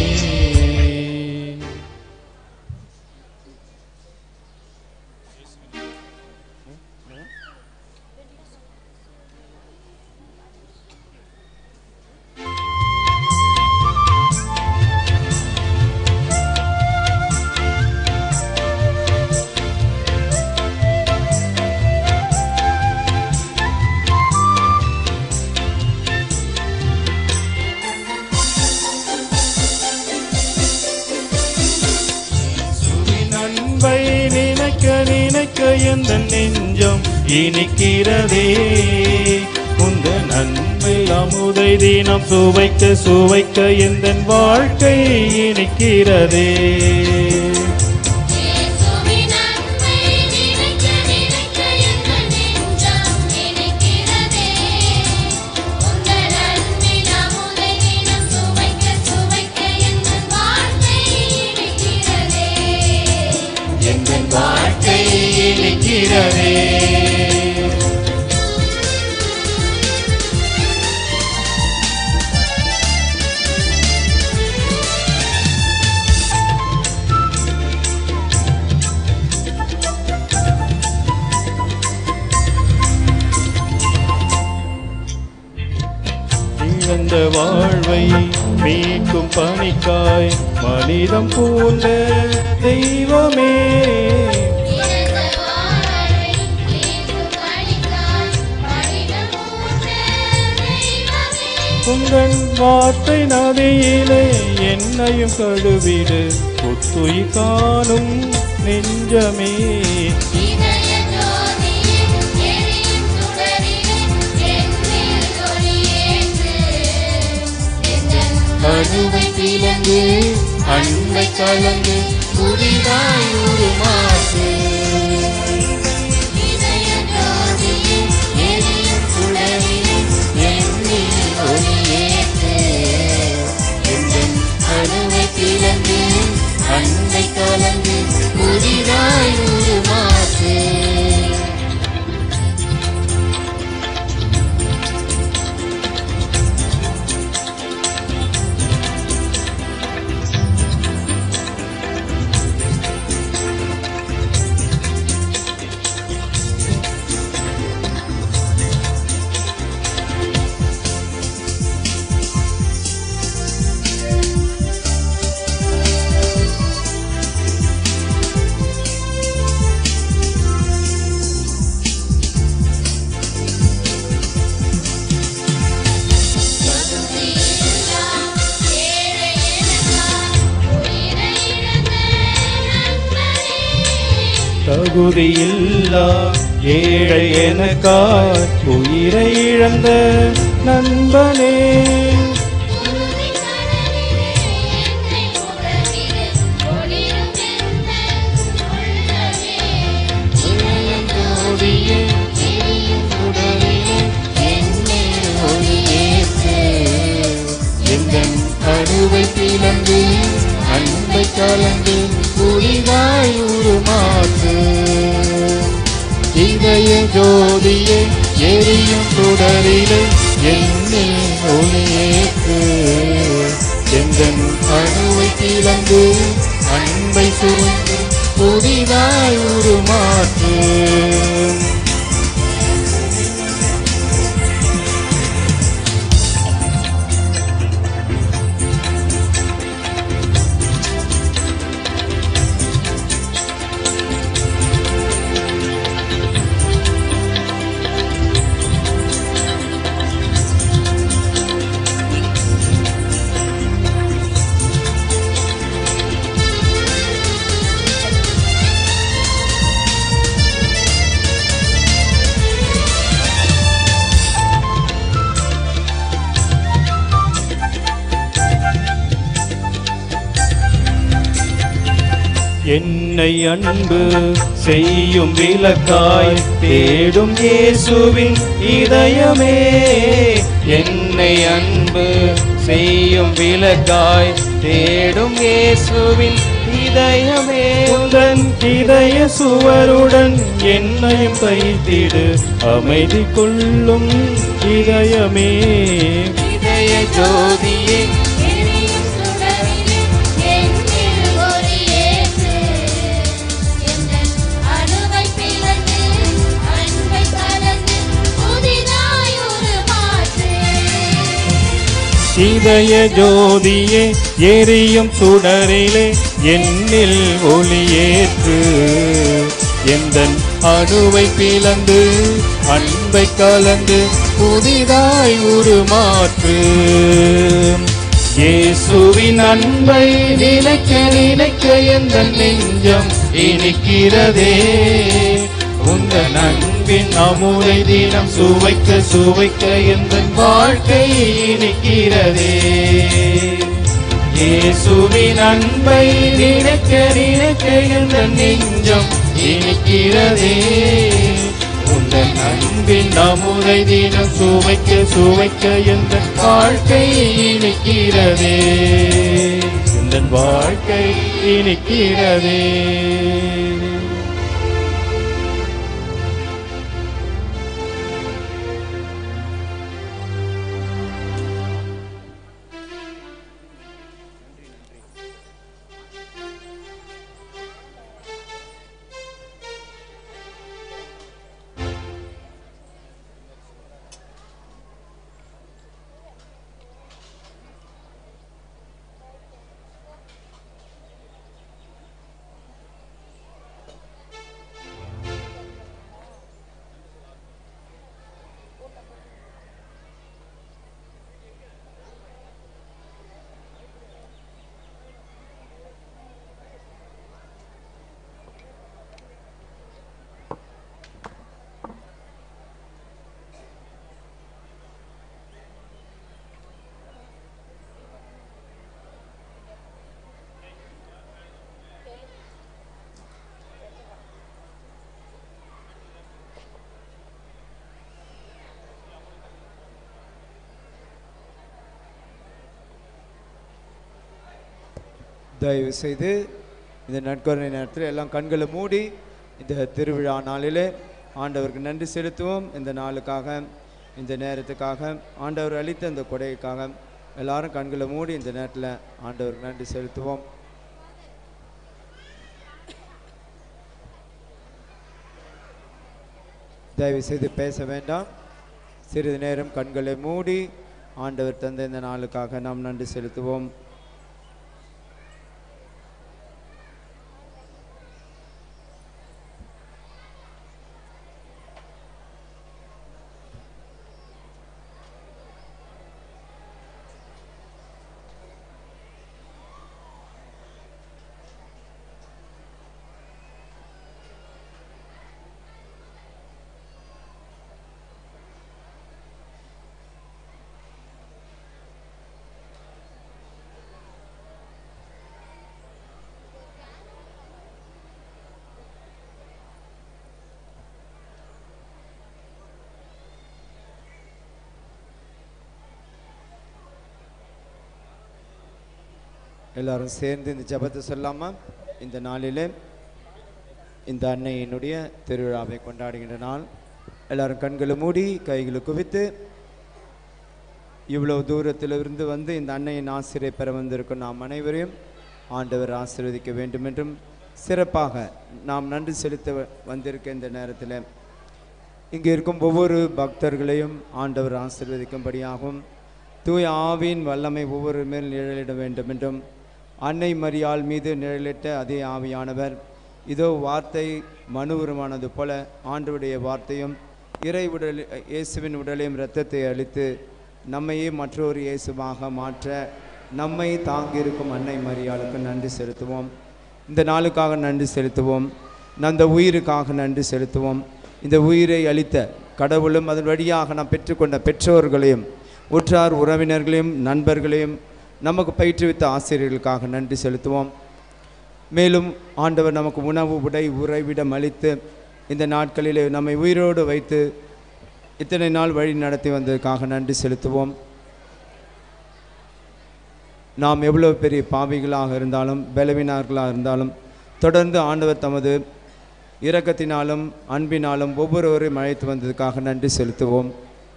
S3: அன்பை நினைக்க நினைக்க எந்த நெஞ்சம் இனிக்கிறதே உந்த நன்மை அமுதை தினம் சுவைக்க சுவைக்க எந்த வாழ்க்கை இனிக்கிறதே எங்கள் வாழ்க்கை இனிக்கிறதே இழந்த வாழ்வை மீட்கும் பணிக்காய் மனிதம் பூண்ட தெய்வமே உங்கள் வார்த்தை நதியிலே என்னையும் கழுவிடு புத்துயிர் காணும் நெஞ்சமே அணுவை திலங்கு அன்பை கலந்து புதிதாய் ஒரு மாற்று அணுவை திலங்கு அன்பை கலந்து புதிதாய் ஒரு மாற்று தகுதியில்லா ஏழை எனக்காய் உயிரை இழந்த நண்பனே ஜோதியே, உடலிலே என்னில் ஒளியேற்று. எந்தன் அணுவை பிளந்து அன்பை கலந்து புதிதாய் உருமாற்று இதய ஜோதியே எரியும் சுடரிலே என்னில் ஒளியேற்று எந்தன் அணுவை பிளந்து அன்பை சுருந்து புதிதாய் உருமாற்று என்னை அன்பு செய்யும் விளக்காய் தேடும் இயேசுவின் இதயமே என்னை அன்பு செய்யும் விளக்காய் தேடும் இயேசுவின் இதயமே இதயமே உந்தன் இதய சுவருடன் என்னையும் தைத்திடு அமைதி கொள்ளும் இதயமே
S1: இதய ஜோதியே
S5: எரியும் சுடரிலே என்னில் ஒளியேற்று. எந்தன் அணுவை பிளந்து, அன்பை கலந்து, புதிதாய் உருமாற்று.
S3: இதய ஜோதியே எரியும் சுடரிலே என்னில் ஒளியேற்று எந்தன் அணுவை பிளந்து அன்பை கலந்து புதிதாய் உருமாற்று இயேசுவின் அன்பை நினைக்க நினைக்க எந்த நெஞ்சம் இனிக்கிறதே உந்தன் அன்பின் அமுதை தினம் சுவைக்க சுவைக்க எந்த வாழ்க்கை இனிக்கிறதே இயேசுவின் அன்பை நினைக்க நினைக்க எந்த நெஞ்சம் இனிக்கிறதே உந்தன் அன்பின் அமுதை தினம் சுவைக்க சுவைக்க எந்த வாழ்க்கை இனிக்கிறதே இந்த வாழ்க்கை இனிக்கிறதே
S7: தயவு செய்து இந்த நட்கருணை நேரத்தில் எல்லாம் கண்களை மூடி இந்த திருவிழா நாளிலே ஆண்டவருக்கு நன்றி செலுத்துவோம் இந்த நாளுக்காக இந்த நேரத்துக்காக ஆண்டவர் அளித்த இந்த கொடைக்காக எல்லாரும் கண்களை மூடி இந்த நேரத்தில் ஆண்டவருக்கு நன்றி செலுத்துவோம் தயவு செய்து பேச வேண்டாம் சிறிது நேரம் கண்களை மூடி ஆண்டவர் தந்த இந்த நாளுக்காக நாம் நன்றி செலுத்துவோம் எல்லாரும் சேர்ந்து இந்த ஜெபத்தை சொல்லாமா இந்த நாளிலே இந்த அன்னையினுடைய திருவிழாவை கொண்டாடுகின்ற நாள் எல்லாரும் கண்களை மூடி கைகளை குவித்து இவ்வளவு தூரத்திலிருந்து வந்து இந்த அன்னையின் ஆசிரியை பெற வந்திருக்கும் நாம் அனைவரையும் ஆண்டவர் ஆசீர்வதிக்க வேண்டும் என்றும் சிறப்பாக நாம் நன்றி செலுத்த வ- வந்திருக்க இந்த நேரத்தில் இங்கே இருக்கும் ஒவ்வொரு பக்தர்களையும் ஆண்டவர் ஆசீர்வதிக்கும்படியாகவும் தூய ஆவியின் வல்லமை ஒவ்வொரு மேல் நிழலிட வேண்டும் என்றும் அன்னை மரியாள் மீது நிழலிட்ட அதே ஆவியானவர் இதோ வார்த்தை மனு உருவானது போல ஆண்டவருடைய வார்த்தையும் இறை உடல் இயேசுவின் உடலையும் இரத்தத்தை அளித்து நம்மையே மற்றொரு இயேசுவாக மாற்ற நம்மை தாங்கியிருக்கும் அன்னை மரியாளுக்கு நன்றி செலுத்துவோம் இந்த நாளுக்காக நன்றி செலுத்துவோம் அந்த உயிருக்காக நன்றி செலுத்துவோம் இந்த உயிரை அளித்த கடவுளும் அதன் வழியாக நாம் பெற்றுக்கொண்ட பெற்றோர்களையும் உற்றார் உறவினர்களையும் நண்பர்களையும் நமக்கு பயிற்றுவித்த ஆசிரியர்களுக்காக நன்றி செலுத்துவோம் மேலும் ஆண்டவர் நமக்கு உணவு உடை உறைவிடம் அளித்து இந்த நாட்களிலே நம்மை உயிரோடு வைத்து இத்தனை நாள் வழி நடத்தி வந்ததற்காக நன்றி செலுத்துவோம் நாம் எவ்வளோ பெரிய பாவிகளாக இருந்தாலும் பலவீனர்களாக இருந்தாலும் தொடர்ந்து ஆண்டவர் தமது இரக்கத்தினாலும் அன்பினாலும் ஒவ்வொருவரையும் அழைத்து வந்ததுக்காக நன்றி செலுத்துவோம்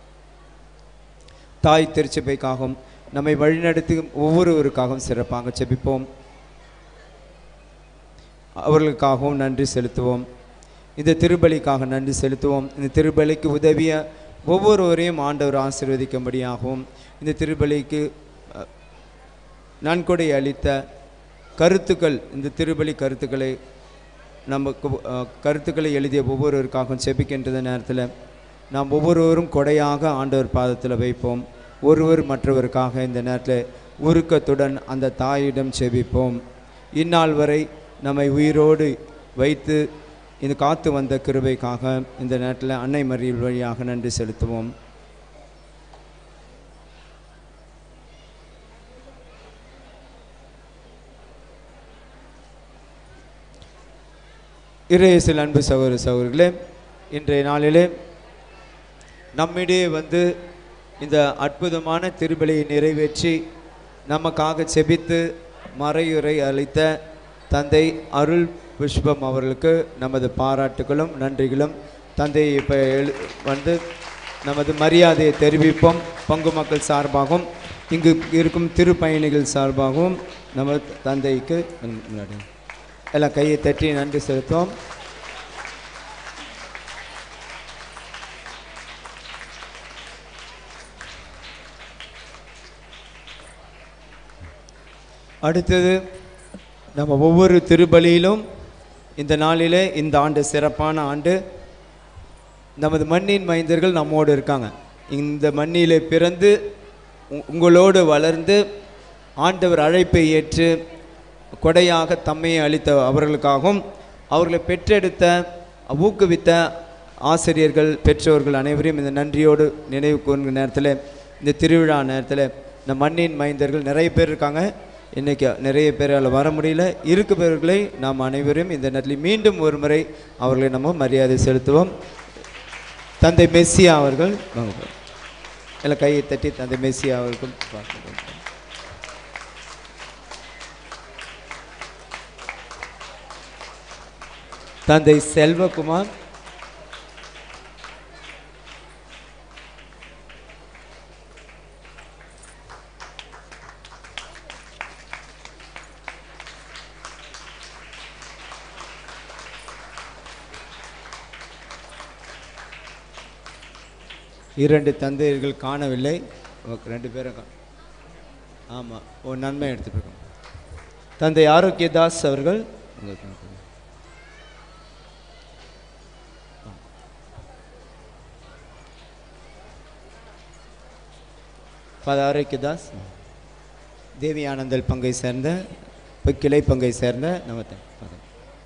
S7: தாய் திருச்சபைக்காகவும் நம்மை வழிநடத்தி ஒவ்வொருவருக்காகவும் சிறப்பாக செபிப்போம் அவர்களுக்காகவும் நன்றி செலுத்துவோம் இந்த திருப்பலிக்காக நன்றி செலுத்துவோம் இந்த திருப்பலிக்கு உதவிய ஒவ்வொருவரையும் ஆண்டவர் ஆசீர்வதிக்கும்படியாகவும் இந்த திருப்பலிக்கு அஹ், நன்கொடை அளித்த கருத்துக்கள் இந்த திருப்பலி கருத்துக்களை நமக்கு அஹ், கருத்துக்களை எழுதிய ஒவ்வொருவருக்காகவும் செபிக்கின்ற நேரத்தில் நாம் ஒவ்வொருவரும் கொடையாக ஆண்டவர் பாதத்தில் வைப்போம் ஒருவர் மற்றவருக்காக இந்த நேரத்தில் உருக்கத்துடன் அந்த தாயிடம் செபிப்போம் இந்நாள் வரை நம்மை உயிரோடு வைத்து இந்த காத்து வந்த கிருபைக்காக இந்த நேரத்தில் அன்னை மறியல் வழியாக நன்றி செலுத்துவோம் இறையேசில் அன்பு சகோதர சகோதரிகளே இன்றைய நாளிலே நம்மிடையே வந்து இந்த அற்புதமான திருபலியை நிறைவேற்றி நமக்காக செபித்து மறையுரை அளித்த தந்தை அருள் புஷ்பம் அவர்களுக்கு நமது பாராட்டுகளும் நன்றிகளும் தந்தை இப்போ எழு வந்து நமது மரியாதையை தெரிவிப்போம் பங்கு மக்கள் சார்பாகவும் இங்கு இருக்கும் திருப்பயணிகள் சார்பாகவும் நமது தந்தைக்கு முன்னாடி எல்லாம் கையை தட்டி நன்றி செலுத்துவோம் அடுத்தது நம்ம ஒவ்வொரு திருப்பலியிலும் இந்த நாளிலே இந்த ஆண்டு சிறப்பான ஆண்டு நமது மண்ணின் மைந்தர்கள் நம்மோடு இருக்காங்க இந்த மண்ணிலே பிறந்து உ- உங்களோடு வளர்ந்து ஆண்டவர் அழைப்பை ஏற்று கொடையாக தம்மையை அளித்த அவர்களுக்காகவும் அவர்களை பெற்றெடுத்த ஊக்குவித்த ஆசிரியர்கள் பெற்றோர்கள் அனைவரையும் இந்த நன்றியோடு நினைவு கூறுகிற நேரத்தில் இந்த திருவிழா நேரத்தில் இந்த மண்ணின் மைந்தர்கள் நிறைய பேர் இருக்காங்க இன்றைக்கி நிறைய பேரால் வர முடியல இருக்கிறவர்களை நாம் அனைவரும் இந்த நேரத்தில் மீண்டும் ஒரு முறை அவர்களை நம்ம மரியாதை செலுத்துவோம் தந்தை மெஸ்ஸியா அவர்கள் வாங்க எல்லாம் கையை தட்டி தந்தை மெஸ்ஸியா அவர்களுக்கும் வாழ்த்துக்கள். தந்தை செல்வகுமார் இரண்டு தந்தையர்கள் காணவில்லை ஓகே, ரெண்டு பேரும் கா ஆமாம் ஒரு நன்மை எடுத்துட்டு இருக்கோம் தந்தை ஆரோக்கியதாஸ் அவர்கள் உங்களுக்கு ஃபாதர் ஆரோக்கியதாஸ் தேவி ஆனந்தல் பங்கை சேர்ந்த இப்போ கிளை பங்கை சேர்ந்த நமத்தை ஃபாதர்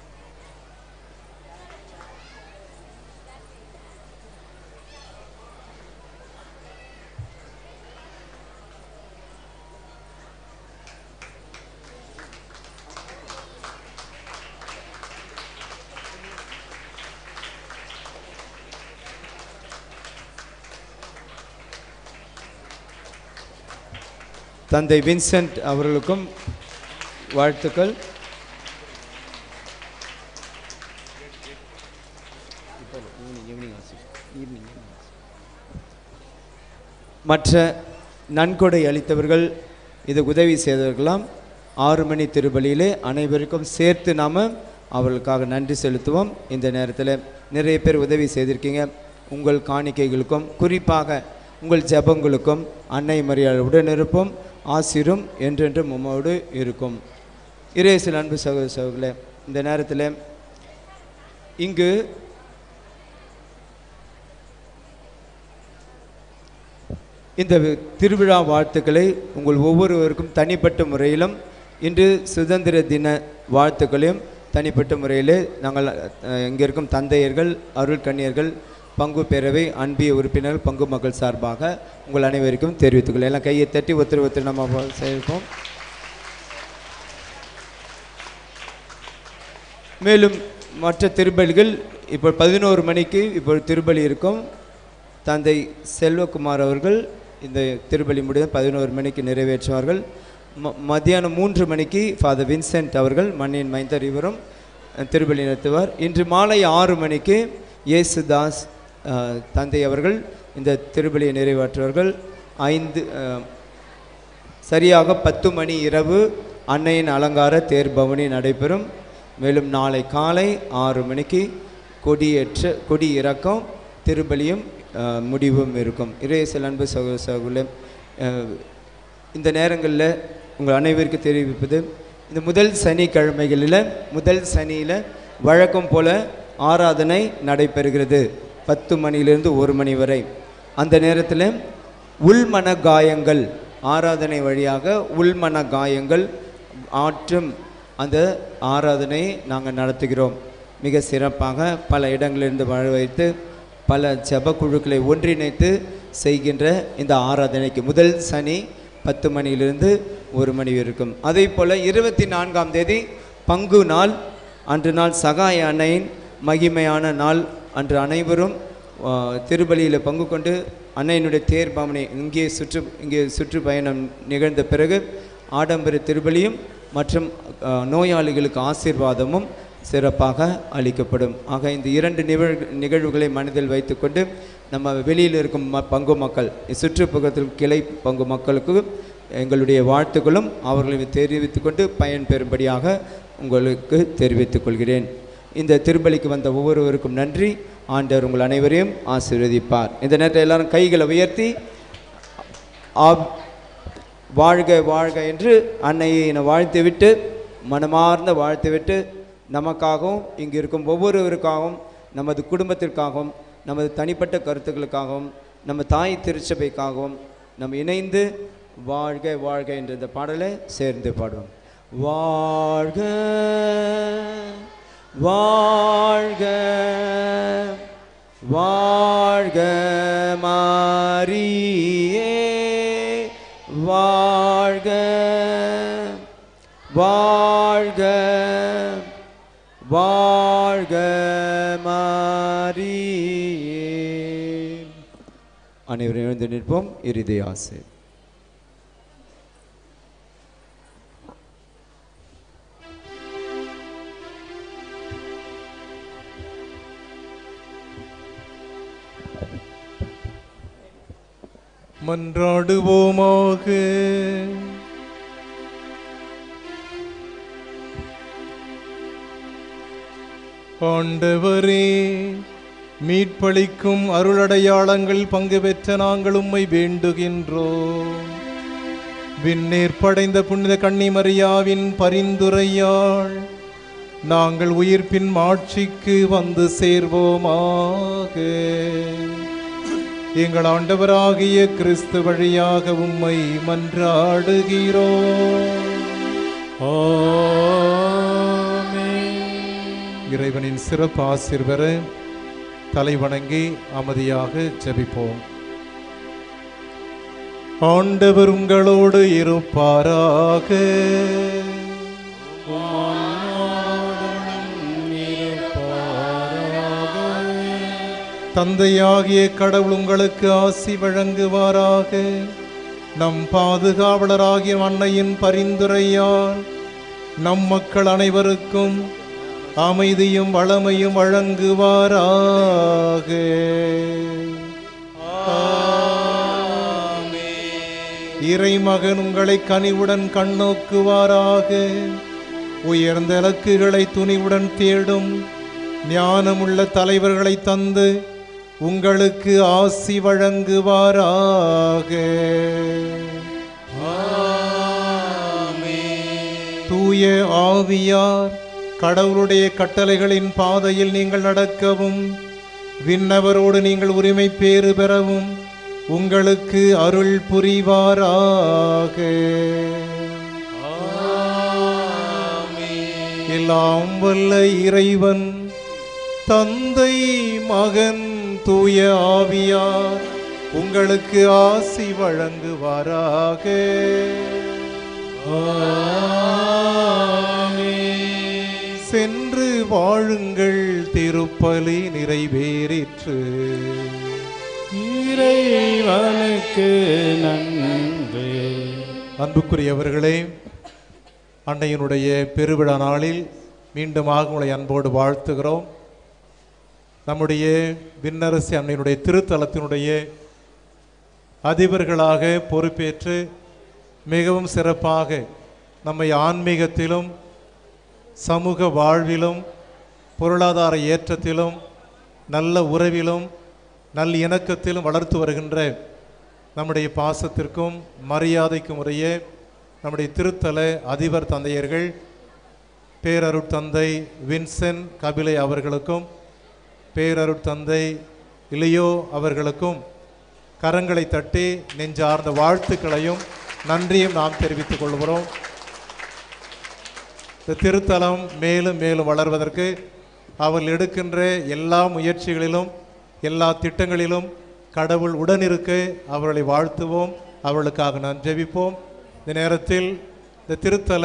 S7: தந்தை வின்சென்ட் அவர்களுக்கும் வாழ்த்துக்கள் மற்ற நன்கொடை அளித்தவர்கள் இது உதவி செய்தவர்களாம் ஆறு மணி திருப்பலியிலே அனைவருக்கும் சேர்த்து நாம் அவர்களுக்காக நன்றி செலுத்துவோம் இந்த நேரத்தில் நிறைய பேர் உதவி செய்திருக்கீங்க உங்கள் காணிக்கைகளுக்கும் குறிப்பாக உங்கள் ஜெபங்களுக்கும் அன்னை மரியாதை உடனிருப்போம் ஆசிரும் என்றென்றும் உம்மோடு இருக்கும் இரேசில் அன்பு சகோதர சகோதரர்களே இந்த நேரத்தில் இங்கு இந்த திருவிழா வாழ்த்துக்களை உங்கள் ஒவ்வொருவருக்கும் தனிப்பட்ட முறையிலும் இன்று சுதந்திர தின வாழ்த்துக்களையும் தனிப்பட்ட முறையிலே நாங்கள் அஹ், இங்கே இருக்கும் தந்தையர்கள் அருள் கன்னியர்கள் பங்கு பேரவை அன்பிய உறுப்பினர்கள் பங்கு மக்கள் சார்பாக உங்கள் அனைவருக்கும் தெரிவித்துக்கொள்ள எல்லாம் கையை தட்டி ஒருத்தர் ஒருத்தர் நம்ம செய்வோம் மேலும் மற்ற திருப்பலிகள் இப்போ பதினோரு மணிக்கு இப்போ திருப்பலி இருக்கும் தந்தை செல்வகுமார் அவர்கள் இந்த திருப்பலி முடிந்து பதினோரு மணிக்கு நிறைவேற்றுவார்கள் ம- மத்தியானம் மூன்று மணிக்கு ஃபாதர் வின்சென்ட் அவர்கள் மண்ணின் மைந்தர் இவரும் அஹ், திருப்பலி நடத்துவார் இன்று மாலை ஆறு மணிக்கு இயேசுதாஸ் அஹ், தந்தை அவர்கள் இந்த திருப்பலியை நிறைவேற்றுவார்கள் ஐந்து அஹ், சரியாக பத்து மணி இரவு அன்னையின் அலங்கார தேர் பவனி நடைபெறும் மேலும் நாளை காலை ஆறு மணிக்கு கொடியேற்ற கொடி இறக்கம் திருப்பலியும் அஹ், முடிவும் இருக்கும் இறையசல் அன்பு சகோ சகோல இந்த நேரங்களில் உங்கள் அனைவருக்கு தெரிவிப்பது இந்த முதல் சனிக்கிழமைகளில் முதல் சனியில் வழக்கம் போல ஆராதனை நடைபெறுகிறது பத்து மணியிலிருந்து ஒரு மணி வரை அந்த நேரத்தில் உள்மன காயங்கள் ஆராதனை வழியாக உள்மன காயங்கள் ஆற்றும் அந்த ஆராதனையை நாங்கள் நடத்துகிறோம் மிக சிறப்பாக பல இடங்களிலிருந்து வாழ வைத்து பல ஜெப குழுக்களை ஒன்றிணைத்து செய்கின்ற இந்த ஆராதனைக்கு முதல் சனி பத்து மணியிலிருந்து ஒரு மணி இருக்கும் அதே போல் இருபத்தி நான்காம் தேதி பங்கு நாள் அன்று நாள் சகாய அன்னையின் மகிமையான நாள் அன்று அனைவரும் திருப்பலியில் பங்கு கொண்டு அன்னையினுடைய தேர் பவனி இங்கே சுற்று இங்கே சுற்றுப்பயணம் நிகழ்ந்த பிறகு ஆடம்பர திருப்பலியும் மற்றும் அஹ், நோயாளிகளுக்கு ஆசீர்வாதமும் சிறப்பாக அளிக்கப்படும் ஆக இந்த இரண்டு நிகழ் நிகழ்வுகளை மனதில் வைத்துக்கொண்டு நம்ம வெளியில் இருக்கும் ம பங்கு மக்கள் சுற்றுப்புறத்தில் கிளை பங்கு மக்களுக்கு எங்களுடைய வாழ்த்துக்களும் அவர்களை தெரிவித்துக் கொண்டு பயன் பெறும்படியாக உங்களுக்கு தெரிவித்துக் கொள்கிறேன் இந்த திருப்பலிக்கு வந்த ஒவ்வொருவருக்கும் நன்றி ஆண்டவர் உங்கள் அனைவரையும் ஆசீர்வதிப்பார் இந்த நேரத்தில் எல்லாரும் கைகளை உயர்த்தி ஆப் வாழ்க வாழ்க என்று அன்னையை என்னை வாழ்த்துவிட்டு மனமார்ந்த வாழ்த்துவிட்டு நமக்காகவும் இங்கு இருக்கும் ஒவ்வொருவருக்காகவும் நமது குடும்பத்திற்காகவும் நமது தனிப்பட்ட கருத்துக்களுக்காகவும் நம்ம தாய் திருச்சபைக்காகவும் நம்ம இணைந்து வாழ்க வாழ்க என்ற இந்த பாடலை சேர்ந்து பாடுவோம் வாழ்க வாழ்க வாழ்க மாரியே வாழ்க வாழ்க வாழ்க மாரியே அனைவரும் எழுந்து நிற்போம் இறுதி ஆசை
S11: மன்றாடுவோமாக ஆண்டவரே மீட்பளிக்கும் அருளடையாளங்கள் பங்கு பெற்ற நாங்கள் உம்மை வேண்டுகின்றோம் விண்ணேற் படைந்த புனித கன்னிமரியாவின் பரிந்துரையாள் நாங்கள் உயிர்ப்பின் மாட்சிக்கு வந்து சேர்வோமாக எங்கள் ஆண்டவராகிய கிறிஸ்து வழியாக உம்மை மன்றாடுகிறோம் இறைவனின் சிறப்பு ஆசிர் பெற தலை வணங்கி அமைதியாக ஜெபிப்போம் ஆண்டவர் உங்களோடு இருப்பாராக தந்தையாகிய கடவுள் உங்களுக்கு ஆசி வழங்குவாராக நம் பாதுகாவலராகிய அன்னையின் பரிந்துரையால் நம் மக்கள் அனைவருக்கும் அமைதியும் வளமையும் வழங்குவாராக இறைமகன் உங்களை கனிவுடன் கண்ணோக்குவாராக உயர்ந்த இலக்குகளை துணிவுடன் தேடும் ஞானமுள்ள தலைவர்களை தந்து உங்களுக்கு ஆசி வழங்குவாராக தூய ஆவியார் கடவுளுடைய கட்டளைகளின் பாதையில் நீங்கள் நடக்கவும் விண்ணவரோடு நீங்கள் உரிமை பேறு பெறவும் உங்களுக்கு அருள் புரிவாராக எல்லாம் வல்ல இறைவன் தந்தை மகன் தூய ஆவியார் உங்களுக்கு ஆசி வழங்குவாராக சென்று வாழுங்கள் திருப்பலி நிறைவேறிற்று
S4: இறைவனுக்கு நன்றி
S6: அன்புக்குரியவர்களே அன்னையினுடைய பெருவிழா நாளில் மீண்டுமாக உங்களை அன்போடு வாழ்த்துகிறோம் நம்முடைய விண்ணரசி அன்னையினுடைய திருத்தலத்தினுடைய அதிபர்களாக பொறுப்பேற்று மிகவும் சிறப்பாக நம்மை ஆன்மீகத்திலும் சமூக வாழ்விலும் பொருளாதார ஏற்றத்திலும் நல்ல உறவிலும் நல் இணக்கத்திலும் வளர்த்து வருகின்ற நம்முடைய பாசத்திற்கும் மரியாதைக்கும் உரிய நம்முடைய திருத்தல அதிபர் தந்தையர்கள் பேரருட் தந்தை வின்சென்ட் கபிலை அவர்களுக்கும் பேரருட் தந்தை இளையோ அவர்களுக்கும் கரங்களை தட்டி நெஞ்சார்ந்த வாழ்த்துக்களையும் நன்றியும் நாம் தெரிவித்துக் கொள்கிறோம் இந்த திருத்தலம் மேலும் மேலும் வளர்வதற்கு அவர்கள் எடுக்கின்ற எல்லா முயற்சிகளிலும் எல்லா திட்டங்களிலும் கடவுள் உடனிருக்க அவர்களை வாழ்த்துவோம் அவர்களுக்காக நான் ஜெபிப்போம் இந்த நேரத்தில் இந்த திருத்தல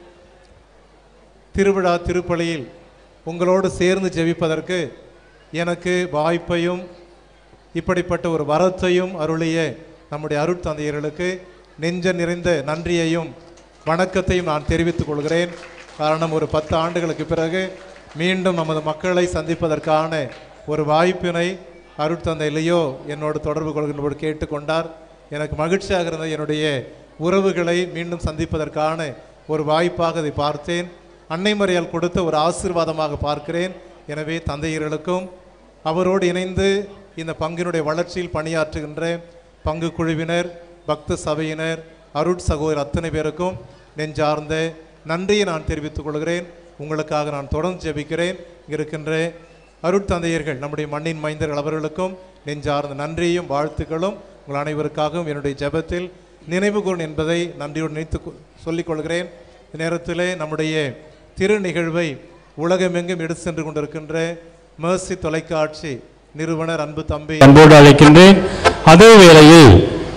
S6: திருவிழா திருப்பலியில் உங்களோடு சேர்ந்து ஜெபிப்பதற்கு எனக்கு வாய்ப்பையும் இப்படிப்பட்ட ஒரு வரத்தையும் அருளிய நம்முடைய அருட்தந்தையர்களுக்கு நெஞ்ச நிறைந்த நன்றியையும் வணக்கத்தையும் நான் தெரிவித்துக் கொள்கிறேன் காரணம் ஒரு பத்து ஆண்டுகளுக்கு பிறகு மீண்டும் நமது மக்களை சந்திப்பதற்கான ஒரு வாய்ப்பினை அருட்தந்தை லியோ என்னோடு தொடர்பு கொள்கின்றபோது கேட்டுக்கொண்டார் எனக்கு மகிழ்ச்சியாக இருந்த என்னுடைய உறவுகளை மீண்டும் சந்திப்பதற்கான ஒரு வாய்ப்பாக அதை பார்த்தேன் அன்னை மறையால் கொடுத்த ஒரு ஆசீர்வாதமாக பார்க்கிறேன் எனவே தந்தையர்களுக்கும் அவரோடு இணைந்து இந்த பங்கினுடைய வளர்ச்சியில் பணியாற்றுகின்ற பங்கு குழுவினர் பக்த சபையினர் அருட் சகோதரர் அத்தனை பேருக்கும் நெஞ்சார்ந்த நன்றியை நான் தெரிவித்துக் கொள்கிறேன் உங்களுக்காக நான் தொடர்ந்து ஜெபிக்கிறேன் இங்க இருக்கின்ற அருட்தந்தையர்கள் நம்முடைய மண்ணின் மைந்தர்கள் அவர்களுக்கும் நெஞ்சார்ந்த நன்றியும் வாழ்த்துக்களும் உங்கள் அனைவருக்காகவும் என்னுடைய ஜெபத்தில் நினைவு கூறும் என்பதை நன்றியோடு நினைத்து கொ- சொல்லிக் கொள்கிறேன் இந்த நேரத்திலே நம்முடைய திரு நிகழ்வை உலகமெங்கும் எடுத்து சென்று கொண்டிருக்கின்ற மேர்சி தொலைக்காட்சி நிறுவனர் அன்பு தம்பி
S4: அன்போடு அழைக்கின்றேன் அதே வேளையில்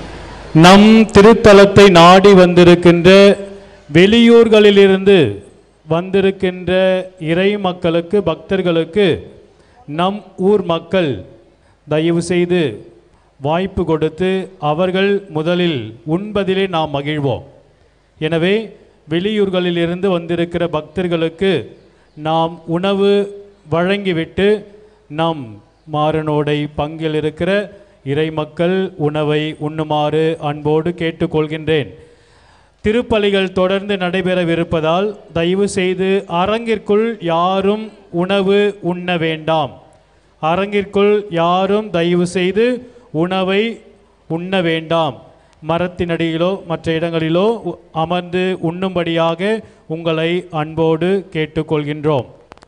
S4: நம் திருத்தலத்தை நாடி வந்திருக்கின்ற வெளியூர்களிலிருந்து வந்திருக்கின்ற இறை மக்களுக்கு பக்தர்களுக்கு நம் ஊர் மக்கள் தயவு செய்து வாய்ப்பு கொடுத்து அவர்கள் முதலில் உண்பதிலே நாம் மகிழ்வோம் எனவே வெளியூர்களிலிருந்து வந்திருக்கிற பக்தர்களுக்கு நாம் உணவு வழங்கிவிட்டு நம் மாறனோடை பங்கில் இருக்கிற இறைமக்கள் உணவை உண்ணுமாறு அன்போடு கேட்டுக்கொள்கின்றேன் திருப்பலிகள் தொடர்ந்து நடைபெறவிருப்பதால் தயவு செய்து அரங்கிற்குள் யாரும் உணவு உண்ண வேண்டாம் அரங்கிற்குள் யாரும் தயவு செய்து உணவை உண்ண வேண்டாம் மரத்தினடியிலோ மற்ற இடங்களிலோ உ- அமர்ந்து உண்ணும்படியாக உங்களை அன்போடு கேட்டுக்கொள்கின்றோம்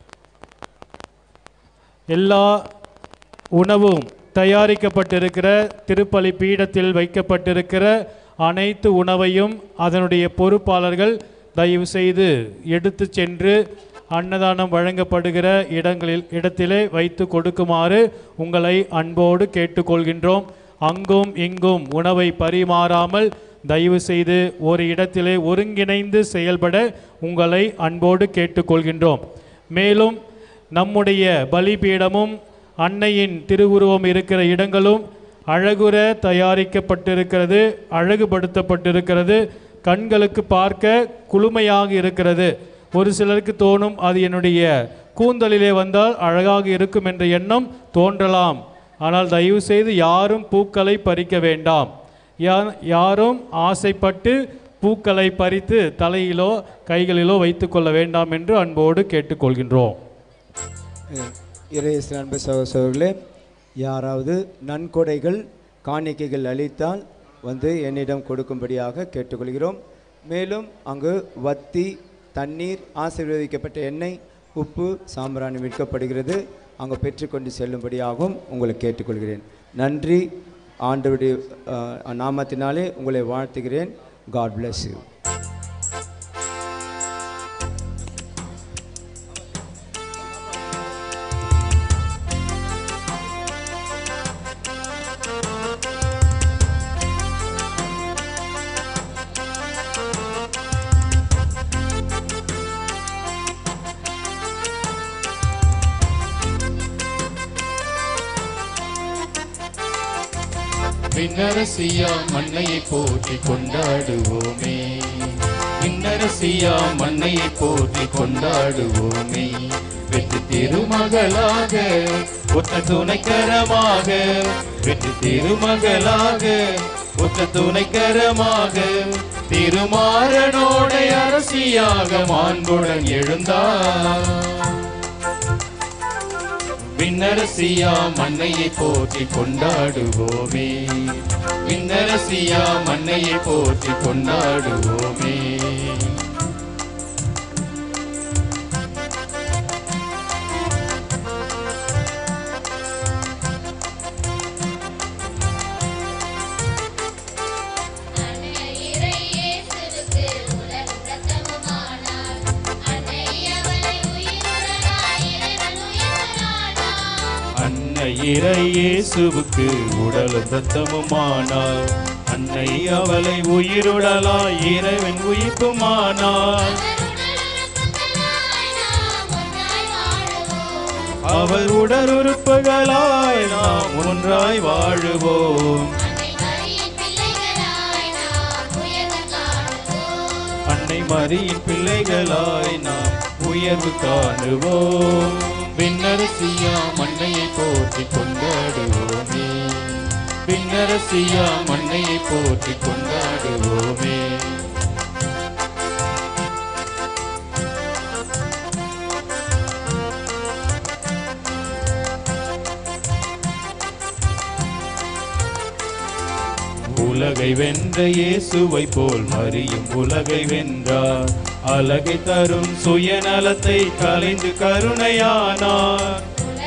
S4: எல்லா உணவும் தயாரிக்கப்பட்டிருக்கிற திருப்பலி பீடத்தில் வைக்கப்பட்டிருக்கிற அனைத்து உணவையும் அதனுடைய பொறுப்பாளர்கள் தயவு செய்து எடுத்து சென்று அன்னதானம் வழங்கப்படுகிற இடங்களில் இடத்திலே வைத்து கொடுக்குமாறு உங்களை அன்போடு கேட்டுக்கொள்கின்றோம் அங்கும் இங்கும் உணவை பரிமாறாமல் தயவு செய்து ஒரு இடத்திலே ஒருங்கிணைந்து செயல்பட உங்களை அன்போடு கேட்டுக்கொள்கின்றோம் மேலும் நம்முடைய பலிபீடமும் அன்னையின் திருவுருவம் இருக்கிற இடங்களும் அழகுற தயாரிக்கப்பட்டிருக்கிறது அழகுபடுத்தப்பட்டிருக்கிறது கண்களுக்கு பார்க்க குளுமையாக இருக்கிறது ஒரு சிலருக்கு தோணும் அது என்னுடைய கூந்தலிலே வந்தால் அழகாக இருக்கும் என்ற எண்ணம் தோன்றலாம் ஆனால் தயவு செய்து யாரும் பூக்களை பறிக்க வேண்டாம் யா- யாரும் ஆசைப்பட்டு பூக்களை பறித்து தலையிலோ கைகளிலோ வைத்துக்கொள்ள வேண்டாம் என்று அன்போடு கேட்டுக்கொள்கின்றோம்
S7: இறையேசு அன்பு சகோதரர்களே யாராவது நன்கொடைகள் காணிக்கைகள் அளித்தால் வந்து என்னிடம் கொடுக்கும்படியாக கேட்டுக்கொள்கிறோம் மேலும் அங்கு வத்தி தண்ணீர் ஆசீர்வதிக்கப்பட்ட எண்ணெய் உப்பு சாம்பிராணி விற்கப்படுகிறது அங்கு பெற்றுக்கொண்டு செல்லும்படியாகவும் உங்களை கேட்டுக்கொள்கிறேன் நன்றி ஆண்டவருடைய அஹ், நாமத்தினாலே உங்களை வாழ்த்துகிறேன் காட் bless யூ
S3: விண்ணரசியா மண்ணையை போற்றி கொண்டாடுவோமே விண்ணரசியா மண்ணையை போற்றி கொண்டாடுவோமே வெற்றி திருமகளாக ஒற்ற துணைக்கரமாக வெற்றி திருமகளாக ஒற்ற துணைக்கரமாக திருமாறனோட அரசியாக மாண்புடன் எழுந்தார் விண்ணரசியா மண்ணையை போற்றி கொண்டாடுவோமே விண்ணரசியா மண்ணையை போற்றி கொண்டாடுவோமே அன்னை இறை இயேசுவுக்கு உடலும் ரத்தமுமானார் அன்னை அவளை உயிருடலாய் இறைவன் உயிர்ப்புமானார் அவள் உடலுறுப்புகளாய் நாம் ஒன்றாய் வாழுவோம் அன்னை மரியின் பிள்ளைகளாய் நாம் உயர்வு காணுவோம் விண்ணரசியா மண்ணையை போற்றி கொண்டாடுவோமே விண்ணரசியா மண்ணையை போற்றி கொண்டாடுவோமே உலகை வென்ற இயேசுவை போல் மறியும் உலகை வென்றார் அழகை தரும் சுயநலத்தை கலைந்து கருணையானார்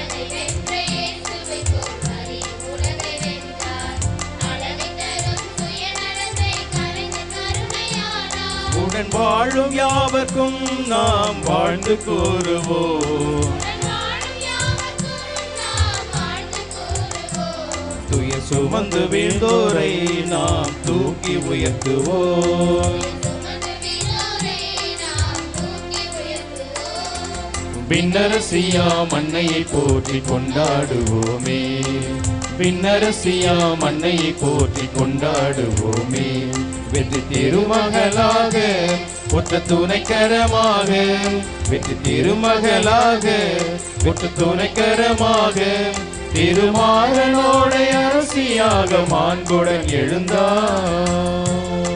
S3: உடன் வாழும் யாவர்க்கும் நாம் வாழ்ந்து கூறுவோம் துய சுமந்து வீழ்ந்தோரை நாம் தூக்கி உயர்த்துவோம் பின்னரசியா மண்ணையை போற்றி கொண்டாடுவோமே பின்னரசியா மண்ணையை போற்றி கொண்டாடுவோமே வெற்றி திருமகளாக ஒற்ற துணைக்கரமாக வெற்றி திருமகளாக ஒற்ற துணைக்கரமாக திருமாறனோட அரசியாக மாண்புடன் எழுந்தார்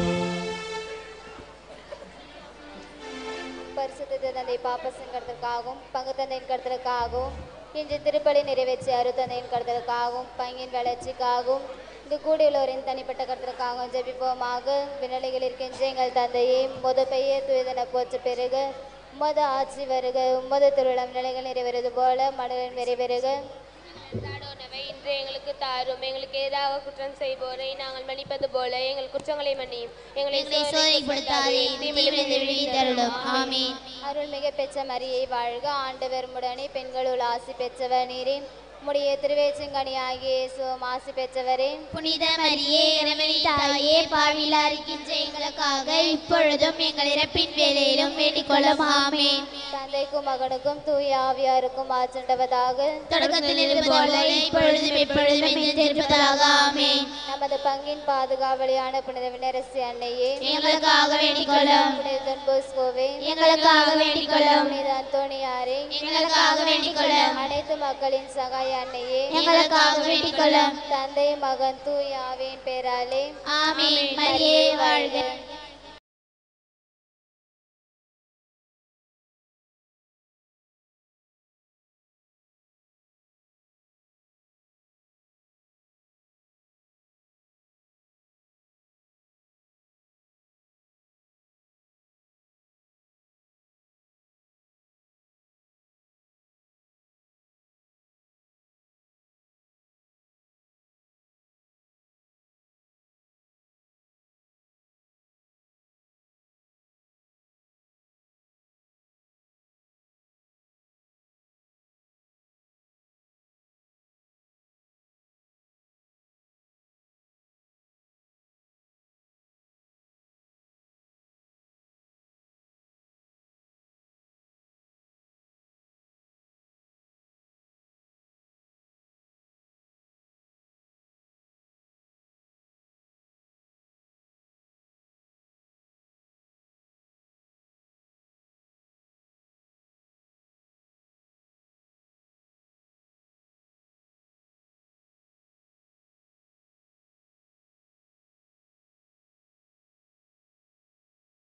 S15: பரிசுத்த தந்தை பாப்பசன் கடத்தலுக்காகவும் பங்கு தந்தையின் கடத்தலுக்காகவும் இன்று திருப்பலி நிறைவேற்றி அருத்தந்தையின் கடத்தலுக்காகவும் பங்கின் வளர்ச்சிக்காகவும் இங்கு கூடியுள்ளவரின் தனிப்பட்ட கடத்தலுக்காகவும் ஜெபிப்போமாக வினலைகள் இருக்கின்ற எங்கள் தந்தையே முத பெயர் துயதன போற்ற பிறகு உமது ஆட்சி வருக உமது திருவிழம் நிலைகள் நிறைவேறுவது போல மனதில் நிறைவேறுக
S16: உணவை இன்று எங்களுக்கு தாரும் எங்களுக்கு ஏதாவது குற்றம் செய்வோரை நாங்கள் மன்னிப்பது போல எங்கள் குற்றங்களை மன்னியும் எங்களை
S5: எங்களை சோதனைப்படுத்தாதே தீவிலிருந்து விடுவித்தருளும் ஆமென்
S15: அருள்மிக பெற்ற மரியை வாழ்க ஆண்டவர் முடனே பெண்களுள் ஆசி பெற்றவர் நீரே உம்முடைய திருவேச்சங்கனியாகிய இயேசுவும் ஆசி பெற்றவரே
S5: புனித மரியே இறைவனின் தாயே பாவிலா இருக்கின்ற எங்களுக்காக இப்பொழுதும் எங்கள் இறப்பின் வேலையிலும் வேண்டிக் கொள்ளும் ஆமென்
S15: தந்தைக்கும் மகனுக்கும் தூய ஆவியாருக்கும் ஆச்சண்டவதாக
S5: தொடக்கத்தில் இருந்தது போல இப்பொழுதும் எப்பொழுதும் இருப்பதாக ஆமென்
S15: நமது பங்கின் பாதுகாவலியான புனித வினரசி அன்னையே
S5: எங்களுக்காக வேண்டிக் கொள்ளும்.
S15: புனித தொன் போஸ்கோவே
S5: எங்களுக்காக வேண்டிக் கொள்ளும்.
S15: புனித அந்தோணியாரே
S5: எங்களுக்காக வேண்டிக் கொள்ளும்.
S15: அனைத்து மக்களின் சகாய அன்னையே
S5: எங்களுக்காக வேண்டிக் கொள்ளும்.
S15: தந்தை மகன் தூய ஆவியின் பேராலே
S5: ஆமென். மரியே வாழ்க.